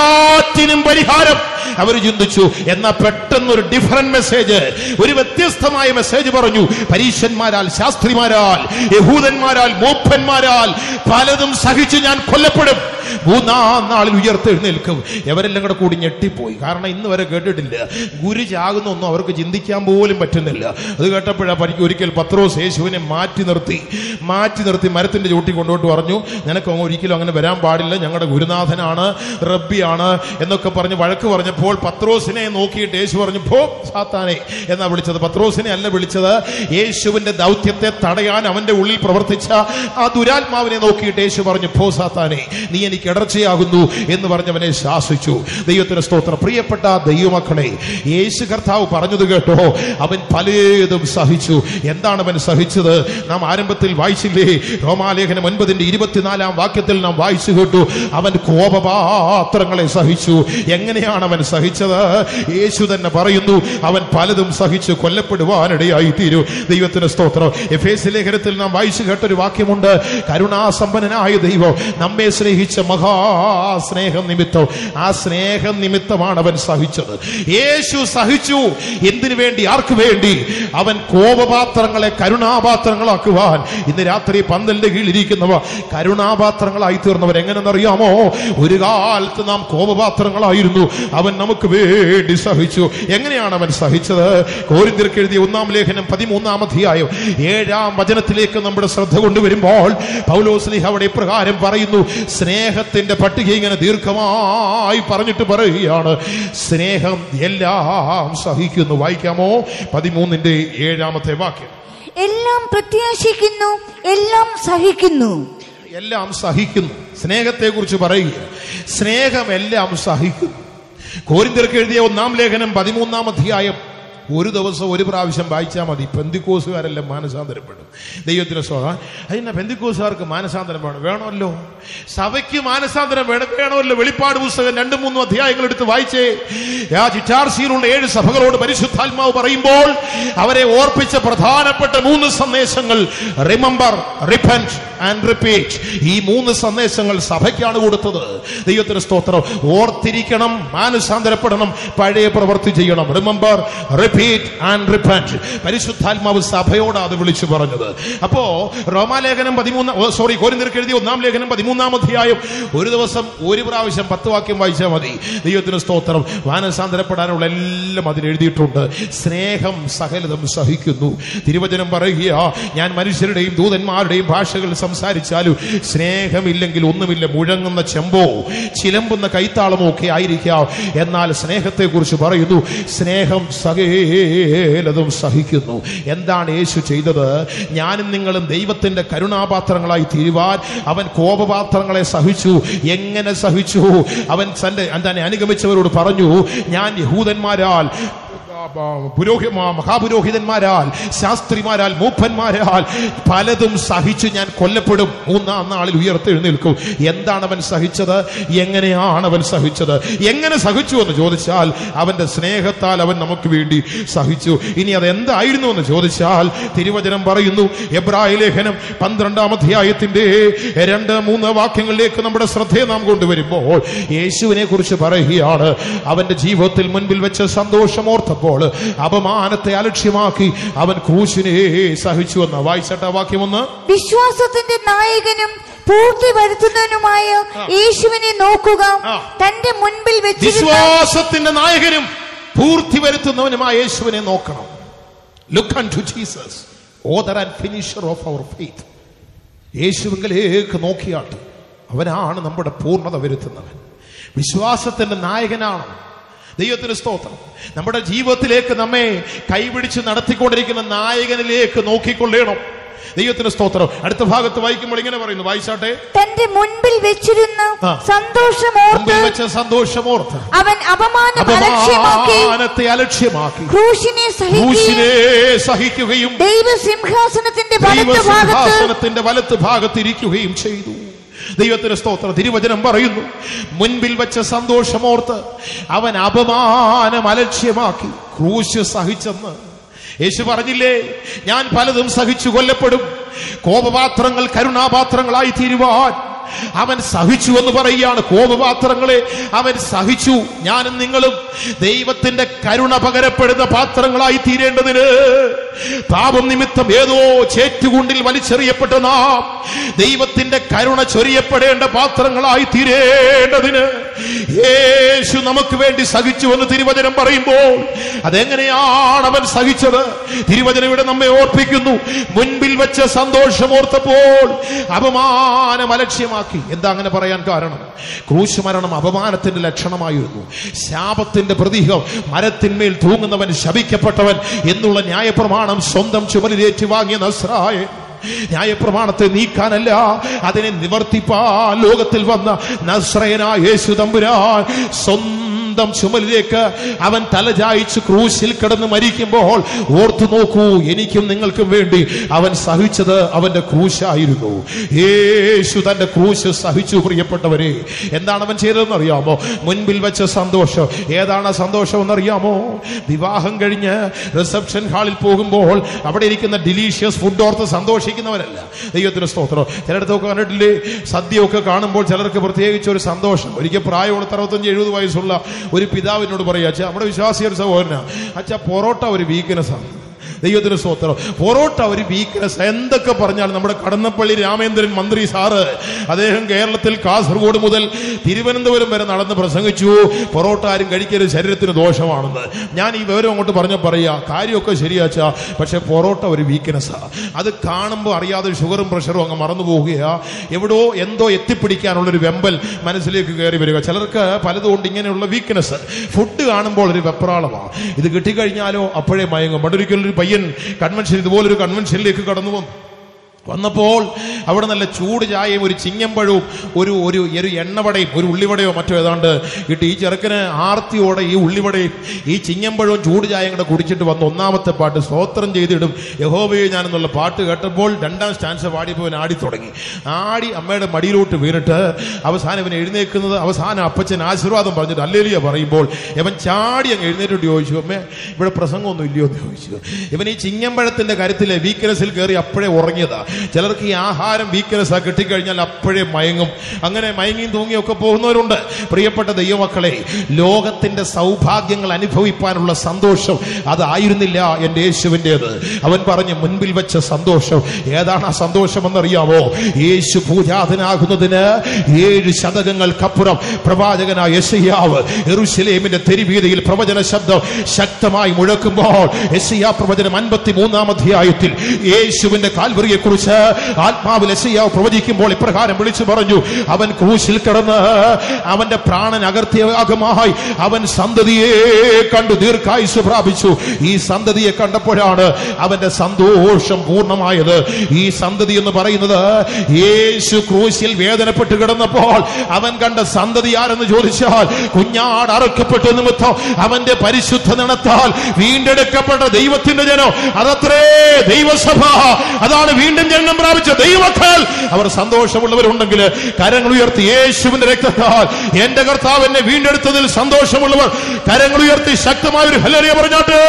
എല്ലാറ്റിനും പരിഹാരം അവർ ചിന്തിച്ചു എന്നാ പെട്ടെന്ന് ഒരു ഡിഫറന്റ് മെസ്സേജ് ഒരു വ്യത്യസ്തമായ മെസ്സേജ് പറഞ്ഞു പരീശന്മാരാൽ ശാസ്ത്രിമാരാൽ യഹൂദന്മാരാൽ മൂപ്പന്മാരാൽ പലതും സഹിച്ച് ഞാൻ കൊല്ലപ്പെടും മൂന്നാം നാളിൽ ഉയർത്തെഴുന്നേൽക്കും ഇവരെല്ലാം കൂടെ കൂടി ഞെട്ടിപ്പോയി കാരണം ഇന്ന് വരെ കേട്ടിട്ടില്ല ഗുരു ചാകുന്നൊന്നും അവർക്ക് ചിന്തിക്കാൻ പോലും പറ്റുന്നില്ല അത് കേട്ടപ്പോഴാ എനിക്ക് ഒരിക്കൽ പത്രോസ് യേശുവിനെ മാറ്റി നിർത്തി മാറ്റി നിർത്തി മരത്തിന്റെ ചൂട്ടി കൊണ്ടുപോയിട്ട് പറഞ്ഞു നിനക്ക് ഒരിക്കലും അങ്ങനെ വരാൻ പാടില്ല ഞങ്ങളുടെ ഗുരുനാഥനാണ് റബ്ബിയാണ് എന്നൊക്കെ പറഞ്ഞ് വഴക്ക് പറഞ്ഞപ്പോൾ പത്രോസിനെ നോക്കിയിട്ട് യേശു പറഞ്ഞു പോ സാത്താനെ എന്നാ വിളിച്ചത് പത്രോസിനെ അല്ല വിളിച്ചത് യേശുവിന്റെ ദൗത്യത്തെ തടയാൻ അവന്റെ ഉള്ളിൽ പ്രവർത്തിച്ച ആ ദുരാത്മാവിനെ നോക്കിയിട്ട് യേശു പറഞ്ഞു പോ സാത്താനെ നീ എനിക്ക് ഇടർച്ചയാകുന്നു എന്ന് പറഞ്ഞവനെ ശാസിച്ചു ദൈവത്തിന് സ്തോത്രം പ്രിയപ്പെട്ട ദൈവമക്കളെ യേശു കർത്താവ് പറഞ്ഞത് കേട്ടോ അവൻ പലതും സഹിച്ചു എന്താണ് അവൻ സഹിച്ചത് നാം ആരംഭത്തിൽ വായിച്ചില്ലേ റോമാലേഖനം ഒൻപതിന്റെ ഇരുപത്തിനാലാം വാക്യത്തിൽ നാം വായിച്ചു കേട്ടു അവൻ കോപപാത്രങ്ങളെ സഹിച്ചു എങ്ങനെയാണ് അവൻ സഹിച്ചത് യേശു തന്നെ പറയുന്നു അവൻ പലതും സഹിച്ചു കൊല്ലപ്പെടുവാനിടയായി തീരൂ ദൈവത്തിന് സ്തോത്രം എഫേസ് ലേഖനത്തിൽ നാം വായിച്ചു കേട്ടൊരു വാക്യമുണ്ട് കരുണാസമ്പന്നനായ ദൈവം നമ്മെ സ്നേഹിച്ച മഹാസ്നേഹം നിമിത്തം ആ സ്നേഹം നിമിത്തമാണ് അവൻ സഹിച്ചത് യേശു സഹിച്ചു എന്തിനു വേണ്ടി ആർക്ക് വേണ്ടി അവൻ കോപപാത്രങ്ങളെ കരുണാപാത്രങ്ങളാക്കുവാൻ ഇന്ന് രാത്രി പന്തലിന്റെ കീഴിലിരിക്കുന്നവ കരുണാപാത്രങ്ങളായി തീർന്നവർ എങ്ങനെന്നറിയാമോ ഒരു കാലത്ത് നാം കോപപാത്രങ്ങളായിരുന്നു അവൻ നമുക്ക് വേണ്ടി സഹിച്ചു എങ്ങനെയാണ് അവൻ സഹിച്ചത് കോരിന്തിർക്ക് എഴുതിയ ഒന്നാം ലേഖനം പതിമൂന്നാം അധ്യായം ഏഴാം വചനത്തിലേക്ക് നമ്മുടെ ശ്രദ്ധ കൊണ്ടുവരുമ്പോൾ പൗലോസ്ലിഹ അവിടെ ഇപ്രകാരം പറയുന്നു സ്നേഹത്തിന്റെ പട്ടിക ഇങ്ങനെ ദീർഘമായി പറഞ്ഞിട്ട് പറയുകയാണ് സ്നേഹം എല്ലാം സഹിക്കുന്നു വായിക്കാമോ പതിമൂന്നിന്റെ ഏഴാമത്തെ വാക്യം എല്ലാം പ്രത്യാശിക്കുന്നു എല്ലാം സഹിക്കുന്നു എല്ലാം സഹിക്കുന്നു സ്നേഹത്തെ കുറിച്ച് പറയുക സ്നേഹം എല്ലാം സഹിക്കുന്നു കോരിന്തിർക്ക് എഴുതിയ ഒന്നാം ലേഖനം പതിമൂന്നാം അധ്യായം ഒരു ദിവസം ഒരു പ്രാവശ്യം വായിച്ചാൽ മതി പെന്തിക്കോസുകാരെല്ലാം മാനസാന്തരപ്പെടും ദൈവത്തിന് സ്വ അതിനെ പെന്തിക്കോസുകാർക്ക് മാനസാന്തരം വേണം വേണമല്ലോ സഭയ്ക്ക് മാനസാന്തരം വേണം വേണമല്ലോ വെളിപ്പാട് പുസ്തകം രണ്ടും മൂന്നും അധ്യായങ്ങൾ എടുത്ത് വായിച്ചേ ആ ചിറ്റാർസിയിലുള്ള ഏഴ് സഭകളോട് പരിശുദ്ധാത്മാവ് പറയുമ്പോൾ അവരെ ഓർപ്പിച്ച പ്രധാനപ്പെട്ട മൂന്ന് സന്ദേശങ്ങൾ റിമംബർ റിപ്പൻറ്റ് ആൻഡ് റിപ്പീറ്റ് ഈ മൂന്ന് സന്ദേശങ്ങൾ സഭയ്ക്കാണ് കൊടുത്തത് ദൈവത്തിന് സ്തോത്രം ഓർത്തിരിക്കണം മാനസാന്തരപ്പെടണം പഴയ പ്രവൃത്തി ചെയ്യണം റിമംബർ റിപ്പീറ്റ് ആൻഡ് റിപ്പൻറ്റ് പരിശുദ്ധാത്മാവ് സഭയോട് അത് വിളിച്ചു പറഞ്ഞത് അപ്പോ റോമാലേഖനം പതിമൂന്ന് സോറി കോരിന്തിർക്ക് എഴുതിയ ഒന്നാം ലേഖനം പതിമൂന്നാം അധ്യായം ഒരു ദിവസം ഒരു പ്രാവശ്യം പത്ത് വാക്യം വായിച്ചാൽ മതി ദൈവത്തിന് സ്തോത്രം മാനസാന്തരപ്പെടാനുള്ള എല്ലാം അതിൽ എഴുതിയിട്ടുണ്ട് സ്നേഹം സകലതും സഹിക്കുന്നു തിരുവചനം പറയുക ഞാൻ മനുഷ്യരുടെയും ദൂതന്മാരുടെയും ഭാഷകൾ സംസാരിച്ചാലും സ്നേഹമില്ലെങ്കിൽ ഒന്നുമില്ല മുഴങ്ങുന്ന ചെമ്പോ ചിലമ്പുന്ന കൈത്താളമോ ഒക്കെ ആയിരിക്കാം എന്നാൽ സ്നേഹത്തെ കുറിച്ച് പറയുന്നു സ്നേഹം സകേലതും സഹിക്കുന്നു എന്താണ് യേശു ചെയ്തത് ഞാനും നിങ്ങളും ദൈവത്തിന്റെ കരുണാപാത്രങ്ങളായി തീരുവാൻ അവൻ കോപപാത്രങ്ങളെ സഹിച്ചു എങ്ങനെ സഹിച്ചു അവൻ തന്റെ തന്നെ അനുഗമിച്ചവരോട് പറഞ്ഞു ഞാൻ യഹൂദന്മാരാൽ പുരോഹി മഹാപുരോഹിതന്മാരാൽ ശാസ്ത്രിമാരാൽ മൂപ്പന്മാരാൽ പലതും സഹിച്ച് ഞാൻ കൊല്ലപ്പെടും മൂന്നാം നാളിൽ ഉയർത്തെഴുന്നേൽക്കും എന്താണ് അവൻ സഹിച്ചത് എങ്ങനെയാണ് അവൻ സഹിച്ചത് എങ്ങനെ സഹിച്ചു എന്ന് ചോദിച്ചാൽ അവന്റെ സ്നേഹത്താൽ അവൻ നമുക്ക് വേണ്ടി സഹിച്ചു ഇനി അത് എന്തായിരുന്നു എന്ന് ചോദിച്ചാൽ തിരുവചനം പറയുന്നു എബ്രായ ലേഖനം പന്ത്രണ്ടാം അധ്യായത്തിന്റെ രണ്ട് മൂന്ന് വാക്യങ്ങളിലേക്ക് നമ്മുടെ ശ്രദ്ധയെ നാം കൊണ്ടുവരുമ്പോൾ യേശുവിനെ കുറിച്ച് പറയുകയാണ് അവന്റെ ജീവിതത്തിൽ മുൻപിൽ വെച്ച് സന്തോഷമോർത്തപ്പോൾ അപമാനത്തെ അലക്ഷ്യമാക്കി അവൻ ക്രൂശിനെ സഹിച്ചു എന്ന വായിച്ചട്ട വാക്യം ഒന്ന് വിശ്വാസത്തിന്റെ നായകനും പൂർത്തി വരുത്തുന്നതിനുമായ യേശുവിനെ നോക്കുക ആ. തന്റെ മുൻപിൽ വെച്ചിരുന്ന വിശ്വാസത്തിന്റെ നായകനും പൂർത്തി വരുത്തുന്നവനുമായ യേശുവിനെ നോക്കണം look unto Jesus author and finisher of our faith യേശുവിലേക്ക് നോക്കിയാട്ട് അവനാണ് നമ്മുടെ പൂർണ്ണത വരുത്തുന്നവൻ വിശ്വാസത്തിന്റെ നായകനാണ് ദൈവത്തിന് സ്തോത്രം നമ്മുടെ ജീവിതത്തിലേക്ക് നമ്മെ കൈപിടിച്ച് നടത്തിക്കൊണ്ടിരിക്കുന്ന നായകനിലേക്ക് നോക്കിക്കൊള്ളണം ദൈവത്തിന് സ്തോത്രം അടുത്ത ഭാഗത്ത് വായിക്കുമ്പോൾ ഇങ്ങനെ പറയുന്നു വായിച്ചാട്ടെ തന്റെ മുൻപിൽ വെച്ചിരുന്ന ആ. സന്തോഷമോർത്ത് മുമ്പിൽ വെച്ച സന്തോഷമോർത്ത് അവൻ അപമാനം അലക്ഷ്യമാക്കി അപമാനത്തെ അലക്ഷ്യമാക്കി ക്രൂശിനെ സഹിക്കുകയും ക്രൂശിനെ സഹിക്കുകയും ദൈവസിംഹാസനത്തിന്റെ വലത്ത് ഭാഗത്ത് ദൈവസിംഹാസനത്തിന്റെ വലത്ത് ഭാഗത്തിരിക്കുകയും ചെയ്തു ദൈവത്തിന് സ്തോത്രം തിരുവചനം പറയുന്നു മുൻപിൽ വെച്ച സന്തോഷമോർത്ത് അവൻ അപമാനം അലക്ഷ്യമാക്കി ക്രൂശ് സഹിച്ചെന്ന് യേശു പറഞ്ഞില്ലേ ഞാൻ പലതും സഹിച്ചു കൊല്ലപ്പെടും കോപപാത്രങ്ങൾ കരുണാപാത്രങ്ങളായി തീരുവാൻ അവൻ സഹിച്ചു എന്ന് പറയുകയാണ് കോപപാത്രങ്ങളെ അവൻ സഹിച്ചു ഞാനും നിങ്ങളും ദൈവത്തിന്റെ കരുണ പകരപ്പെടുന്ന പാത്രങ്ങളായി തീരേണ്ടതിന് പാപം നിമിത്തം ഏതോ ചേറ്റുകുണ്ടിൽ വലിച്ചെറിയപ്പെട്ട നാം ദൈവത്തിന്റെ കരുണ ചൊരിയപ്പെടേണ്ട പാത്രങ്ങളായി തീരേണ്ടതിന് യേശു നമുക്ക് വേണ്ടി സഹിച്ചു എന്ന് തിരുവചനം പറയുമ്പോൾ അതെങ്ങനെയാണ് അവൻ സഹിച്ചത് തിരുവചനം ഇവിടെ നമ്മെ ഓർപ്പിക്കുന്നു മുൻപിൽ വെച്ച സന്തോഷം ഓർത്തപ്പോൾ അപമാനം അലക്ഷ്യമാക്കി എന്താ അങ്ങനെ പറയാൻ കാരണം ക്രൂശ് മരണം അപമാനത്തിന്റെ ലക്ഷണമായിരുന്നു ശാപത്തിന്റെ പ്രതീകം മരത്തിന്മേൽ തൂങ്ങുന്നവൻ ശപിക്കപ്പെട്ടവൻ എന്നുള്ള ന്യായപ്രമാണം സ്വന്തം ചുമലിലേറ്റി വാങ്ങിയ നസ്രായ ന്യായപ്രമാണത്തെ നീക്കാനല്ല അതിനെ നിവർത്തിപ്പാൻ ലോകത്തിൽ വന്ന നസ്രയനായ യേശു തമ്പുരാൻ സ്വന്തം ചുമലിലേക്ക് അവൻ തലചായിച്ച് ക്രൂശിൽ കിടന്ന് മരിക്കുമ്പോൾ ഓർത്തു നോക്കൂ എനിക്കും നിങ്ങൾക്കും വേണ്ടി അവൻ സഹിച്ചത് അവന്റെ ക്രൂശായിരുന്നു യേശു തന്റെ ക്രൂശ് സഹിച്ചു പ്രിയപ്പെട്ടവരെ എന്താണ് അവൻ ചെയ്തതെന്ന് അറിയാമോ മുൻപിൽ വെച്ച സന്തോഷം ഏതാണ് ആ സന്തോഷം എന്നറിയാമോ വിവാഹം കഴിഞ്ഞ് റിസപ്ഷൻ ഹാളിൽ പോകുമ്പോൾ അവിടെ ഇരിക്കുന്ന ഡിലീഷ്യസ് ഫുഡ് ഓർത്ത് സന്തോഷിക്കുന്നവരല്ല ദൈവത്തിന് സ്തോത്രം ചിലയിടത്തൊക്കെ കണ്ടിട്ടില്ലേ സദ്യയൊക്കെ കാണുമ്പോൾ ചിലർക്ക് പ്രത്യേകിച്ച് ഒരു സന്തോഷം ഒരിക്കൽ പ്രായമുള്ള അറുപത്തഞ്ച് എഴുപത് വയസ്സുള്ള ഒരു പിതാവിനോട് പറയുക അച്ഛാ നമ്മുടെ വിശ്വാസിയ ഒരു സഹോദരനാ അച്ഛാ പൊറോട്ട ഒരു വീക്ക്നെസ് ആണ് ദൈവത്തിന് സ്തോത്രം പൊറോട്ട ഒരു വീക്ക്നെസ് എന്തൊക്കെ പറഞ്ഞാലും നമ്മുടെ കടന്നപ്പള്ളി രാമേന്ദ്രൻ മന്ത്രി സാറ് അദ്ദേഹം കേരളത്തിൽ കാസർഗോഡ് മുതൽ തിരുവനന്തപുരം വരെ നടന്ന് പ്രസംഗിച്ചു പൊറോട്ട ആരും കഴിക്കരുത് ശരീരത്തിന് ദോഷമാണെന്ന് ഞാൻ ഈ വിവരം അങ്ങോട്ട് പറഞ്ഞ പറയാ കാര്യമൊക്കെ ശരിയാച്ചാ പക്ഷെ പൊറോട്ട ഒരു വീക്ക്നെസ്സാ അത് കാണുമ്പോൾ അറിയാതെ ഷുഗറും പ്രഷറും അങ്ങ് മറന്നു പോവുകയാ എവിടോ എന്തോ എത്തിപ്പിടിക്കാനുള്ള ഒരു വെമ്പൽ മനസ്സിലേക്ക് കയറി വരിക ചിലർക്ക് പലതുകൊണ്ട് ഇങ്ങനെയുള്ള വീക്ക്നെസ് ഫുഡ് കാണുമ്പോൾ ഒരു വെപ്രാളമാണ് ഇത് കിട്ടിക്കഴിഞ്ഞാലോ അപ്പോഴേ മയങ്ങും പണ്ടൊരിക്കലും ഒരു പയ്യൻ കൺവെൻഷൻ ഇതുപോലൊരു കൺവെൻഷനിലേക്ക് കടന്നു വന്നു വന്നപ്പോൾ അവിടെ നല്ല ചൂട് ചായയും ഒരു ചിങ്ങമ്പഴവും ഒരു ഒരു ഒരു എണ്ണവടയും ഒരു ഉള്ളിവടയോ മറ്റോ ഏതാണ്ട് ഇട്ട് ഈ ചെറുക്കന് ആർത്തിയോടെ ഈ ഉള്ളിവടയും ഈ ചിങ്ങമ്പഴവും ചൂട് ചായയും കൂടെ കുടിച്ചിട്ട് വന്ന ഒന്നാമത്തെ പാട്ട് സ്തോത്രം ചെയ്തിടും യഹോബയെ ഞാൻ എന്നുള്ള പാട്ട് കേട്ടപ്പോൾ രണ്ടാം സ്റ്റാൻസ് പാടിയപ്പോൾ ഇവൻ ആടി തുടങ്ങി ആടി അമ്മയുടെ മടിയിലോട്ട് വീണിട്ട് അവസാനം ഇവൻ എഴുന്നേക്കുന്നത് അവസാനം അപ്പച്ചൻ ആശീർവാദം പറഞ്ഞിട്ട് അല്ലേലിയ പറയുമ്പോൾ ഇവൻ ചാടി അങ്ങ് എഴുന്നേറ്റോട്ട് ചോദിച്ചു അമ്മേ ഇവിടെ പ്രസംഗമൊന്നും ഇല്ലയോ എന്ന് ചോദിച്ചു ഇവൻ ഈ ചിങ്ങമ്പഴത്തിന്റെ കാര്യത്തിലെ വീക്ക്നെസ്സിൽ കയറി അപ്പോഴേ ഉറങ്ങിയതാ ചിലർക്ക് ഈ ആഹാരം വീക്ക്നെസ് ആ കിട്ടിക്കഴിഞ്ഞാൽ അപ്പോഴേ മയങ്ങും അങ്ങനെ മയങ്ങിയും തൂങ്ങിയും ഒക്കെ പോകുന്നവരുണ്ട് പ്രിയപ്പെട്ട ദൈവമക്കളെ ലോകത്തിന്റെ സൗഭാഗ്യങ്ങൾ അനുഭവിപ്പാനുള്ള സന്തോഷം അതായിരുന്നില്ല എൻ്റെ യേശുവിൻ്റെത് അവൻ പറഞ്ഞ് മുൻപിൽ വെച്ച സന്തോഷം ഏതാണ് ആ സന്തോഷം എന്നറിയാമോ യേശു പൂജാതനാകുന്നതിന് ഏഴ് ശതകങ്ങൾക്കപ്പുറം പ്രവാചകനായ യശയ്യാവ് എറുശലേമിന്റെ തെരുവീതിയിൽ പ്രവചന ശബ്ദം ശക്തമായി മുഴക്കുമ്പോൾ യശയ്യാ പ്രവചനം അൻപത്തി മൂന്നാം അധ്യായത്തിൽ യേശുവിന്റെ കാൽവറിയെ കുറിച്ച് ആത്മാവിൽ യശയ്യാവ് പ്രവചിക്കുമ്പോൾ ഇപ്രകാരം വിളിച്ചു പറഞ്ഞു അവൻ ക്രൂശിൽ കിടന്ന് അവന്റെ പ്രാണൻ അകർത്തിയാകമായി അവൻ സന്തതിയെ കണ്ടു ദീർഘായുസ് പ്രാപിച്ചു ഈ സന്തതിയെ കണ്ടപ്പോഴാണ് അവന്റെ സന്തോഷം പൂർണ്ണമായത് ഈ സന്തതി എന്ന് പറയുന്നത് യേശു ക്രൂശിൽ വേദനപ്പെട്ട് കിടന്നപ്പോൾ അവൻ കണ്ട സന്തതി ആരെന്ന് ചോദിച്ചാൽ കുഞ്ഞാട് അറക്കപ്പെട്ട നിമിത്തം അവന്റെ പരിശുദ്ധ നിണത്താൽ വീണ്ടെടുക്കപ്പെട്ട ദൈവത്തിന്റെ ജനം അതത്രേ ദൈവസഭ അതാണ് വീണ്ടും ജന്മം പ്രാപിച്ച ദൈവമക്കൾ അവർ സന്തോഷമുള്ളവരുണ്ടെങ്കിൽ കരങ്ങൾ ഉയർത്തി യേശുവിന്റെ രക്തത്താൽ എന്റെ കർത്താവ് എന്നെ വീണ്ടെടുത്തതിൽ സന്തോഷമുള്ളവർ കരങ്ങൾ ഉയർത്തി ശക്തമായ ഒരു ഹലരിയ പറഞ്ഞാട്ടെ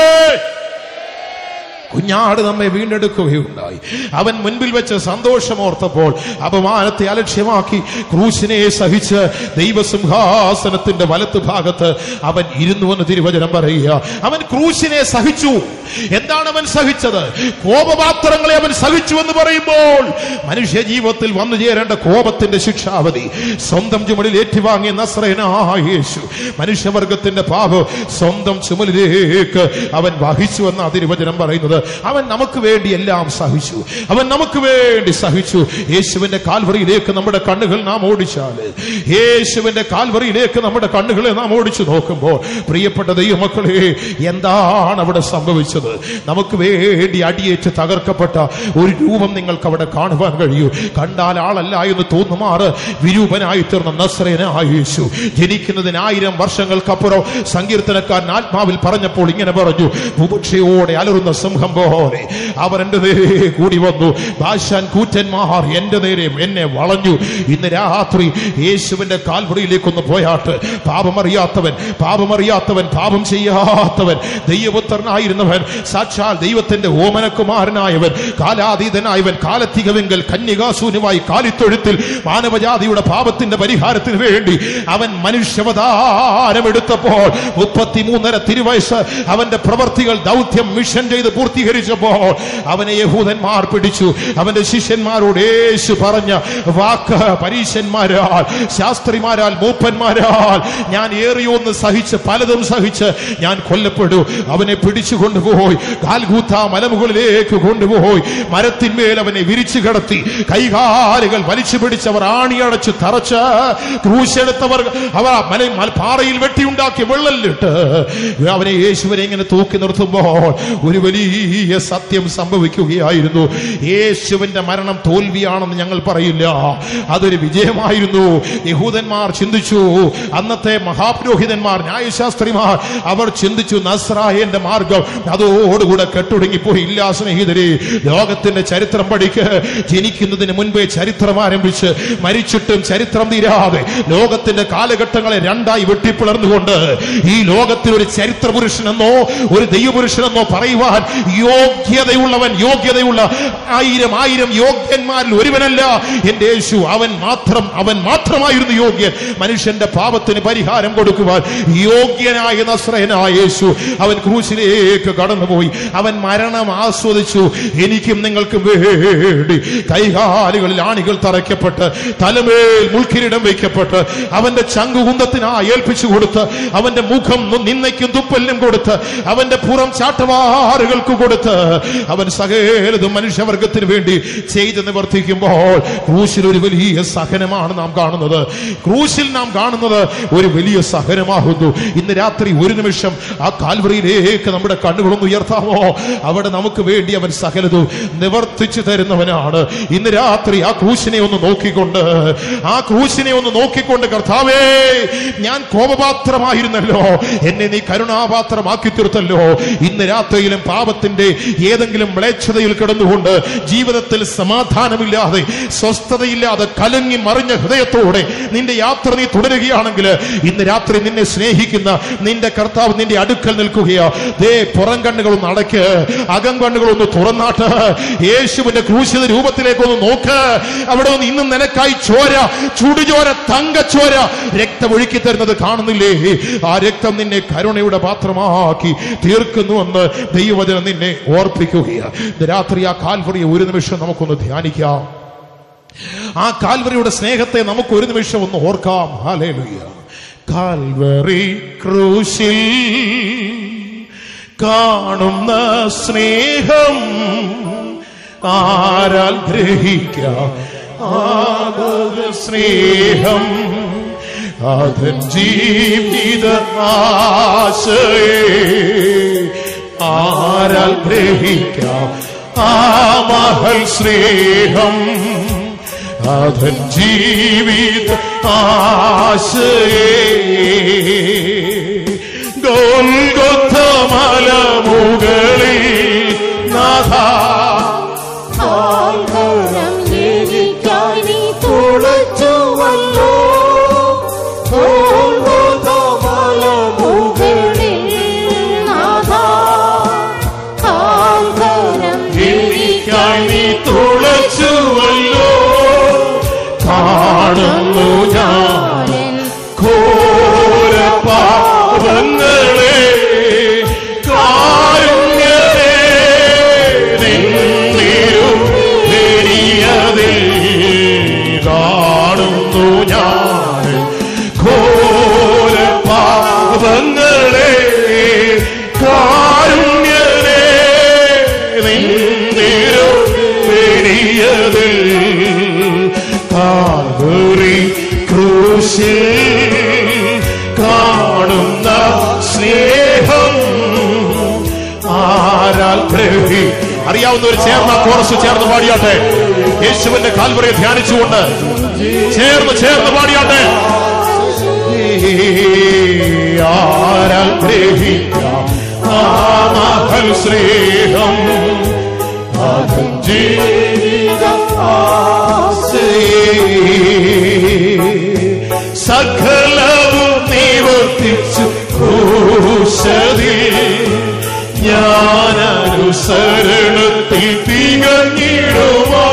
കുഞ്ഞാട് നമ്മെ വീണ്ടെടുക്കുകയുണ്ടായി അവൻ മുൻപിൽ വെച്ച് സന്തോഷമോർത്തപ്പോൾ അപമാനത്തെ അലക്ഷ്യമാക്കി ക്രൂശിനെ സഹിച്ച് ദൈവസിംഹാസനത്തിന്റെ വലത്ത് ഭാഗത്ത് അവൻ ഇരുന്നുവെന്ന് തിരുവചനം പറയുക അവൻ ക്രൂശിനെ സഹിച്ചു എന്താണ് അവൻ സഹിച്ചത് കോപപാത്രങ്ങളെ അവൻ സഹിച്ചു എന്ന് പറയുമ്പോൾ മനുഷ്യ ജീവിതത്തിൽ വന്നു ചേരേണ്ട കോപത്തിന്റെ ശിക്ഷാവധി സ്വന്തം ചുമലിൽ ഏറ്റുവാങ്ങിയ നസ്രയനായ യേശു മനുഷ്യവർഗത്തിന്റെ പാപം സ്വന്തം ചുമലിലേക്ക് അവൻ വഹിച്ചു എന്ന തിരുവചനം പറയുന്നത് അവൻ നമുക്ക് വേണ്ടി എല്ലാം സഹിച്ചു അവൻ നമുക്ക് വേണ്ടി സഹിച്ചു യേശുവിന്റെ കാൽവറിയിലേക്ക് നമ്മുടെ കണ്ണുകൾ നാം ഓടിച്ചാല് യേശുവിന്റെ കാൽവറിയിലേക്ക് നമ്മുടെ കണ്ണുകളെ നാം ഓടിച്ചു നോക്കുമ്പോൾ പ്രിയപ്പെട്ട ദൈവമക്കളെ എന്താണ് അവിടെ സംഭവിച്ചത് നമുക്ക് വേണ്ടി അടിയേറ്റ് തകർക്കപ്പെട്ട ഒരു രൂപം നിങ്ങൾക്ക് അവിടെ കാണുവാൻ കഴിയൂ കണ്ടാൽ ആളല്ല എന്ന് തോന്നുമാറ് വിരൂപനായി തീർന്ന നസ്രേനായ യേശു ജനിക്കുന്നതിന് ആയിരം വർഷങ്ങൾക്കപ്പുറം സങ്കീർത്തനക്കാരൻ ആത്മാവിൽ പറഞ്ഞപ്പോൾ ഇങ്ങനെ പറഞ്ഞു ഭൂപക്ഷയോടെ അലറുന്ന സിംഹം പോലെ അവർ എന്റെ നേരെ കൂടി വന്നു ബാഷാൻ കൂറ്റന്മാർ എന്റെ നേരെ എന്നെ വളഞ്ഞു ഇന്ന് രാത്രി യേശുവിന്റെ കാൽമുറിയിലേക്കൊന്ന് പോയാട്ട് പാപമറിയാത്തവൻ പാപമറിയാത്തവൻ പാപം ചെയ്യാത്തവൻ ദൈവപുത്രനായിരുന്നവൻ ഓമനക്കുമാരനായവൻ സാക്ഷാൽ ദൈവത്തിന്റെ ഓമനക്കുമാരനായവൻ കാലാതീതനായവൻ കാലത്തികവെങ്കൽ കന്യകാസൂനുമായി കാലിത്തൊഴുത്തിൽ മാനവജാതിയുടെ പാപത്തിന്റെ പരിഹാരത്തിന് വേണ്ടി അവൻ മനുഷ്യാവതാരം എടുത്തപ്പോൾ മുപ്പത്തിമൂന്നര തിരുവയസ് അവന്റെ പ്രവർത്തികൾ ദൗത്യം മിഷൻ ചെയ്ത് പൂർത്തീകരിച്ചപ്പോൾ അവനെ യഹൂദന്മാർ പിടിച്ചു അവന്റെ ശിഷ്യന്മാരോട് യേശു പറഞ്ഞ വാക്ക് പരീശന്മാരാൽ ശാസ്ത്രിമാരാൽ മൂപ്പന്മാരാൽ ഞാൻ ഏറിയൊന്ന് സഹിച്ച് പലതും സഹിച്ച് ഞാൻ കൊല്ലപ്പെടൂ അവനെ പിടിച്ചു കൊണ്ടുപോയി കാൽകൂത്ത മലമുകളിലേക്ക് കൊണ്ടുപോയി മരത്തിന്മേൽ അവനെ വിരിച്ചു കിടത്തി കൈകാലുകൾ വലിച്ചു പിടിച്ചവർ ആണിയടച്ച് തറച്ച് ക്രൂശെടുത്തവർ അവർ മല മല- പാറയിൽ വെട്ടിയുണ്ടാക്കി വെള്ളലിട്ട് അവനെ യേശുവിനെ ഇങ്ങനെ തൂക്കി നിർത്തുമ്പോൾ ഒരു വലിയ സത്യം സംഭവിക്കുകയായിരുന്നു യേശുവിന്റെ മരണം തോൽവിയാണെന്ന് ഞങ്ങൾ പറയില്ല അതൊരു വിജയമായിരുന്നു യഹൂദന്മാർ ചിന്തിച്ചു അന്നത്തെ മഹാപുരോഹിതന്മാർ ന്യായശാസ്ത്രിമാർ അവർ ചിന്തിച്ചു നസ്രായന്റെ മാർഗം അതോടുകൂടെ കെട്ടുടങ്ങിപ്പോയി ഇല്ല സ്നേഹിതരെ ലോകത്തിന്റെ ചരിത്രം പഠിക്ക് ജനിക്കുന്നതിന് മുൻപേ ചരിത്രം ആരംഭിച്ച് മരിച്ചിട്ടും ചരിത്രം തീരാതെ ലോകത്തിന്റെ കാലഘട്ടങ്ങളെ രണ്ടായി വെട്ടിപ്പിളർന്നുകൊണ്ട് ഈ ലോകത്തിൽ ഒരു ചരിത്ര പുരുഷനെന്നോ ഒരു ദൈവപുരുഷനെന്നോ പറയുവാൻ യോഗ്യതയുള്ളവൻ യോഗ്യതയുള്ള ആയിരം ആയിരം യോഗ്യന്മാരിൽ ഒരുവനല്ല എന്റെ യേശു അവൻ മാത്രം അവൻ മാത്രമായിരുന്നു യോഗ്യൻ മനുഷ്യന്റെ പാപത്തിന് പരിഹാരം കൊടുക്കുവാൻ യോഗ്യനായ നസ്രയനായ യേശു അവൻ ക്രൂശിലേക്ക് കടന്നുപോയി അവൻ മരണം ആസ്വദിച്ചു എനിക്കും നിങ്ങൾക്കും വേണ്ടി കൈകാലുകളിൽ ആണികൾ തറയ്ക്കപ്പെട്ട് തലമേൽ മുൾക്കിരീടം വയ്ക്കപ്പെട്ട് അവന്റെ ചങ്കുകുന്തത്തിനായി ഏൽപ്പിച്ചു കൊടുത്ത് അവന്റെ മുഖം നിന്നയ്ക്കും തുപ്പലിനും കൊടുത്ത് അവന്റെ പുറം ചാട്ടവാറുകൾക്ക് കൊടുത്ത് അവൻ സകലതും മനുഷ്യവർഗത്തിന് വേണ്ടി ചെയ്ത് നിവർത്തിക്കുമ്പോൾ ക്രൂശിൽ ഒരു വലിയ സഹനമാണ് നാം കാണുന്നത് ക്രൂശിൽ നാം കാണുന്നത് ഒരു വലിയ സഹനമാകുന്നു ഇന്ന് രാത്രി ഒരു നിമിഷം ആ കാൽവറിയിലേക്ക് നമ്മുടെ കണ്ണുകളൊന്ന് ഉയർത്താമോ അവിടെ നമുക്ക് വേണ്ടി അവൻ സകലതും നിവർത്തിച്ചു തരുന്നവനാണ് ഇന്ന് രാത്രി ആ ക്രൂശിനെ ഒന്ന് നോക്കിക്കൊണ്ട് ആ ക്രൂശിനെ ഒന്ന് നോക്കിക്കൊണ്ട് കർത്താവേ ഞാൻ കോപപാത്രമായിരുന്നല്ലോ എന്നെ നീ കരുണാപാത്രമാക്കി തീർത്തല്ലോ ഇന്ന് രാത്രിയിലും പാപത്തിന്റെ ഏതെങ്കിലും മ്ലേച്ഛതയിൽ കിടന്നുകൊണ്ട് ജീവിതത്തിൽ സമാധാനമില്ലാതെ സ്വസ്ഥതയില്ലാതെ കലങ്ങി മറിഞ്ഞ ഹൃദയത്തോടെ നിന്റെ യാത്ര നീ തുടരുകയാണെങ്കിൽ ഇന്ന് രാത്രി നിന്നെ സ്നേഹിക്കുന്ന നിന്റെ കർത്താവ് നിന്റെ അടുക്കൽ നിൽക്കുകയാ ദേ പുറം കണ്ണുകളൊന്ന് അടയ്ക്ക് അകം കണ്ണുകളൊന്ന് തുറന്നാട്ട് യേശുവിന്റെ ക്രൂശിത രൂപത്തിലേക്ക് ഒന്ന് നോക്ക് അവിടെ ഒന്ന് ഇന്നും നിനക്കായി ചോര ചുടുചോര തങ്കച്ചോര രക്തമൊഴുക്കി തരുന്നത് കാണുന്നില്ലേ ആ രക്തം നിന്നെ കരുണയുടെ പാത്രമാക്കി തീർക്കുന്നുവെന്ന് ദൈവവചനം നിന്നെ ഓർപ്പിക്കുകയാണ് ഇന്ന് രാത്രി ആ കാൽവറിയെ ഒരു നിമിഷം നമുക്കൊന്ന് ധ്യാനിക്കാം ആ കാൽവറിയുടെ സ്നേഹത്തെ നമുക്ക് ഒരു നിമിഷം ഒന്ന് ഓർക്കാം ഹാലേലുയ്യ കാൽവറി ക്രൂശിൽ കാണുന്ന സ്നേഹം ആരാൽ ഗ്രഹിക്കാം ആകുക സ്നേഹം അതൻ ജീവിത ആശയേ ആരാൽ ഗ്രഹിക്കാം ആ മഹൽ സ്നേഹം അതൻ ജീവിത ആശയേ ഗോൽഗൊത്ത മലമുകളിൽ നാഥ ആൽക്കരം എനിക്കായി നീ തുളച്ചുവല്ലോ. ഗോൽഗോഥാമലമുകളിൽ നാഥാ, ആൽക്കരം എനിക്കായി നീ തുളച്ചുവല്ലോ കാണുന്നു ഞാൻ ഞാനെൻ ഘോര പാപങ്ങളെ കാരുണ്യതേ നിന്നിരും പെരിയതിൽ കാണുന്നു ഞാൻ ഘോര പാപങ്ങളെ കാരുണ്യതേ നിന്നിരും പെരിയതിൽ കാൽവറി ക്രൂശിൽ കാണുന്ന സ്നേഹം ആരാൽ ഗ്രഹി അറിയാവുന്നവർ ചേർന്ന കോറസ് ചേർന്ന് പാടിയാട്ടെ യേശുവിന്റെ കാൽവറിയെ ധ്യാനിച്ചുകൊണ്ട് ചേർന്ന് ചേർന്ന് പാടിയാട്ടെ ആരാൽ ഗ്രഹിക്കാം ആ മഹൽ സ്നേഹം അത് ജീവിത സകലവും നിവർത്തിച്ചു ക്രൂശതിൽ ഞാൻ അനുസരണത്തിൽ തികഞ്ഞിടുമോ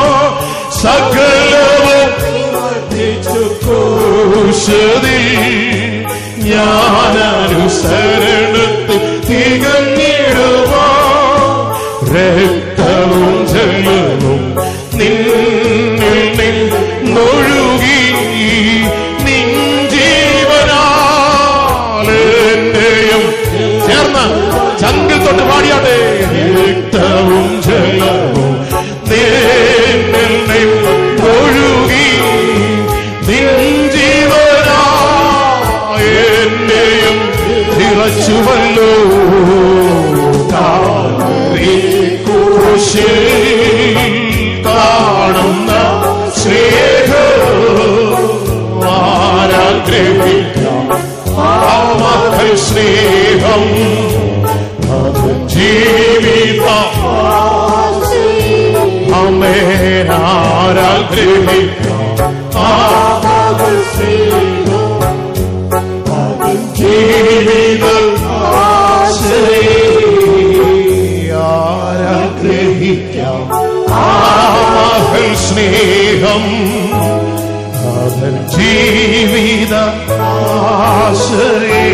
സകലവും ക്രൂശതിൽ ഞാൻ അനുസരണത്തിൽ തികഞ്ഞിടുമോ രക്തവും ജലവും നിന്നിൽ നിന്നൊഴുകി നിൻ ജീവനാലെന്നെയും ചേർന്ന് ചങ്കിൽ തൊട്ട് പാടിയാട്ടെ രക്തവും ജലവും നിന്നിൽ നിന്നൊഴുകി നിൻ ജീവനായെന്നെയും നിറച്ചുവല്ലോ കാൽവരി ക്രൂശിൽ കാണുന്ന സ്നേഹം ആരാഗ്രഹിക്കാം ആമകൾ സ്നേഹം അത് ജീവിത അമേനാരാഗ്രഹിക്കാം ആമകൾ ജീവിത ആരാഗ്രഹിക്കാം ആമകൾ സ്നേഹം അതൻ ജീവിത ആശ്രയേ.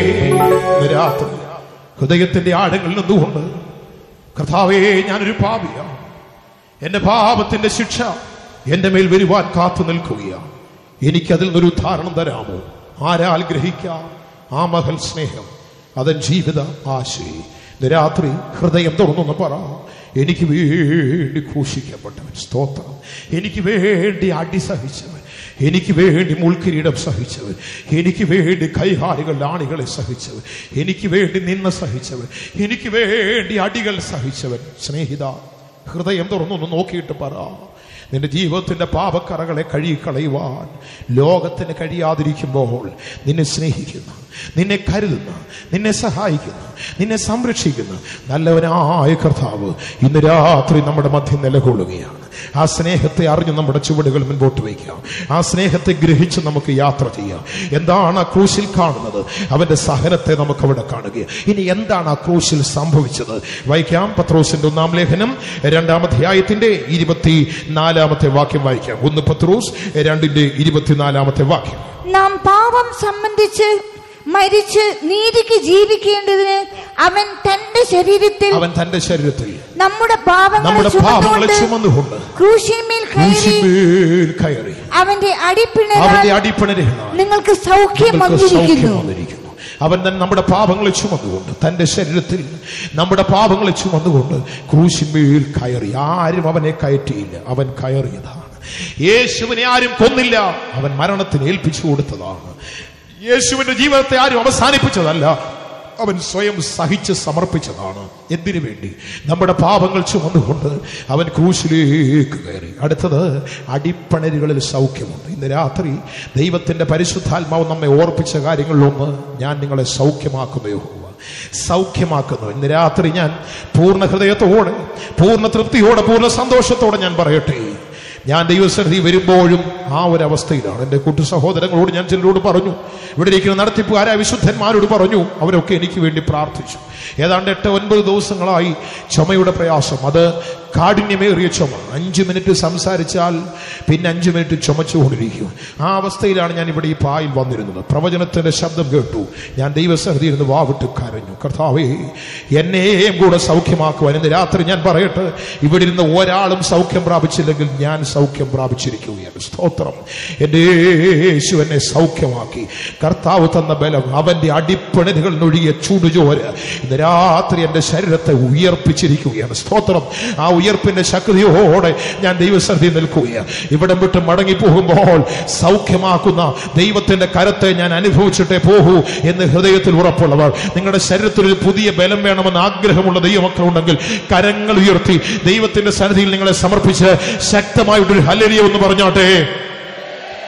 ഇന്ന് രാത്രി ഹൃദയത്തിന്റെ ആഴങ്ങളിൽ നിന്നുകൊണ്ട് കർത്താവേ ഞാനൊരു പാപിയാണ് എന്റെ പാപത്തിന്റെ ശിക്ഷ എന്റെ മേൽ വരുവാൻ കാത്തു നിൽക്കുകയാണ് എനിക്കതിൽ നിന്നൊരു ഉദാഹരണം തരാമോ ആരാൽ ഗ്രഹിക്കാം ആ മഹൽ സ്നേഹം അതൻ ജീവിത ആശയെ ഇന്ന് രാത്രി ഹൃദയം തുറന്നൊന്ന് പറ എനിക്ക് വേണ്ടി ക്രൂശിക്കപ്പെട്ടവൻ സ്തോത്രം എനിക്ക് വേണ്ടി അടി സഹിച്ചവൻ എനിക്ക് വേണ്ടി മുൾക്കിരീടം സഹിച്ചവൻ എനിക്ക് വേണ്ടി കൈകാലുകൾ ആണികളെ സഹിച്ചവൻ എനിക്ക് വേണ്ടി നിന്ന സഹിച്ചവൻ എനിക്ക് വേണ്ടി അടികൾ സഹിച്ചവൻ സ്നേഹിത ഹൃദയം തുറന്നൊന്ന് നോക്കിയിട്ട് പറ നിന്റെ ജീവിതത്തിന്റെ പാപക്കറകളെ കഴുകിക്കളയുവാൻ ലോകത്തിന് കഴിയാതിരിക്കുമ്പോൾ നിന്നെ സ്നേഹിക്കുന്ന നിന്നെ കരുതുന്ന നിന്നെ സഹായിക്കുന്ന നിന്നെ സംരക്ഷിക്കുന്ന നല്ലവനായ കർത്താവ് ഇന്ന് രാത്രി നമ്മുടെ മധ്യം നിലകൊള്ളുകയാണ് ആ സ്നേഹത്തെ അറിഞ്ഞ് നമ്മുടെ ചുവടുകൾ മുൻപോട്ട് വയ്ക്കാം ആ സ്നേഹത്തെ ഗ്രഹിച്ച് നമുക്ക് യാത്ര ചെയ്യാം എന്താണ് ആ ക്രൂശിൽ കാണുന്നത് അവന്റെ സഹനത്തെ നമുക്ക് അവിടെ കാണുക ഇനി എന്താണ് ആ ക്രൂശിൽ സംഭവിച്ചത് വായിക്കാം പത്രോസിന്റെ ഒന്നാം ലേഖനം രണ്ടാം അധ്യായത്തിന്റെ ഇരുപത്തി നാലാമത്തെ വാക്യം വായിക്കാം ഒന്ന് പത്രോസ് രണ്ടിന്റെ ഇരുപത്തിനാലാമത്തെ വാക്യം നാം പാപം സംബന്ധിച്ച് മരിച്ച് നീതിക്ക് ജീവിക്കേണ്ടതിന് അവൻ തന്റെ ശരീരത്തിൽ അവൻ തന്റെ ശരീരത്തിൽ നമ്മുടെ പാപങ്ങളെ നമ്മുടെ പാപങ്ങളെ ചുമന്നുകൊണ്ട് ചുമന്നുകൊണ്ട് ക്രൂശിന്മേൽ കയറി ക്രൂശിന്മേൽ കയറി അവന്റെ അടിപ്പിണരാൽ അവന്റെ അടിപ്പണരകളാൽ നിങ്ങൾക്ക് സൗഖ്യം നമുക്ക് സൗഖ്യം വന്നിരിക്കുന്നു വന്നിരിക്കുന്നു അവൻ തന്നെ നമ്മുടെ പാപങ്ങളെ ചുമന്നുകൊണ്ട് തന്റെ ശരീരത്തിൽ നമ്മുടെ പാപങ്ങളെ ചുമന്നുകൊണ്ട് ക്രൂശിന്മേൽ കയറി ആരും അവനെ കയറ്റിയില്ല അവൻ കയറിയതാണ് യേശുവിനെ ആരും കൊന്നില്ല അവൻ മരണത്തിന് ഏൽപ്പിച്ചു കൊടുത്തതാണ് യേശുവിന്റെ ജീവിതത്തെ ആരും അവസാനിപ്പിച്ചതല്ല അവൻ സ്വയം സഹിച്ച് സമർപ്പിച്ചതാണ് എന്തിനു വേണ്ടി നമ്മുടെ പാപങ്ങൾ ചുമന്നുകൊണ്ട് അവൻ ക്രൂശിലേക്ക് കയറി അടുത്തത് അടിപ്പണരുകളിൽ സൗഖ്യമുണ്ട് ഇന്ന് രാത്രി ദൈവത്തിന്റെ പരിശുദ്ധാത്മാവ് നമ്മെ ഓർപ്പിച്ച കാര്യങ്ങളിലൊന്ന് ഞാൻ നിങ്ങളെ സൗഖ്യമാക്കുന്ന യഹോവ സൗഖ്യമാക്കുന്നു ഇന്ന് രാത്രി ഞാൻ പൂർണ്ണ ഹൃദയത്തോടെ പൂർണ്ണ തൃപ്തിയോടെ പൂർണ്ണ സന്തോഷത്തോടെ ഞാൻ പറയട്ടെ ഞാൻ ദൈവസന്നിധി വരുമ്പോഴും ആ ഒരു അവസ്ഥയിലാണ് എൻ്റെ കൂട്ടു സഹോദരങ്ങളോട് ഞാൻ ചിലരോട് പറഞ്ഞു ഇവിടെ ഇരിക്കുന്ന നടത്തിപ്പുകാരായ വിശുദ്ധന്മാരോട് പറഞ്ഞു അവരൊക്കെ എനിക്ക് വേണ്ടി പ്രാർത്ഥിച്ചു ഏതാണ്ട് എട്ട് ഒൻപത് ദിവസങ്ങളായി ചുമയുടെ പ്രയാസം അത് കാഠിന്യമേറിയ ചുമ അഞ്ച് മിനിറ്റ് സംസാരിച്ചാൽ പിന്നെ അഞ്ച് മിനിറ്റ് ചുമച്ചുകൊണ്ടിരിക്കും ആ അവസ്ഥയിലാണ് ഞാൻ ഇവിടെ ഈ പായിൽ വന്നിരുന്നത് പ്രവചനത്തിന്റെ ശബ്ദം കേട്ടു ഞാൻ ദൈവസന്നിധി ഇരുന്ന് വാവിട്ട് കരഞ്ഞു കർത്താവേ എന്നെയും കൂടെ സൗഖ്യമാക്കുവാൻ ഇന്ന് രാത്രി ഞാൻ പറയട്ടെ ഇവിടെ ഇരുന്ന് ഒരാളും സൗഖ്യം പ്രാപിച്ചില്ലെങ്കിൽ ഞാൻ സൗഖ്യം പ്രാപിച്ചിരിക്കുകയാണ് സ്തോത്രം എൻ്റെ യേശു എന്നെ സൗഖ്യമാക്കി കർത്താവ് തന്ന ബലം അവന്റെ അടിപ്പണികൾ നൊഴിയ ചൂടുചോര ഇന്ന് രാത്രി എൻ്റെ ശരീരത്തെ ഉയർപ്പിച്ചിരിക്കുകയാണ് സ്തോത്രം ആ ഉയർപ്പിന്റെ ശക്തിയോടെ ഞാൻ ദൈവസന്ധി നിൽക്കുകയാണ് ഇവിടം വിട്ട് മടങ്ങി പോകുമ്പോൾ സൗഖ്യമാക്കുന്ന ദൈവത്തിന്റെ കരത്തെ ഞാൻ അനുഭവിച്ചിട്ടേ പോകൂ എന്ന് ഹൃദയത്തിൽ ഉറപ്പുള്ളവർ നിങ്ങളുടെ ശരീരത്തിൽ ഒരു പുതിയ ബലം വേണമെന്ന് ആഗ്രഹമുള്ള ദൈവമക്കൾ ഉണ്ടെങ്കിൽ കരങ്ങൾ ഉയർത്തി ദൈവത്തിന്റെ സന്നിധിയിൽ നിങ്ങളെ സമർപ്പിച്ച് ശക്തമായിട്ടൊരു ഹല്ലരിയ എന്ന് പറഞ്ഞാട്ടെ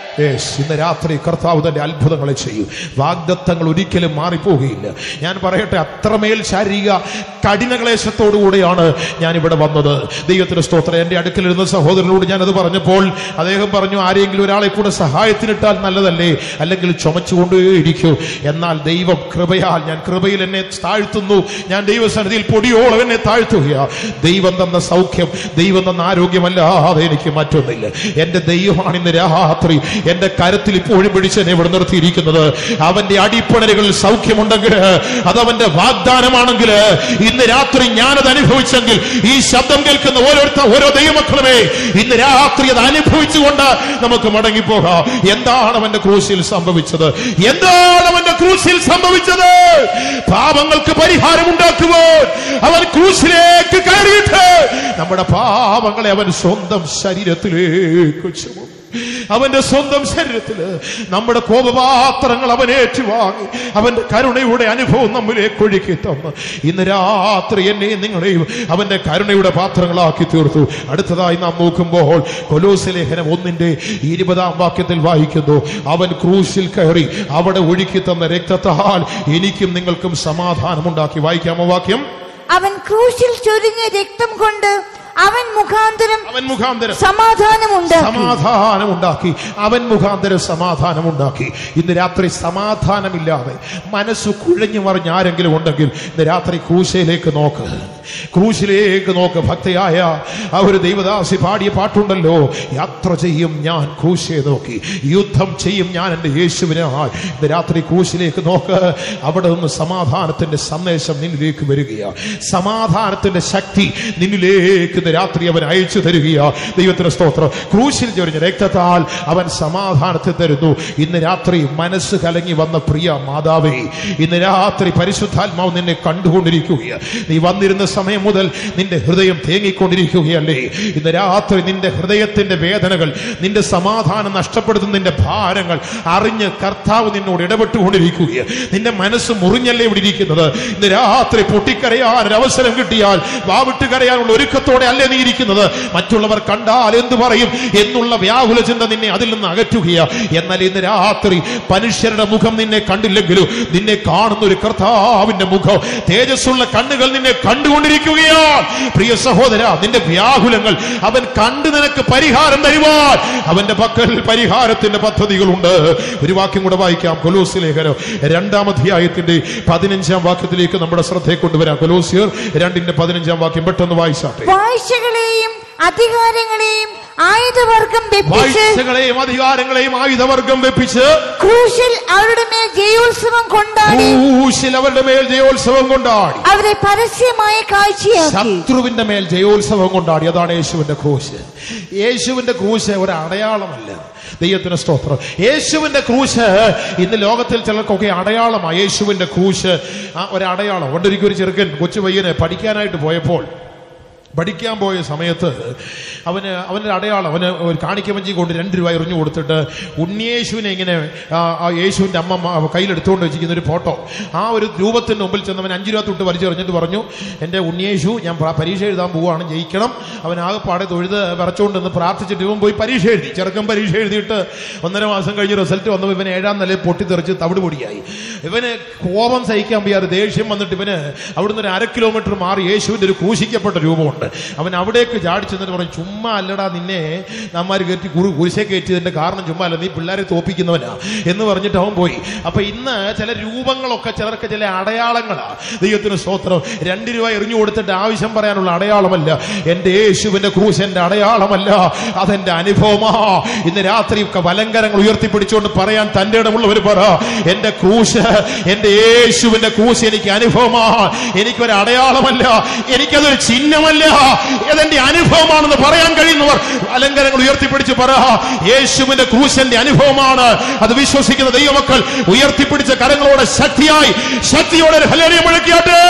Yes, ഇന്ന് രാത്രി കർത്താവ് തന്റെ അത്ഭുതങ്ങളെ ചെയ്യും വാഗ്ദത്തങ്ങൾ ഒരിക്കലും മാറിപ്പോകുകയില്ല ഞാൻ പറയട്ടെ അത്രമേൽ ശാരീരിക കഠിനക്ലേശത്തോടുകൂടിയാണ് ഞാൻ ഇവിടെ വന്നത് ദൈവത്തിന്റെ സ്തോത്രം എന്റെ അടുക്കലിരുന്ന സഹോദരനോട് ഞാനത് പറഞ്ഞപ്പോൾ അദ്ദേഹം പറഞ്ഞു ആരെങ്കിലും ഒരാളെ കൂടെ സഹായത്തിനിട്ടാൽ നല്ലതല്ലേ അല്ലെങ്കിൽ ചുമച്ചുകൊണ്ടേയിരിക്കൂ എന്നാൽ ദൈവം കൃപയാൽ ഞാൻ കൃപയിൽ എന്നെ താഴ്ത്തുന്നു ഞാൻ ദൈവസന്നിധിയിൽ പൊടിയോളം എന്നെ താഴ്ത്തുകയാ ദൈവം തന്ന സൗഖ്യം ദൈവം തന്ന ആരോഗ്യമല്ലാതെ എനിക്ക് മറ്റൊന്നില്ല എന്റെ ദൈവമാണ് ഇന്ന് രാത്രി എന്റെ കരത്തിൽ ഇപ്പോഴും പിടിച്ച് എന്നെ ഇവിടെ നിർത്തിയിരിക്കുന്നത് അവന്റെ അടിപ്പണലുകളിൽ സൗഖ്യമുണ്ടെങ്കിൽ അത് അവന്റെ വാഗ്ദാനമാണെങ്കിൽ ഇന്ന് രാത്രി ഞാനത് അനുഭവിച്ചെങ്കിൽ ഈ ശബ്ദം കേൾക്കുന്ന ഓരോരുത്തർ ഓരോ ദൈവമക്കളുമേ ഇന്ന് രാത്രി അത് അനുഭവിച്ചുകൊണ്ട് നമുക്ക് മടങ്ങിപ്പോകാം എന്താണ് അവന്റെ ക്രൂശിൽ സംഭവിച്ചത് എന്താണ് അവന്റെ ക്രൂശിൽ സംഭവിച്ചത് പാപങ്ങൾക്ക് പരിഹാരം ഉണ്ടാക്കുവാൻ അവൻ ക്രൂശിലേക്ക് കയറിയിട്ട് നമ്മുടെ പാപങ്ങളെ അവൻ സ്വന്തം ശരീരത്തിലേക്ക് ചുമന്നു അവന്റെ സ്വന്തം ശരീരത്തില് നമ്മുടെ കോപപാത്രങ്ങൾ അവൻ ഏറ്റുവാങ്ങി അവന്റെ കരുണയുടെ അനുഭവം നമ്മിലേക്ക് ഒഴുക്കി തന്ന് ഇന്ന് രാത്രി എന്നെയും നിങ്ങളെയും അവന്റെ കരുണയുടെ പാത്രങ്ങളാക്കി തീർത്തു അടുത്തതായി നാം നോക്കുമ്പോൾ കൊലോസ് ലേഖനം ഒന്നിന്റെ ഇരുപതാം വാക്യത്തിൽ വായിക്കുന്നു അവൻ ക്രൂശിൽ കയറി അവിടെ ഒഴുക്കി തന്ന രക്തത്താൽ എനിക്കും നിങ്ങൾക്കും സമാധാനമുണ്ടാക്കി വായിക്കാമോ വാക്യം അവൻ ക്രൂശിൽ ചൊരിഞ്ഞ രക്തം കൊണ്ട് അവൻ മുഖാന്തരം അവൻ മുഖാന്തരം സമാധാനമുണ്ട് സമാധാനം ഉണ്ടാക്കി അവൻ മുഖാന്തരം സമാധാനം ഉണ്ടാക്കി ഇന്ന് രാത്രി സമാധാനമില്ലാതെ മനസ്സ് കുഴഞ്ഞു മറിഞ്ഞ് ആരെങ്കിലും ഉണ്ടെങ്കിൽ ഇന്ന് രാത്രി ക്രൂശയിലേക്ക് നോക്ക് ക്രൂശിലേക്ക് നോക്ക് ഭക്തയായ ആ ഒരു ദൈവദാസി പാടിയ പാട്ടുണ്ടല്ലോ യാത്ര ചെയ്യും ഞാൻ ക്രൂശയെ നോക്കി യുദ്ധം ചെയ്യും ഞാൻ എൻ്റെ യേശുവിനായി ഇന്ന് രാത്രി ക്രൂശിലേക്ക് നോക്ക് അവിടെ നിന്ന് സമാധാനത്തിന്റെ സന്ദേശം നിന്നിലേക്ക് വരികയാണ് സമാധാനത്തിന്റെ ശക്തി നിന്നിലേക്ക് ഇന്ന് രാത്രി അവൻ അയച്ചു തരികയാ ദൈവത്തിന്റെ സ്തോത്രം ക്രൂശിൽ ചൊരിഞ്ഞ രക്തത്താൽ അവൻ സമാധാനത്തെ തരുന്നു ഇന്ന് രാത്രി മനസ്സ് കലങ്ങി വന്ന പ്രിയ മാതാവേ ഇന്ന് രാത്രി പരിശുദ്ധാത്മാവ് നിന്നെ കണ്ടുകൊണ്ടിരിക്കുകയാണ് നീ വന്നിരുന്ന സമയം മുതൽ നിന്റെ ഹൃദയം തേങ്ങിക്കൊണ്ടിരിക്കുകയല്ലേ ഇന്ന് രാത്രി നിന്റെ ഹൃദയത്തിന്റെ വേദനകൾ നിന്റെ സമാധാനം നഷ്ടപ്പെടുത്തുന്ന നിന്റെ ഭാരങ്ങൾ അറിഞ്ഞ് കർത്താവ് നിന്നോട് ഇടപെട്ടുകൊണ്ടിരിക്കുകയാണ് നിന്റെ മനസ്സ് മുറിഞ്ഞല്ലേ ഇവിടെ ഇരിക്കുന്നത് ഇന്ന് രാത്രി പൊട്ടിക്കരയാൻ ഒരു അവസരം കിട്ടിയാൽ വാവിട്ട് കരയാനുള്ള ഒരുക്കത്തോടെ അല്ലേ നീ ഇരിക്കുന്നത് മറ്റുള്ളവർ കണ്ടാൽ എന്തു പറയും എന്നുള്ള വ്യാകുല ചിന്ത നിന്നെ അതിൽ നിന്ന് അകറ്റുകയാ എന്നാൽ ഇന്ന് രാത്രി മനുഷ്യരുടെ മുഖം നിന്നെ കണ്ടില്ലെങ്കിലും നിന്നെ കാണുന്ന ഒരു കർത്താവിന്റെ മുഖം തേജസ്സുള്ള കണ്ണുകൾ നിന്നെ കണ്ടുകൊണ്ടിരിക്കുകയാ പ്രിയ സഹോദര നിന്റെ വ്യാകുലങ്ങൾ അവൻ കണ്ടു നിനക്ക് പരിഹാരം തരുവാൻ അവന്റെ പക്കൽ പരിഹാരത്തിന്റെ പദ്ധതികളുണ്ട് ഒരു വാക്യം കൂടെ വായിക്കാം കൊലോസ് ലേഖനം രണ്ടാം അധ്യായത്തിന്റെ പതിനഞ്ചാം വാക്യത്തിലേക്ക് നമ്മുടെ ശ്രദ്ധയെ കൊണ്ടുവരാം കൊലോസിയർ രണ്ടിന്റെ പതിനഞ്ചാം വാക്യം പെട്ടെന്ന് വായിച്ചാട്ടെ വാഴ്ചകളെയും അധികാരങ്ങളെയും ആയുധവർഗം വെപ്പിച്ച് വാഴ്ചകളെയും അധികാരങ്ങളെയും ആയുധവർഗം വെപ്പിച്ച് ക്രൂശിൽ അവരുടെ മേൽ ജയോത്സവം കൊണ്ടാടി ക്രൂശിൽ അവരുടെ മേൽ ജയോത്സവം കൊണ്ടാടി അവരെ പരസ്യമായ കാഴ്ചയാക്കി ശത്രുവിന്റെ മേൽ ജയോത്സവം കൊണ്ടാടി അതാണ് യേശുവിന്റെ ക്രൂശ് യേശുവിന്റെ ക്രൂശ് ഒരു അടയാളമല്ല ദൈവത്തിന് സ്തോത്രം യേശുവിന്റെ ക്രൂശ് ഇന്ന് ലോകത്തിൽ ചിലർക്കൊക്കെ അടയാളമാണ് യേശുവിന്റെ ക്രൂശ് ആ ഒരു അടയാളം പണ്ടൊരിക്കൽ ഒരു ചെറുക്കൻ കൊച്ചു പയ്യന് പഠിക്കാനായിട്ട് പോയപ്പോൾ പഠിക്കാൻ പോയ സമയത്ത് അവന് അവൻ്റെ അടയാളം അവന് ഒരു കാണിക്കവഞ്ചി കൊണ്ട് രണ്ട് രൂപ എറിഞ്ഞു കൊടുത്തിട്ട് ഉണ്ണിയേശുവിനെ ഇങ്ങനെ ആ, ആ യേശുവിൻ്റെ അമ്മ മ- കയ്യിലെടുത്തുകൊണ്ട് വെച്ചിരിക്കുന്ന ഒരു ഫോട്ടോ ആ ഒരു രൂപത്തിന് മുമ്പിൽ ചെന്ന് അവൻ അഞ്ചു രൂപ തൊട്ട് വലിച്ചെറിഞ്ഞിട്ട് പറഞ്ഞു എൻ്റെ ഉണ്ണിയേശു ഞാൻ പ്ര- പരീക്ഷ എഴുതാൻ പോവുകയാണ് ജയിക്കണം അവൻ ആകെപ്പാടെ തൊഴുത് വിറച്ചുകൊണ്ടെന്ന് പ്രാർത്ഥിച്ചിട്ട് ഇവൻ പോയി പരീക്ഷ എഴുതി ചെറുക്കൻ പരീക്ഷ എഴുതിയിട്ട് ഒന്നര മാസം കഴിഞ്ഞ് റിസൾട്ട് വന്നപ്പോൾ ഇവൻ ഏഴാം നിലയിൽ പൊട്ടിത്തെറിച്ച് തവിട് പൊടിയായി ഇവന് കോപം സഹിക്കാൻ വയ്യാതെ ദേഷ്യം വന്നിട്ട് ഇവന് അവിടുന്ന് ഒരു അര കിലോമീറ്റർ മാറി യേശുവിന്റെ ഒരു ക്രൂശിക്കപ്പെട്ട രൂപമുണ്ട് അവൻ അവിടേക്ക് ചാടി ചെന്നിട്ട് പറഞ്ഞു ചുമ്മാ അല്ലടാ നിന്നെ നമ്മാർ കയറ്റി കുരു കുരിശെ കയറ്റിയതിന്റെ കാരണം ചുമ്മാ അല്ല നീ പിള്ളേരെ തോപ്പിക്കുന്നവനാ എന്ന് പറഞ്ഞിട്ട് അവൻ പോയി അപ്പൊ ഇന്ന് ചില രൂപങ്ങളൊക്കെ ചിലർക്ക് ചില അടയാളങ്ങളാ ദൈവത്തിന് സ്തോത്രം രണ്ട് രൂപ എറിഞ്ഞു കൊടുത്തിട്ട് ആവശ്യം പറയാനുള്ള അടയാളമല്ല എന്റെ യേശുവിന്റെ ക്രൂശ് എന്റെ അടയാളമല്ല അതെന്റെ അനുഭവമാ ഇന്ന് രാത്രി ഒക്കെ വലങ്കരങ്ങൾ ഉയർത്തിപ്പിടിച്ചുകൊണ്ട് പറയാൻ തന്റെ ഇടമുള്ളവർ പറ എന്റെ ക്രൂശ് എന്റെ യേശുവിന്റെ ക്രൂശ് എനിക്ക് അനുഭവമാ എനിക്കൊരു അടയാളമല്ല എനിക്കതൊരു ചിഹ്നമല്ല ഇതെന്റെ അനുഭവമാണെന്ന് പറയാൻ കഴിയുന്നവർ അലങ്കരങ്ങൾ ഉയർത്തിപ്പിടിച്ച് പറ യേശുവിന്റെ ക്രൂശ് എന്റെ അനുഭവമാണ് അത് വിശ്വസിക്കുന്ന ദൈവമക്കൾ ഉയർത്തിപ്പിടിച്ച കരങ്ങളോടെ ശക്തിയായി ശക്തിയോടെ ഒരു ഹല്ലേലൂയ മുഴക്കിയാട്ടെ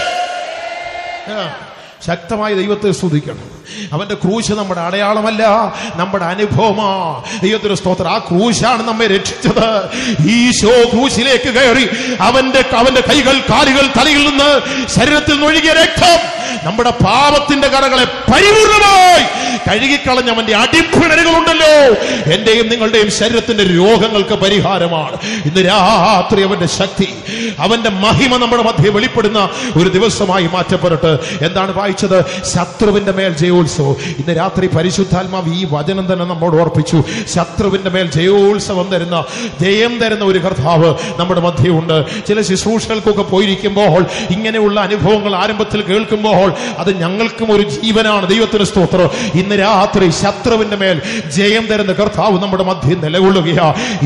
ആ, ശക്തമായ ദൈവത്തെ സ്തുതിക്കണം അവന്റെ ക്രൂശ് നമ്മുടെ അടയാളമല്ല നമ്മുടെ അനുഭവമാ ദൈവത്തിന്റെ സ്തോത്രം ആ ക്രൂശാണ് നമ്മെ രക്ഷിച്ചത് ഈശോ ക്രൂശിലേക്ക് കയറി അവന്റെ അവന്റെ കൈകൾ കാലുകൾ തലയിൽ നിന്ന് ശരീരത്തിൽ നിന്ന് ഒഴുകിയ രക്തം നമ്മുടെ പാപത്തിന്റെ കറകളെ പരിപൂർണമായി കഴുകിക്കളഞ്ഞ അവന്റെ അടിപ്പിണരുകളുണ്ടല്ലോ എന്റെയും നിങ്ങളുടെയും ശരീരത്തിന്റെ രോഗങ്ങൾക്ക് പരിഹാരമാണ് ഇന്ന് രാത്രി അവന്റെ ശക്തി അവന്റെ മഹിമ നമ്മുടെ മധ്യ വെളിപ്പെടുന്ന ഒരു ദിവസമായി മാറ്റപ്പെടട്ടെ എന്താണ് വായിച്ചത് ശത്രുവിന്റെ മേൽ ജയോത്സവം ഇന്ന് രാത്രി പരിശുദ്ധാത്മാവ് ഈ വചനം തന്നെ നമ്മോട് ഓർപ്പിച്ചു ശത്രുവിന്റെ മേൽ ജയോത്സവം തരുന്ന ജയം തരുന്ന ഒരു കർത്താവ് നമ്മുടെ മധ്യമുണ്ട് ചില ശുശ്രൂഷകൾക്കൊക്കെ പോയിരിക്കുമ്പോൾ ഇങ്ങനെയുള്ള അനുഭവങ്ങൾ ആരംഭത്തിൽ കേൾക്കുമ്പോൾ അത് ഞങ്ങൾക്കും ഒരു ജീവനാണ് ദൈവത്തിന് സ്തോത്രം ഇന്ന് രാത്രി ശത്രുവിന്റെ മേൽ ജയം തരുന്ന കർത്താവ് നമ്മുടെ മധ്യം നിലകൊള്ളുകയാ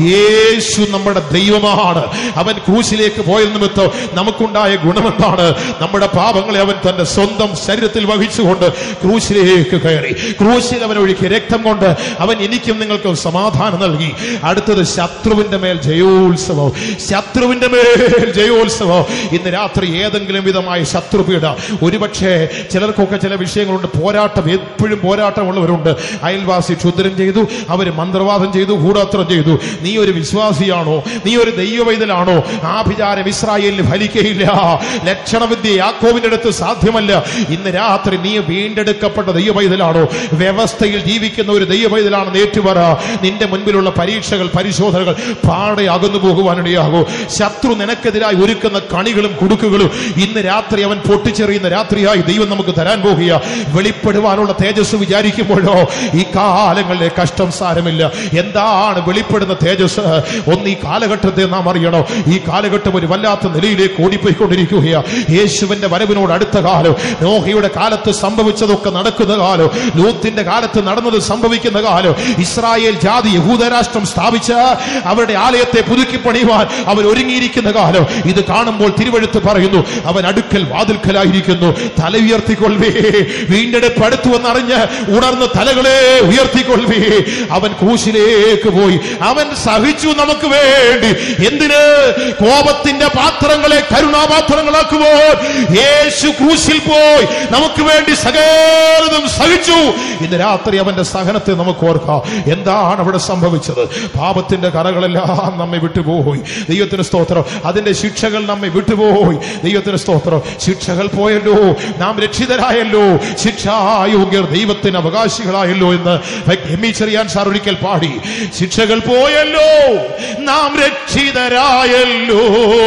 യേശു നമ്മുടെ ദൈവമാണ് അവൻ ക്രൂശിലേക്ക് പോയ നിമിത്തം നമുക്കുണ്ടായ ഗുണമെന്താണ് നമ്മുടെ പാപങ്ങളെ അവൻ തന്റെ സ്വന്തം ശരീരത്തിൽ വഹിച്ചുകൊണ്ട് ക്രൂശിലേക്ക് കയറി ക്രൂശിൽ അവൻ ഒഴുക്കി രക്തം കൊണ്ട് അവൻ എനിക്കും നിങ്ങൾക്കും സമാധാനം നൽകി അടുത്തത് ശത്രുവിന്റെ മേൽ ജയോത്സവം ശത്രുവിന്റെ മേൽ ജയോത്സവം ഇന്ന് രാത്രി ഏതെങ്കിലും വിധമായ ശത്രുപീഠ ഒരുപക്ഷെ ചിലർക്കൊക്കെ ചില വിഷയങ്ങളുണ്ട് പോരാട്ടം എപ്പോഴും പോരാട്ടമുള്ളവരുണ്ട് അയൽവാസി ക്ഷുദ്രം ചെയ്തു അവർ മന്ത്രവാദം ചെയ്തു കൂടാത്രം ചെയ്തു നീ ഒരു വിശ്വാസിയാണോ നീ ഒരു ദൈവവൈതലാണോ ആഭിചാരം ഇസ്രായേലിന് ഫലിക്കയില്ല ലക്ഷണവിദ്യ യാക്കോവിന്റെ അടുത്ത് സാധ്യമല്ല ഇന്ന് രാത്രി നീ വീണ്ടെടുക്കപ്പെട്ട ദൈവവൈതലാണോ വ്യവസ്ഥയിൽ ജീവിക്കുന്ന ഒരു ദൈവവൈതലാണ് നേറ്റുപറ നിന്റെ മുൻപിലുള്ള പരീക്ഷകൾ പരിശോധനകൾ പാടെ അകന്നു പോകുവാനിടയാകൂ ശത്രു നിനക്കെതിരായി ഒരുക്കുന്ന കണികളും കുടുക്കുകളും ഇന്ന് രാത്രി അവൻ പൊട്ടിച്ചെറിയുന്ന രാത്രിയായി ദൈവം നമുക്ക് തരാൻ പോകുക വെളിപ്പെടുവാനുള്ള തേജസ് വിചാരിക്കുമ്പോഴോ ഈ കാലങ്ങളിലെ കഷ്ടം സാരമില്ല എന്താണ് വെളിപ്പെടുന്ന തേജസ് ഒന്ന് ഈ കാലഘട്ടത്തെ നാം അറിയണം ഈ കാലഘട്ടം ഒരു വല്ലാത്ത നിലയിലേക്ക് ഓടിപ്പോയിക്കൊണ്ടിരിക്കുകയാ യേശുവിന്റെ വരവിനോട് അടുത്ത കാലം നോഹയുടെ കാലത്ത് സംഭവിച്ചതൊക്കെ നടക്കുന്ന കാലം ലൂത്തിന്റെ കാലത്ത് നടന്നത് സംഭവിക്കുന്ന കാലം ഇസ്രായേൽ ജാതി യഹൂദരാഷ്ട്രം സ്ഥാപിച്ച് അവരുടെ ആലയത്തെ പുതുക്കി പണിയുവാൻ അവർ ഒരുങ്ങിയിരിക്കുന്ന കാലം ഇത് കാണുമ്പോൾ തിരുവഴുത്ത് പറയുന്നു അവൻ അടുക്കൽ വാതിൽക്കലായിരിക്കുന്നു തല ഉയർത്തിക്കൊള്ളേ വീണ്ടെടുപ്പ് അടുത്തു വന്നറിഞ്ഞ് ഉണർന്ന് തലകളെ ഉയർത്തിക്കൊള്ളേ അവൻ ക്രൂശിലേക്ക് പോയി അവൻ സഹിച്ചു നമുക്ക് വേണ്ടി എന്തിന് കോപത്തിന്റെ പാത്രങ്ങളെ കരുണാപാത്രങ്ങളാക്കുമ്പോൾ യേശു ക്രൂശിൽ പോയി നമുക്ക് വേണ്ടി സകലതും സഹിച്ചു ഇന്ന് രാത്രി അവന്റെ സഹനത്തെ നമുക്ക് ഓർക്കാം എന്താണ് അവിടെ സംഭവിച്ചത് പാപത്തിന്റെ കറകളെല്ലാം നമ്മെ വിട്ടുപോയി ദൈവത്തിന് സ്തോത്രം അതിന്റെ ശിക്ഷകൾ നമ്മെ വിട്ടുപോയി ദൈവത്തിന് സ്തോത്രം ശിക്ഷകൾ പോയല്ലോ നാം രക്ഷിതരായല്ലോ ശിക്ഷായോഗ്യർ ദൈവത്തിന് അവകാശികളായല്ലോ എന്ന് എമ്മി ചെറിയാൻ സാർ ഒരിക്കൽ പാടി ശിക്ഷകൾ പോയല്ലോ നാം രക്ഷിതരായല്ലോ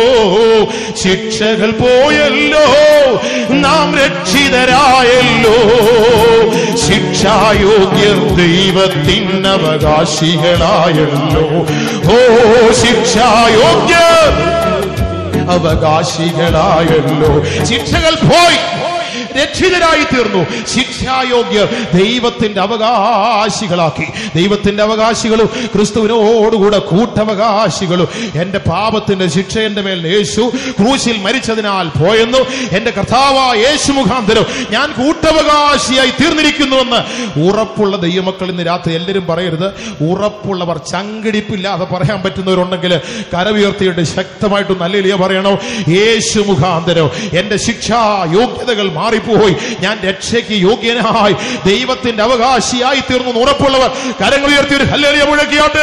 ശിക്ഷകൾ പോയല്ലോ നാം രക്ഷിതരായല്ലോ ശിക്ഷായോഗ്യർ ദൈവത്തിന് അവകാശികളായല്ലോ ഓ ശിക്ഷായോഗ്യർ അവകാശികളായല്ലോ ശിക്ഷകൾ പോയി രക്ഷിതരായി തീർന്നു ശിക്ഷായോഗ്യർ ദൈവത്തിന്റെ അവകാശികളാക്കി ദൈവത്തിന്റെ അവകാശികളും ക്രിസ്തുവിനോടുകൂടെ കൂട്ടവകാശികളും എന്റെ പാപത്തിന്റെ ശിക്ഷ എന്റെ മേൽ യേശു ക്രൂശിൽ മരിച്ചതിനാൽ പോയെന്നു എന്റെ കർത്താവായ യേശു മുഖാന്തരം ഞാൻ കൂട്ടവകാശിയായി തീർന്നിരിക്കുന്നുവെന്ന് ഉറപ്പുള്ള ദൈവമക്കൾ ഇന്ന് രാത്രി എല്ലാവരും പറയരുത് ഉറപ്പുള്ളവർ ചങ്കിടിപ്പില്ലാതെ പറയാൻ പറ്റുന്നവരുണ്ടെങ്കിൽ കരവുയർത്തിയിട്ട് ശക്തമായിട്ട് നല്ല പറയണോ യേശു മുഖാന്തരം എന്റെ ശിക്ഷാ യോഗ്യതകൾ മാറിപ്പോയി ഞാൻ രക്ഷയ്ക്ക് യോഗ്യനായി ദൈവത്തിന്റെ അവകാശിയായി തീർന്നു എന്ന് ഉറപ്പുള്ളവർ കരങ്ങൾ ഉയർത്തി ഒരു ഹല്ലേലൂയ മുഴക്കിയാട്ടെ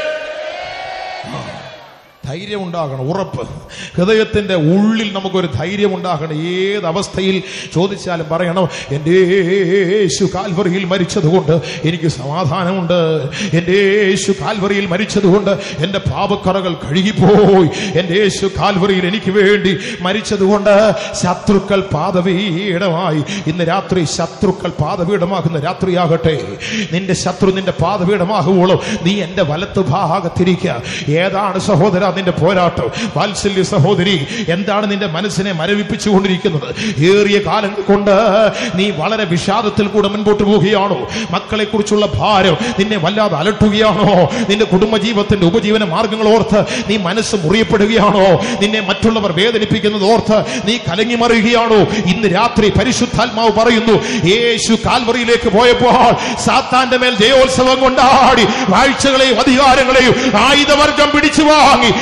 ധൈര്യം ഉണ്ടാകണം ഉറപ്പ് ഹൃദയത്തിന്റെ ഉള്ളിൽ നമുക്കൊരു ധൈര്യം ഉണ്ടാകണം ഏത് അവസ്ഥയിൽ ചോദിച്ചാലും പറയണം എൻ്റെ യേശു കാൽവറിയിൽ മരിച്ചതുകൊണ്ട് എനിക്ക് സമാധാനമുണ്ട് എൻ്റെ യേശു കാൽവറിയിൽ മരിച്ചതുകൊണ്ട് എൻ്റെ പാപക്കറകൾ കഴുകിപ്പോയി എൻ്റെ യേശു കാൽവറിയിൽ എനിക്ക് വേണ്ടി മരിച്ചതുകൊണ്ട് ശത്രുക്കൾ പാദപീഠമായി ഇന്ന് രാത്രി ശത്രുക്കൾ പാദപീഠമാകുന്ന രാത്രിയാകട്ടെ നിന്റെ ശത്രു നിന്റെ പാദപീഠമാകുവോളും നീ എൻ്റെ വലത്ത് ഭാഗത്തിരിക്കുക ഏതാണ് സഹോദര നിന്റെ പോരാട്ടം വാത്സല്യ സഹോദരി എന്താണ് നിന്റെ മനസ്സിനെ മരവിപ്പിച്ചുകൊണ്ടിരിക്കുന്നത് ഏറിയ കാലം കൊണ്ട് നീ വളരെ വിഷാദത്തിൽ കൂടെ മുൻപോട്ട് പോവുകയാണോ മക്കളെ കുറിച്ചുള്ള ഭാരം നിന്നെ വല്ലാതെ അലട്ടുകയാണോ നിന്റെ കുടുംബജീവിതത്തിന്റെ ഉപജീവന മാർഗങ്ങൾ ഓർത്ത് നീ മനസ്സ് മുറിയപ്പെടുകയാണോ നിന്നെ മറ്റുള്ളവർ വേദനിപ്പിക്കുന്നത് ഓർത്ത് നീ കലങ്ങി മറിയുകയാണോ ഇന്ന് രാത്രി പരിശുദ്ധാത്മാവ് പറയുന്നു യേശു കാൽവറിയിലേക്ക് പോയപ്പോൾ സാത്താന്റെ മേൽ ജയോത്സവം കൊണ്ടാടി വാഴ്ചകളെയും അധികാരങ്ങളെയും ആയുധവർഗം പിടിച്ചു വാങ്ങി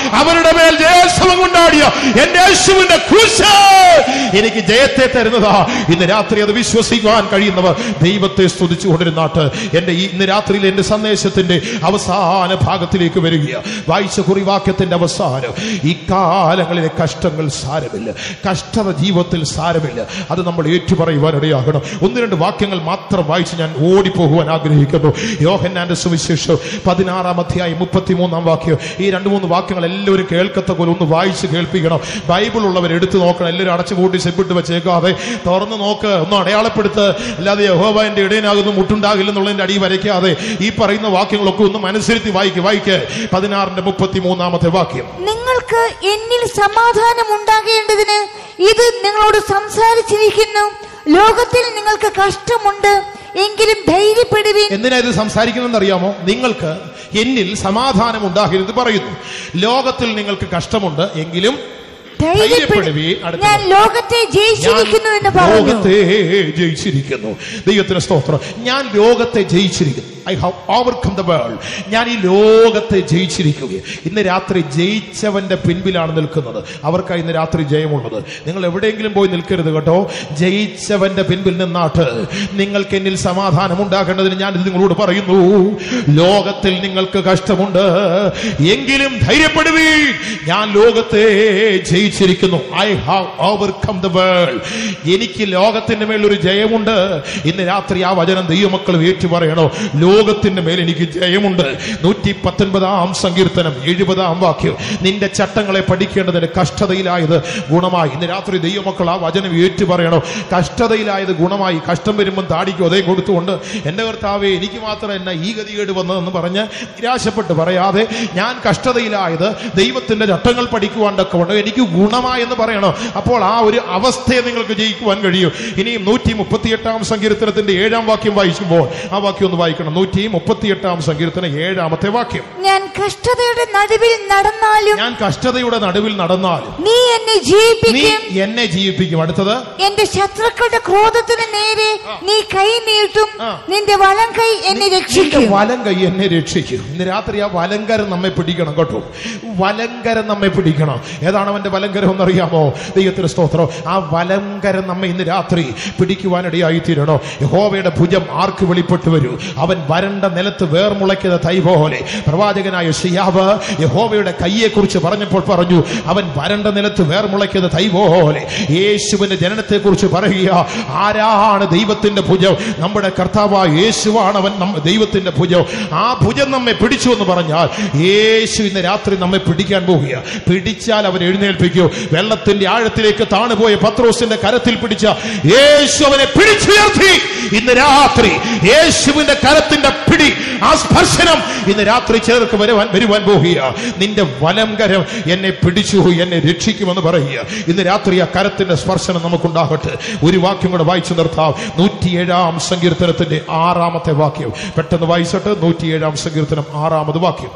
അവരുടെ മേൽ ജയോത്സവം കൊണ്ടാടിയ എന്റെ യേശുവിന്റെ ക്രൂശ് എനിക്ക് ജയത്തെ തരുന്നതാ ഇന്ന് രാത്രി അത് വിശ്വസിക്കുവാൻ കഴിയുന്നവർ ദൈവത്തെ സ്തുതിച്ചു കൊണ്ടിരുന്നാട്ട് എന്റെ ഈ ഇന്ന് രാത്രിയിൽ എന്റെ സന്ദേശത്തിന്റെ അവസാന ഭാഗത്തിലേക്ക് വരിക വായിച്ച കുറിവാക്യത്തിന്റെ അവസാനം ഈ കാലങ്ങളിലെ കഷ്ടങ്ങൾ സാരമില്ല കഷ്ടത ജീവിതത്തിൽ സാരമില്ല അത് നമ്മൾ ഏറ്റുപറയുവാൻ ഇടയാകണം ഒന്ന് രണ്ട് വാക്യങ്ങൾ മാത്രം വായിച്ച് ഞാൻ ഓടിപ്പോകുവാൻ ആഗ്രഹിക്കുന്നു യോഹന്നാന്റെ സുവിശേഷം പതിനാറാം അധ്യായം മുപ്പത്തിമൂന്നാം വാക്യം ഈ രണ്ട് മൂന്ന് വാക്യങ്ങൾ എല്ലാവരും കേൾക്കത്ത പോലെ ഒന്ന് വായിച്ച് കേൾപ്പിക്കണം ബൈബിൾ ഉള്ളവർ എടുത്തു നോക്കണം എല്ലാവരും അടച്ചു കൂട്ടി സെപ്പിട്ട് വെച്ചേക്കാതെ തുറന്ന് നോക്ക് ഒന്ന് അടയാളപ്പെടുത്ത് അല്ലാതെ യഹോവ എന്റെ ഇടയനാകുന്നു മുട്ടുണ്ടാകില്ലെന്നുള്ളതിന്റെ അടി വരയ്ക്കാതെ ഈ പറയുന്ന വാക്യങ്ങളൊക്കെ ഒന്ന് മനസ്സിരുത്തി വായിക്ക് വായിക്ക് പതിനാറിന്റെ മുപ്പത്തി മൂന്നാമത്തെ വാക്യം നിങ്ങൾക്ക് എന്നിൽ സമാധാനം ഉണ്ടാകേണ്ടതിന് ഇത് നിങ്ങളോട് സംസാരിച്ചിരിക്കുന്നു ലോകത്തിൽ നിങ്ങൾക്ക് കഷ്ടമുണ്ട് എങ്കിലും ധൈര്യപ്പെടുവിൻ എന്തിനാ ഇത് സംസാരിക്കുന്നതെന്ന് അറിയാമോ നിങ്ങൾക്ക് എന്നിൽ സമാധാനം ഉണ്ടാകരുത് പറയുന്നു ലോകത്തിൽ നിങ്ങൾക്ക് കഷ്ടമുണ്ട് എങ്കിലും ധൈര്യപ്പെടുവിൻ. ധൈര്യപ്പെടുവിൻ അടുത്ത ഞാൻ ലോകത്തെ ജയിച്ചിരിക്കുന്നു എന്ന് ഞാൻ പറഞ്ഞു ലോകത്തെ ജയിച്ചിരിക്കുന്നു ദൈവത്തിന് സ്തോത്രം ഞാൻ ലോകത്തെ ജയിച്ചിരിക്കുന്നു I have overcome the world ഞാൻ ഈ ലോകത്തെ ജയിച്ചിരിക്കുക ഇന്ന് രാത്രി ജയിച്ചവന്റെ പിൻപിലാണ് നിൽക്കുന്നത് അവർക്കാണ് ഇന്ന് രാത്രി ജയമുള്ളത് നിങ്ങൾ എവിടെയെങ്കിലും പോയി നിൽക്കരുത് കേട്ടോ ജയിച്ചവന്റെ പിൻപിൽ നിന്നാട്ട് നിങ്ങൾക്ക് എന്നിൽ സമാധാനം ഉണ്ടാകേണ്ടതിന് ഞാൻ ഇത് നിങ്ങളോട് പറയുന്നു ലോകത്തിൽ നിങ്ങൾക്ക് കഷ്ടമുണ്ട് എങ്കിലും ധൈര്യപ്പെടുവീ ഞാൻ ലോകത്തെ ജയിച്ചിരിക്കുന്നു I have overcome the world എനിക്ക് ലോകത്തിന്റെ മേൽ ഒരു ജയമുണ്ട് ഇന്ന് രാത്രി ആ വചനം ദൈവമക്കൾ ഏറ്റു പറയണോ ലോകത്തിന്റെ മേൽ എനിക്ക് ജയമുണ്ട് നൂറ്റി പത്തൊൻപതാം സങ്കീർത്തനം എഴുപതാം വാക്യം നിന്റെ ചട്ടങ്ങളെ പഠിക്കേണ്ടതിന് കഷ്ടതയിലായത് ഗുണമായി ഇന്ന് രാത്രി ദൈവമക്കൾ ആ വചനം ഏറ്റു പറയണോ കഷ്ടതയിലായത് ഗുണമായി കഷ്ടം വരുമ്പം താടിക്കും അതേ കൊടുത്തുകൊണ്ട് എന്റെ കർത്താവെ എനിക്ക് മാത്രം എന്നെ ഈ ഗതികേട് വന്നതെന്ന് പറഞ്ഞ് നിരാശപ്പെട്ട് പറയാതെ ഞാൻ കഷ്ടതയിലായത് ദൈവത്തിന്റെ ചട്ടങ്ങൾ പഠിക്കുവാൻ തക്കവണ്ണം എനിക്ക് ഗുണമായെന്ന് പറയണം അപ്പോൾ ആ ഒരു അവസ്ഥയെ നിങ്ങൾക്ക് ജയിക്കുവാൻ കഴിയും ഇനിയും നൂറ്റി മുപ്പത്തിയെട്ടാം സങ്കീർത്തനത്തിന്റെ ഏഴാം വാക്യം വായിക്കുമ്പോൾ ആ വാക്യം ഒന്ന് വായിക്കണം നൂറ്റി മുപ്പത്തിയെട്ടാം സങ്കീർത്തനം ഏഴാമത്തെ വാക്യം ഞാൻ കഷ്ടതയുടെ നടുവിൽ നടന്നാലും ഞാൻ കഷ്ടതയുടെ നടുവിൽ നടന്നാലും നീ എന്നെ നീ ജീവിപ്പിക്കും എന്നെ ജീവിപ്പിക്കും അടുത്തത് എന്റെ ശത്രുക്കളുടെ ക്രോധത്തിന് നേരെ നീ കൈ നീട്ടും ആ. നിന്റെ വലം കൈ എന്നെ നിന്റെ രക്ഷിക്കും വലം കൈ എന്നെ രക്ഷിക്കും ഇന്ന് രാത്രി ആ വലങ്കരം നമ്മെ പിടിക്കണം കേട്ടോ വലങ്കരം നമ്മെ പിടിക്കണം ഏതാണ് അവന്റെ വലങ്കരം എന്നറിയാമോ ദൈവത്തിന് സ്തോത്രം ആ വലങ്കരം നമ്മെ ഇന്ന് രാത്രി പിടിക്കുവാനിടയായി തീരണോ യഹോവയുടെ ഭുജം ആർക്ക് വെളിപ്പെട്ടു വരൂ അവൻ വരണ്ട നിലത്ത് വേർമുളയ്ക്കുന്ന തൈ പോലെ പ്രവാചകനായ ഷിയാവ് യഹോവയുടെ കയ്യെക്കുറിച്ച് പറഞ്ഞപ്പോൾ പറഞ്ഞു അവൻ വരണ്ട നിലത്ത് വേർമുളയ്ക്കുന്ന തൈ പോലെ യേശുവിന്റെ ജനനത്തെ കുറിച്ച് പറയുക ആരാണ് ദൈവത്തിന്റെ ഭുജം നമ്മുടെ കർത്താവായ യേശുവാണ് അവൻ നമ്മ ദൈവത്തിന്റെ ഭുജം ആ ഭുജം നമ്മെ പിടിച്ചു എന്ന് പറഞ്ഞാൽ യേശു ഇന്ന് രാത്രി നമ്മെ പിടിക്കാൻ പോകുക പിടിച്ചാൽ അവൻ എഴുന്നേൽപ്പിക്കൂ വെള്ളത്തിന്റെ ആഴത്തിലേക്ക് താണുപോയ പത്രോസിന്റെ കരത്തിൽ പിടിച്ച യേശു അവനെ പിടിച്ചുയർത്തി ഇന്ന് രാത്രി യേശുവിന്റെ കരത്തിന്റെ പിടി ആ സ്പർശനം ഇന്ന് രാത്രി ചേർക്ക് വരുവാൻ വരുവാൻ പോകുക നിന്റെ വലം കരം എന്നെ പിടിച്ചു എന്നെ രക്ഷിക്കുമെന്ന് പറയുക ഇന്ന് രാത്രി ആ കരത്തിന്റെ സ്പർശനം നമുക്കുണ്ടാകട്ടെ ഒരു വാക്യം കൂടെ വായിച്ചു നിർത്താം നൂറ്റിയേഴാം സങ്കീർത്തനത്തിന്റെ ആറാമത്തെ വാക്യം പെട്ടെന്ന് വായിച്ചിട്ട് നൂറ്റിയേഴാം സങ്കീർത്തനം ആറാമത് വാക്യം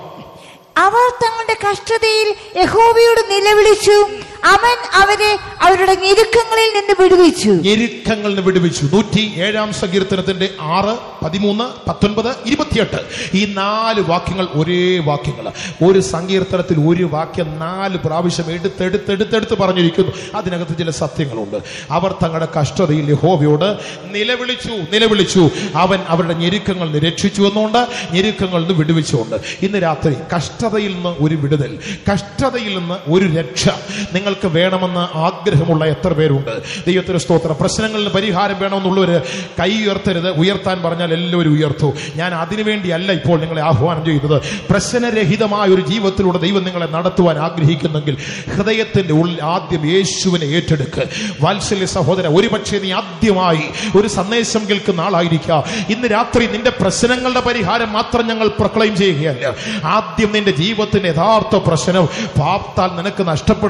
അവർ തങ്ങളുടെ കഷ്ടതയിൽ യഹോവയോട് നിലവിളിച്ചു അവൻ അവരെ അവരുടെ ഞെരുക്കങ്ങളിൽ നിന്ന് വിടുവിച്ചു ഞെരുക്കങ്ങളിൽ നിന്ന് വിടുവിച്ചു നൂറ്റി ഏഴാം സങ്കീർത്തനത്തിന്റെ ആറ് പതിമൂന്ന് പത്തൊൻപത് ഇരുപത്തിയെട്ട് ഈ നാല് വാക്യങ്ങൾ ഒരേ വാക്യങ്ങൾ ഒരു സങ്കീർത്തനത്തിൽ ഒരു വാക്യം നാല് പ്രാവശ്യം എടുത്തെടുത്തെടുത്തെടുത്ത് പറഞ്ഞിരിക്കുന്നു അതിനകത്ത് ചില സത്യങ്ങളുണ്ട് അവർ തങ്ങളുടെ കഷ്ടതയിൽ യഹോവയോട് നിലവിളിച്ചു നിലവിളിച്ചു അവൻ അവരുടെ ഞെരുക്കങ്ങളിൽ നിന്ന് രക്ഷിച്ചു എന്നുകൊണ്ട് ഞെരുക്കങ്ങളിൽ നിന്ന് വിടുവിച്ചുകൊണ്ട് ഇന്ന് രാത്രി കഷ്ടതയിൽ നിന്ന് ഒരു വിടുതൽ കഷ്ടതയിൽ നിന്ന് ഒരു രക്ഷ നിങ്ങൾക്ക് വേണമെന്ന് ആഗ്രഹമുള്ള എത്ര പേരുണ്ട് ദൈവത്തിന് സ്തോത്രം പ്രശ്നങ്ങളിൽ പരിഹാരം വേണമെന്നുള്ളവര് കൈ ഉയർത്തരുത് ഉയർത്താൻ പറഞ്ഞാൽ എല്ലാവരും ഉയർത്തു ഞാൻ അതിനുവേണ്ടിയല്ല ഇപ്പോൾ നിങ്ങളെ ആഹ്വാനം ചെയ്യുന്നത് പ്രശ്നരഹിതമായ ഒരു ജീവിതത്തിലൂടെ ദൈവം നിങ്ങളെ നടത്തുവാൻ ആഗ്രഹിക്കുന്നെങ്കിൽ ഹൃദയത്തിന്റെ ഉള്ളിൽ ആദ്യം യേശുവിനെ ഏറ്റെടുക്ക് വാത്സല്യ സഹോദര ഒരുപക്ഷെ നീ ആദ്യമായി ഒരു സന്ദേശം കേൾക്കുന്ന ആളായിരിക്കാം ഇന്ന് രാത്രി നിന്റെ പ്രശ്നങ്ങളുടെ പരിഹാരം മാത്രം ഞങ്ങൾ പ്രക്ലെയിം ചെയ്യുകയല്ല ആദ്യം നിന്റെ ജീവിതത്തിന്റെ യഥാർത്ഥ പ്രശ്നം പാപ്താൽ നിനക്ക് നഷ്ടപ്പെടുന്ന സമാധാനം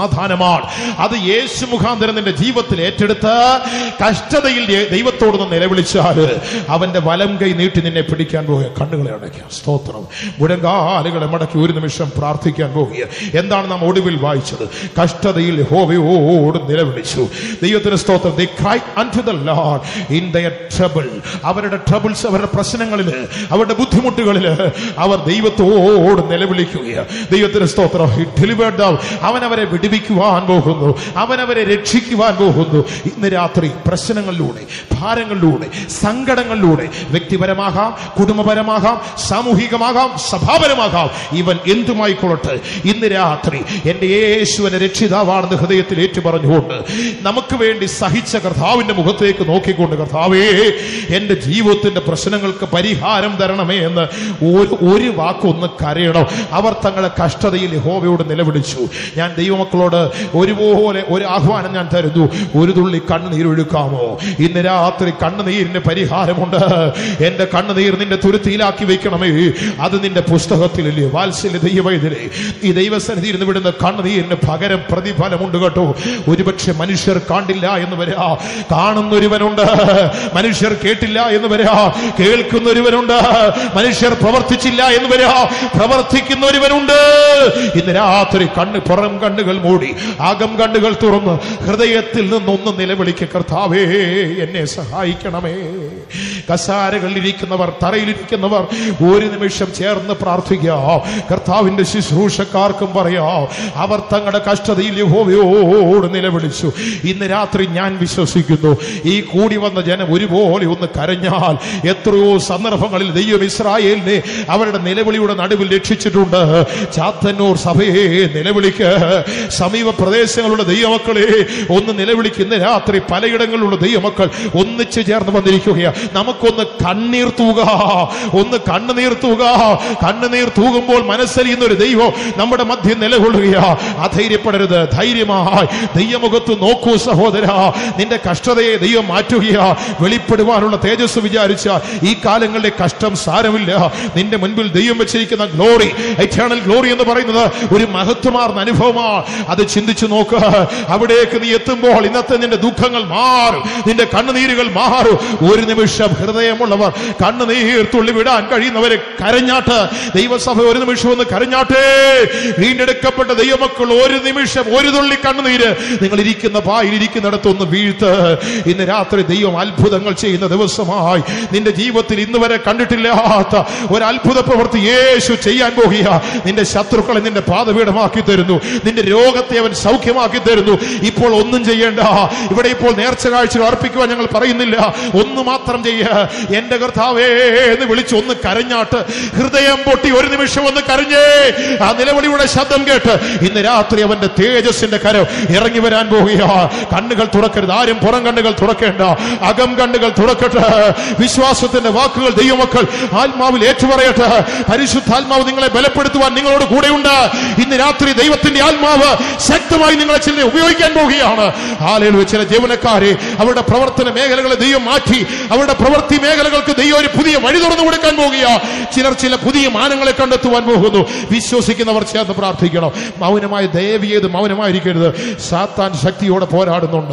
സമാധാനമാണ് അത് യേശു മുഖാന്തരം നിന്റെ ജീവിതത്തിൽ ഏറ്റെടുത്ത് കഷ്ടതയിൽ ദേ- ദൈവത്തോട് നിന്ന് നിലവിളിച്ചാൽ അവന്റെ വലം കൈ നീട്ടി നിന്നെ പിടിക്കാൻ പോകുക കണ്ണുകളെ അടയ്ക്കുക സ്തോത്രം മുഴങ്കാലുകളെ മടക്കി ഒരു നിമിഷം പ്രാർത്ഥിക്കാൻ പോകുക എന്താണ് നാം ഒടുവിൽ വായിച്ചത് കഷ്ടതയിൽ ഹോവയോട് നിലവിളിച്ചു ദൈവത്തിന് സ്തോത്രം they cried unto the Lord in their trouble അവരുടെ ട്രബിൾസ് അവരുടെ പ്രശ്നങ്ങളിൽ അവരുടെ ബുദ്ധിമുട്ടുകളിൽ അവർ ദൈവത്തോട് നിലവിളിക്കുകയാണ് ദൈവത്തിന് സ്തോത്രം He delivered them. അവൻ അവരെ വിടുവിക്കുവാൻ പോകുന്നു അവൻ അവരെ രക്ഷിക്കുവാൻ പോകുന്നു ഇന്ന് രാത്രി പ്രശ്നങ്ങളിലൂടെ ഭാരങ്ങളിലൂടെ സങ്കടങ്ങളിലൂടെ വ്യക്തിപരമാകാം കുടുംബപരമാകാം സാമൂഹികമാകാം സഭാപരമാകാം ഇവൻ എന്തുമായിക്കൊള്ളട്ടെ ഇന്ന് രാത്രി എന്റെ യേശുവിനെ രക്ഷിതാവാണെന്ന് ഹൃദയത്തിൽ ഏറ്റുപറഞ്ഞുകൊണ്ട് നമുക്ക് വേണ്ടി സഹിച്ച കർത്താവിന്റെ മുഖത്തേക്ക് നോക്കിക്കൊണ്ട് കർത്താവേ എന്റെ ജീവിതത്തിന്റെ പ്രശ്നങ്ങൾക്ക് പരിഹാരം തരണമേ എന്ന് ഒരു ഒരു വാക്കൊന്ന് കരയണം അവർ തങ്ങളുടെ കഷ്ടതയിൽ യഹോവയോട് നിലവിളിച്ചു ഞാൻ ദൈവമക്കളോട് ഒരുപോലെ ഒരു ആഹ്വാനം ഞാൻ തരുന്നു ഒരു തുള്ളി കണ്ണുനീരൊഴുക്കാമോ ഇന്ന് രാത്രി കണ്ണുനീരിന് പരിഹാരമുണ്ട് എന്റെ കണ്ണുനീർ നിന്റെ തുരുത്തിയിലാക്കി വെക്കണമേ അത് നിന്റെ പുസ്തകത്തിലില്ലേ വാത്സല്യ ദൈവവൈദ്യരെ ഈ ദൈവസന്നിധിയിൽ നിന്ന് വിടുന്ന കണ്ണുനീരിന് പകരം പ്രതിഫലമുണ്ട് കേട്ടോ ഒരുപക്ഷെ മനുഷ്യർ കാണ്ടില്ല എന്ന് വരാ കാണുന്നൊരുവനുണ്ട് മനുഷ്യർ കേട്ടില്ല എന്ന് വരാ കേൾക്കുന്നൊരുവനുണ്ട് മനുഷ്യർ പ്രവർത്തിച്ചില്ല എന്ന് വരാ പ്രവർത്തിക്കുന്ന ഒരുവനുണ്ട് ഇന്ന് രാത്രി കണ്ണ് പുറം കണ്ണുകൾ മൂടി അകം കണ്ണുകൾ തുറന്ന് ഹൃദയത്തിൽ നിന്നൊന്ന് നിലവിളിക്ക കർത്താവേ എന്നെ സഹായിക്കണമേ കസാരകളിൽ ഇരിക്കുന്നവർ തറയിലിരിക്കുന്നവർ ഒരു നിമിഷം ചേർന്ന് പ്രാർത്ഥിക്കാം കർത്താവിന്റെ ശുശ്രൂഷക്കാർക്കും പറയാം അവർ തങ്ങളുടെ കഷ്ടതയിൽ യഹോവയോട് നിലവിളിച്ചു ഇന്ന് രാത്രി ഞാൻ വിശ്വസിക്കുന്നു ഈ കൂടി വന്ന ജനം ഒരുപോലെ ഒന്ന് കരഞ്ഞാൽ എത്രയോ സന്ദർഭങ്ങളിൽ ദൈവം ഇസ്രായേലിനെ അവരുടെ നിലവിളിയുടെ നടുവിൽ രക്ഷിച്ചിട്ടുണ്ട് ചാത്തന്നൂർ സഭയെ നിലവിളിക്ക് സമീപ പ്രദേശങ്ങളുടെ ദൈവമക്കളെ ഒന്ന് നിലവിളിക്കുന്ന രാത്രി പലയിടങ്ങളിലുള്ള ദൈവമക്കൾ ഒന്നിച്ചു ചേർന്ന് വന്നിരിക്കുകയാണ് നമുക്കൊന്ന് കണ്ണീർ തൂക ഒന്ന് കണ്ണുനീർ തൂക കണ്ണുനീർ തൂകുമ്പോൾ മനസ്സലിയുന്ന ഒരു ദൈവം നമ്മുടെ മധ്യം നിലകൊള്ളുകയാ അധൈര്യപ്പെടരുത് ധൈര്യമായി ദൈവമുഖത്ത് നോക്കൂ സഹോദര നിന്റെ കഷ്ടതയെ ദൈവം മാറ്റുകയാ വെളിപ്പെടുവാനുള്ള തേജസ് വിചാരിച്ച ഈ കാലങ്ങളിലെ കഷ്ടം സാരമില്ല നിന്റെ മുൻപിൽ ദൈവം വെച്ചിരിക്കുന്ന ഗ്ലോറി എറ്റേണൽ ഗ്ലോറി എന്ന് പറയുന്നത് ഒരു മഹത്വമാർന്ന അനുഭവമാണ് അത് ചിന്തിച്ചു നോക്കുക അവിടേക്ക് നീ എത്തുമ്പോൾ ഇന്നത്തെ നിന്റെ ദുഃഖങ്ങൾ മാറും നിന്റെ കണ്ണുനീരുകൾ മാറും ഒരു നിമിഷം ഹൃദയമുള്ളവർ കണ്ണുനീർ തുള്ളി വിടാൻ കഴിയുന്നവരെ കരഞ്ഞാട്ട് ദൈവസഭ ഒരു നിമിഷം ഒന്ന് കരഞ്ഞാട്ടേ വീണ്ടെടുക്കപ്പെട്ട ദൈവമക്കൾ ഒരു നിമിഷം ഒരു തുള്ളി കണ്ണുനീര് നിങ്ങൾ ഇരിക്കുന്ന പായിൽ ഇരിക്കുന്നിടത്ത് ഒന്ന് വീഴ്ത്ത് ഇന്ന് രാത്രി ദൈവം അത്ഭുതങ്ങൾ ചെയ്യുന്ന ദിവസമായി നിന്റെ ജീവിതത്തിൽ ഇന്ന് വരെ കണ്ടിട്ടില്ലാത്ത ഒരു അത്ഭുത പ്രവൃത്തി യേശു ചെയ്യാൻ പോകുക നിന്റെ ശത്രുക്കളെ നിന്റെ പാതപീഠമാക്കി തരുന്നു നിന്റെ രോഗത്തെ അവൻ സൗഖ്യമാക്കി തരുന്നു ഇപ്പോൾ ഒന്നും ചെയ്യേണ്ട ഇവിടെ ഇപ്പോൾ നേർച്ച കാഴ്ചകൾ അർപ്പിക്കുവാൻ ഞങ്ങൾ പറയുന്നില്ല ഒന്ന് മാത്രം ചെയ്യ എന്റെ കർത്താവേ എന്ന് വിളിച്ച് ഒന്ന് കരഞ്ഞാട്ട് ഹൃദയം പൊട്ടി ഒരു നിമിഷം ഒന്ന് കരഞ്ഞേ ആ നിലവിളിയുടെ ശബ്ദം കേട്ട് ഇന്ന് രാത്രി അവന്റെ തേജസ്സിന്റെ കരം ഇറങ്ങി വരാൻ പോവുക കണ്ണുകൾ തുറക്കരുത് ആരും പുറം കണ്ണുകൾ തുറക്കേണ്ട അകം കണ്ണുകൾ തുറക്കട്ടെ വിശ്വാസത്തിന്റെ വാക്കുകൾ ദൈവമക്കൾ ആത്മാവിൽ ഏറ്റുപറയട്ടെ പരിശുദ്ധാത്മാവ് നിങ്ങളെ ബലപ്പെടുത്തുവാൻ നിങ്ങളോട് കൂടെയുണ്ട് ഇന്ന് രാത്രി ദൈവത്തിന്റെ ആത്മാവ് ശക്തമായി നിങ്ങളെ ചില ഉപയോഗിക്കാൻ പോവുകയാണ് ആലയിൽ ചില ജീവനക്കാരെ അവരുടെ പ്രവർത്തന മേഖലകളെ ദൈവം മാറ്റി അവരുടെ പ്രവൃത്തി മേഖലകൾക്ക് ദൈവം ഒരു പുതിയ വഴി തുറന്നു കൊടുക്കാൻ പോകുക ചിലർ ചില പുതിയ മാനങ്ങളെ കണ്ടെത്തുവാൻ പോകുന്നു വിശ്വസിക്കുന്നവർ ചേർന്ന് പ്രാർത്ഥിക്കണം മൗനമായ ദയവിയത് മൗനമായിരിക്കരുത് സാത്താൻ ശക്തിയോടെ പോരാടുന്നുണ്ട്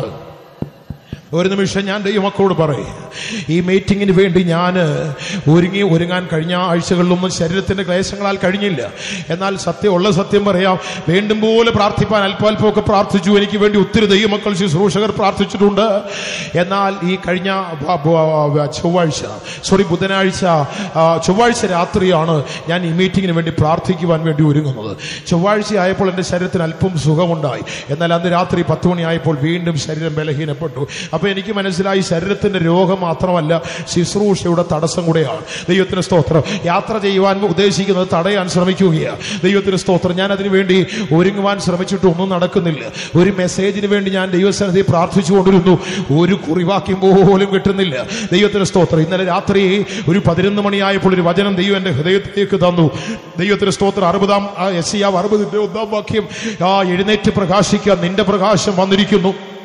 ഒരു നിമിഷം ഞാൻ ദൈവമക്കളോട് പറയും ഈ മീറ്റിങ്ങിന് വേണ്ടി ഞാൻ ഒരുങ്ങി ഒരുങ്ങാൻ കഴിഞ്ഞ ആഴ്ചകളിലൊന്നും ശരീരത്തിന്റെ ക്ലേശങ്ങളാൽ കഴിഞ്ഞില്ല എന്നാൽ സത്യമുള്ള സത്യം പറയാം വേണ്ടും പോലെ പ്രാർത്ഥിപ്പാൻ അല്പാൽപ്പമൊക്കെ പ്രാർത്ഥിച്ചു എനിക്ക് വേണ്ടി ഒത്തിരി ദൈവമക്കൾ ശുശ്രൂഷകർ പ്രാർത്ഥിച്ചിട്ടുണ്ട് എന്നാൽ ഈ കഴിഞ്ഞ ബ- ബ- ചൊവ്വാഴ്ച സോറി ബുധനാഴ്ച ആ, ചൊവ്വാഴ്ച രാത്രിയാണ് ഞാൻ ഈ മീറ്റിങ്ങിന് വേണ്ടി പ്രാർത്ഥിക്കുവാൻ വേണ്ടി ഒരുങ്ങുന്നത് ചൊവ്വാഴ്ച ആയപ്പോൾ എൻ്റെ ശരീരത്തിന് അല്പം സുഖമുണ്ടായി എന്നാൽ അന്ന് രാത്രി പത്ത് മണിയായപ്പോൾ വീണ്ടും ശരീരം ബലഹീനപ്പെട്ടു അപ്പൊ എനിക്ക് മനസ്സിലായി ശരീരത്തിന്റെ രോഗം മാത്രമല്ല ശുശ്രൂഷയുടെ തടസ്സം കൂടെയാണ് ദൈവത്തിന് സ്തോത്രം യാത്ര ചെയ്യുവാൻ ഉദ്ദേശിക്കുന്നത് തടയാൻ ശ്രമിക്കുകയാണ് ദൈവത്തിന് സ്തോത്രം ഞാൻ അതിനു വേണ്ടി ഒരുങ്ങുവാൻ ശ്രമിച്ചിട്ട് ഒന്നും നടക്കുന്നില്ല ഒരു മെസ്സേജിന് വേണ്ടി ഞാൻ ദൈവസന്നിധി പ്രാർത്ഥിച്ചുകൊണ്ടിരുന്നു ഒരു കുറിവാക്യം പോലും കിട്ടുന്നില്ല ദൈവത്തിന് സ്തോത്രം ഇന്നലെ രാത്രി ഒരു പതിനൊന്ന് മണിയായപ്പോൾ ഒരു വചനം ദൈവം എന്റെ ഹൃദയത്തിലേക്ക് തന്നു ദൈവത്തിന് സ്തോത്രം അറുപതാം എസ് അറുപതിന്റെ ഒന്നാം വാക്യം ആ എഴുന്നേറ്റ് പ്രകാശിക്കാൻ നിന്റെ പ്രകാശം വന്നിരിക്കുന്നു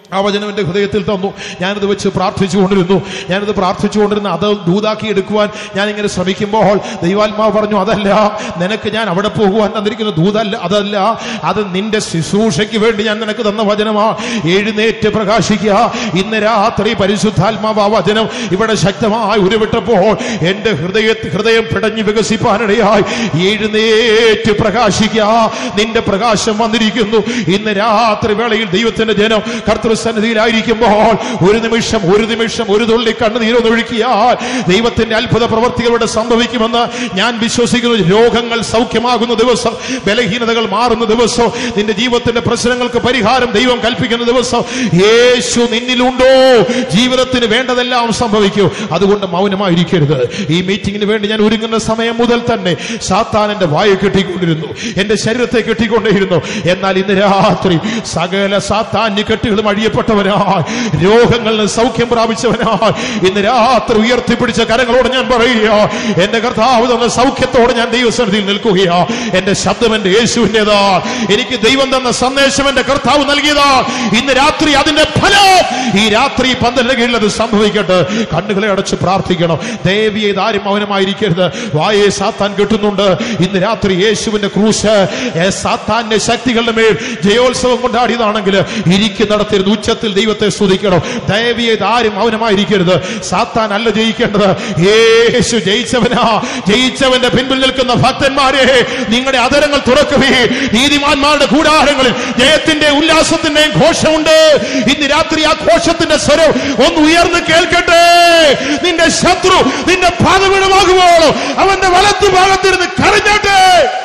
ആ വചനം എന്റെ ഹൃദയത്തിൽ തന്നു ഞാനത് വെച്ച് പ്രാർത്ഥിച്ചുകൊണ്ടിരുന്നു ഞാനത് പ്രാർത്ഥിച്ചുകൊണ്ടിരുന്ന അത് ദൂതാക്കി എടുക്കുവാൻ ഞാൻ ഇങ്ങനെ ശ്രമിക്കുമ്പോൾ ദൈവാത്മാവ് പറഞ്ഞു അതല്ല നിനക്ക് ഞാൻ അവിടെ പോകുവാൻ തന്നിരിക്കുന്ന ദൂതല്ല അതല്ല അത് നിന്റെ ശുശ്രൂഷയ്ക്ക് വേണ്ടി ഞാൻ നിനക്ക് തന്ന വചനമാ എഴുന്നേറ്റ് പ്രകാശിക്കുക ഇന്ന് രാത്രി പരിശുദ്ധാത്മാവ് ആ വചനം ഇവിടെ ശക്തമായി ഉരുവിട്ടപ്പോൾ എന്റെ ഹൃദയ ഹൃദയം പിടഞ്ഞു വികസിപ്പാനിടയായി എഴുന്നേറ്റ് പ്രകാശിക്കുക നിന്റെ പ്രകാശം വന്നിരിക്കുന്നു ഇന്ന് രാത്രി വേളയിൽ ദൈവത്തിന്റെ ജനം കർത്തൃസന്നിധിയിലായിരിക്കുമ്പോൾ ഒരു നിമിഷം ഒരു നിമിഷം ഒരു തുള്ളി കണ്ണുനീരൊന്നൊഴുക്കിയാൽ ദൈവത്തിന്റെ അത്ഭുത പ്രവർത്തികളുടെ സംഭവിക്കുമെന്ന് ഞാൻ വിശ്വസിക്കുന്നു രോഗങ്ങൾ സൗഖ്യമാകുന്ന ദിവസം ബലഹീനതകൾ മാറുന്ന ദിവസം നിന്റെ ജീവിതത്തിന്റെ പ്രശ്നങ്ങൾക്ക് പരിഹാരം ദൈവം കൽപ്പിക്കുന്ന ദിവസം യേശു നിന്നിലുണ്ടോ ജീവിതത്തിന് വേണ്ടതെല്ലാം സംഭവിക്കൂ അതുകൊണ്ട് മൗനമായിരിക്കരുത് ഈ മീറ്റിംഗിന് വേണ്ടി ഞാൻ ഒരുങ്ങുന്ന സമയം മുതൽ തന്നെ സാത്താൻ എന്റെ വായ കെട്ടിക്കൊണ്ടിരുന്നു എന്റെ ശരീരത്തെ കെട്ടിക്കൊണ്ടിരുന്നു എന്നാൽ ഇന്ന് രാത്രി സകല സാത്താന്യ കെട്ടുകളും അഴിയപ്പെട്ടവനായി രോഗങ്ങളിൽ നിന്ന് സൗഖ്യം പ്രാപിച്ചവനായി ഇന്ന് രാത്രി ഉയർത്തിപ്പിടിച്ച കരങ്ങളോട് ഞാൻ പറയുക എന്റെ കർത്താവ് തന്ന സൗഖ്യത്തോടെ ഞാൻ ദൈവസന്നിധിയിൽ നിൽക്കുകയാ എന്റെ ശബ്ദം എന്റെ യേശുവിൻ്റെതാ എനിക്ക് ദൈവം തന്ന സന്ദേശം എന്റെ കർത്താവ് നൽകിയതാ ഇന്ന് രാത്രി അതിന്റെ ഫലം ഈ രാത്രി പന്തലിന്റെ കീഴിൽ അത് സംഭവിക്കട്ടെ കണ്ണുകളെ അടച്ച് പ്രാർത്ഥിക്കണം ദേവി ഇതാരും മൗനമായിരിക്കരുത് വായെ സാത്താൻ കെട്ടുന്നുണ്ട് ഇന്ന് രാത്രി യേശുവിന്റെ ക്രൂശ് ഏ, സാത്താന്റെ ശക്തികളുടെ മേൽ ജയോത്സവം കൊണ്ടാടിയതാണെങ്കിൽ ഇരിക്കുന്നിടത്തിരുന്ന് ഉച്ചത്തിൽ ദൈവത്തെ സ്തുതിക്കണം ദയവിയെ ആരും മൗനമായിരിക്കരുത് സാത്താൻ അല്ല ജയിക്കേണ്ടത് യേശു ജയിച്ചവനാ ജയിച്ചവന്റെ പിൻപിൽ നിൽക്കുന്ന ഭക്തന്മാരെ നിങ്ങളുടെ അതരങ്ങൾ തുറക്കുവേ നീതിമാന്മാരുടെ കൂടാരങ്ങളിൽ ജയത്തിന്റെ ഉല്ലാസത്തിന്റെയും ഘോഷമുണ്ട് ഇന്ന് രാത്രി ആ ഘോഷത്തിന്റെ സ്വരം ഒന്ന് ഉയർന്ന് കേൾക്കട്ടെ നിന്റെ ശത്രു നിന്റെ പാതവിടമാകുമ്പോൾ അവന്റെ വലത്തു ഭാഗത്തിരുന്ന് കരഞ്ഞോട്ടെ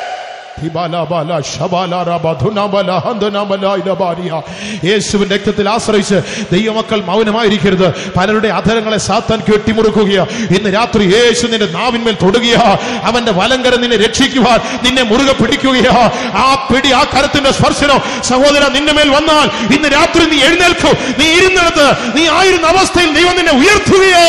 ഹിബാലാബാല ശബാലാറാബ ധുനാബല ഹന്തനാബല ഇലബാരിയ. യേശുവിന്റെ രക്തത്തിൽ ആശ്രയിച്ച് ദൈവമക്കൾ മൗനമായിരിക്കരുത് പലരുടെ അധരങ്ങളെ സാത്താൻ കെട്ടിമുറുക്കുകയാ ഇന്ന് രാത്രി യേശു നിന്റെ നാവിന്മേൽ തൊടുകയാ അവന്റെ വലങ്കര നിന്നെ രക്ഷിക്കുവാൻ നിന്നെ മുറുകെ പിടിക്കുകയാ ആ പിടി ആ കരത്തിന്റെ സ്പർശനം സഹോദര നിന്റെ മേൽ വന്നാൽ ഇന്ന് രാത്രി നീ എഴുന്നേൽക്കും നീ ഇരുന്നിടത്ത് നീ ആയിരുന്ന അവസ്ഥയിൽ ദൈവം നിന്നെ ഉയർത്തുകയോ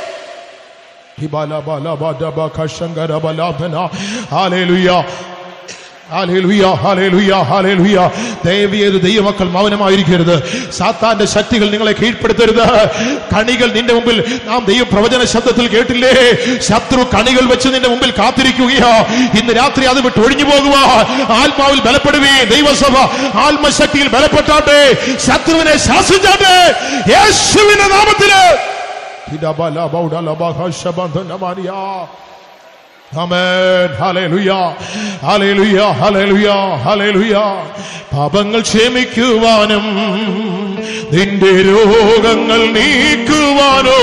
ഹാലേലുയ്യ ഹാലേലുയ്യ, ഹാലേലുയ്യ, ഹാലേലുയ്യ. ദയവേത് ദൈവമക്കൾ മൗനമായിരിക്കരുത് സാത്താന്റെ ശക്തികൾ നിങ്ങളെ കീഴ്പ്പെടുത്തരുത് കണികൾ നിന്റെ മുമ്പിൽ നാം ദൈവ പ്രവചന ശബ്ദത്തിൽ കേട്ടില്ലേ ശത്രു കണികൾ വെച്ച് നിന്റെ മുമ്പിൽ കാത്തിരിക്കുകയാ ഇന്ന് രാത്രി അത് വിട്ട് ഒഴിഞ്ഞു പോകുക ആത്മാവിൽ ബലപ്പെടുവേ ദൈവസഭ ആത്മശക്തിയിൽ ബലപ്പെട്ടാട്ടെ ശത്രുവിനെ ശാസിച്ചാട്ടെ യേശുവിന്റെ നാമത്തില് ഇടബലബൗഡലബഹശബന്ധനമാനിയാ. ആമേൻ. ഹല്ലേലൂയ. ഹല്ലേലൂയ. ഹല്ലേലൂയ. ഹല്ലേലൂയ. പാപങ്ങൾ ക്ഷമിക്കുവാനും നിന്റെ രോഗങ്ങൾ നീക്കുവാനോ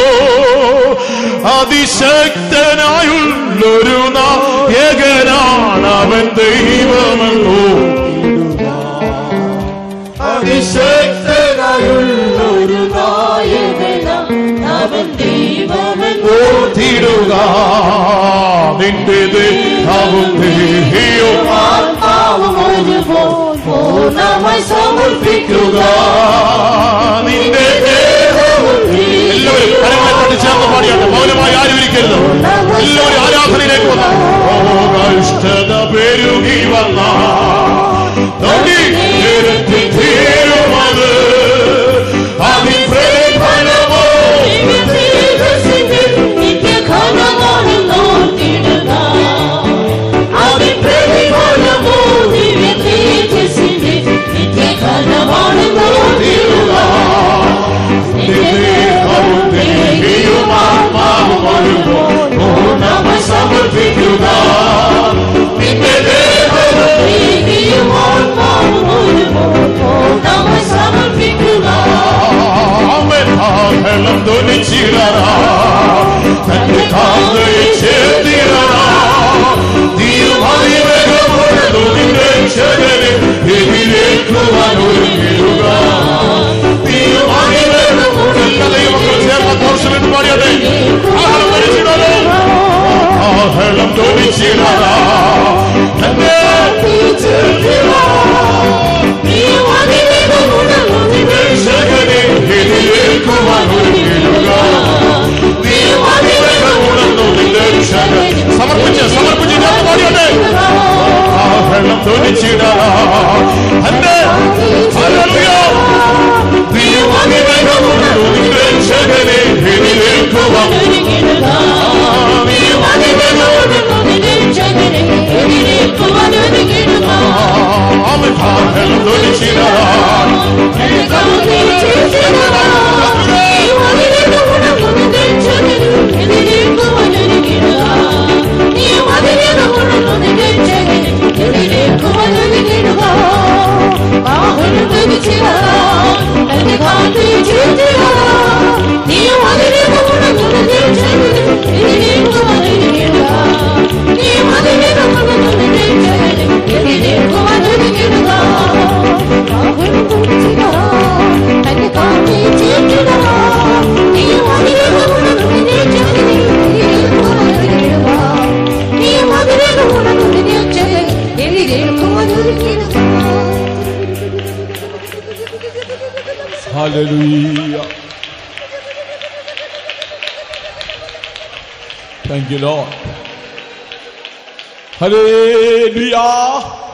അതിശക്തനായുള്ളൊരു നായകനാണ് അവൻ ദൈവമെന്നോ അതിശക്തനായുള്ളൊരു നായകനാം അവൻ ദൈവമെന്ന് ഓർത്തിടുക നിന്റെ ദേഹവും ദേഹിയും ആത്മാവും ഒരുപോൽ പൂർണ്ണമായി സമർപ്പിക്കുക നിന്റെ ദേഹവും എല്ലാവരും കരങ്ങളെ തട്ടി ചേർന്ന് പാടിയാട്ടെ മൗനമായി ആരും ഇരിക്കരുത് എല്ലാവരും ആരാധനയിലേക്ക് വന്നു ഓകഷ്ടത പെരുകി വന്ന തൊടിയിരത്തിൽ തീരുമത് അതിൻ പ്രതിഫലമോ നിന്റെ ദേഹവും ദേഹിയും ആത്മാവും ഒരുപോൽ പൂർണ്ണമായി സമർപ്പിക്കുക നിന്റെ ദേഹവും ആമേൻ ആഹളം ധ്വനിച്ചിടറാ തന്റെ കാന്തയെ ചേർത്തിടറാ നീയുമായി വേഗമുള്ളതു നിന്റെ രക്ഷകനെ എതിരേൽക്കുവാൻ ഒരുങ്ങിടുക നീയുമായി വേഗമുള്ള ദൈവമക്കൾ ചേർന്ന കോർഷലിട്ട് പാടിയതെ ആഹളം ധ്വനിച്ചിടറോ ആഹളം ധ്വനിച്ചിടറാ തന്റെ രക്ഷകനെ എതിരേൽക്കുവാൻ ഒരുങ്ങിടുക നീയുമായി വേഗമുള്ളതു നിന്റെ രക്ഷകനെ സമർപ്പിച്ച് സമർപ്പിച്ച് ഞാൻ പാടിയതെ ആഹളം ധ്വനിച്ചിടറാ തന്റെ ഹല്ലേലൂയ Thank you, Lord. Hallelujah.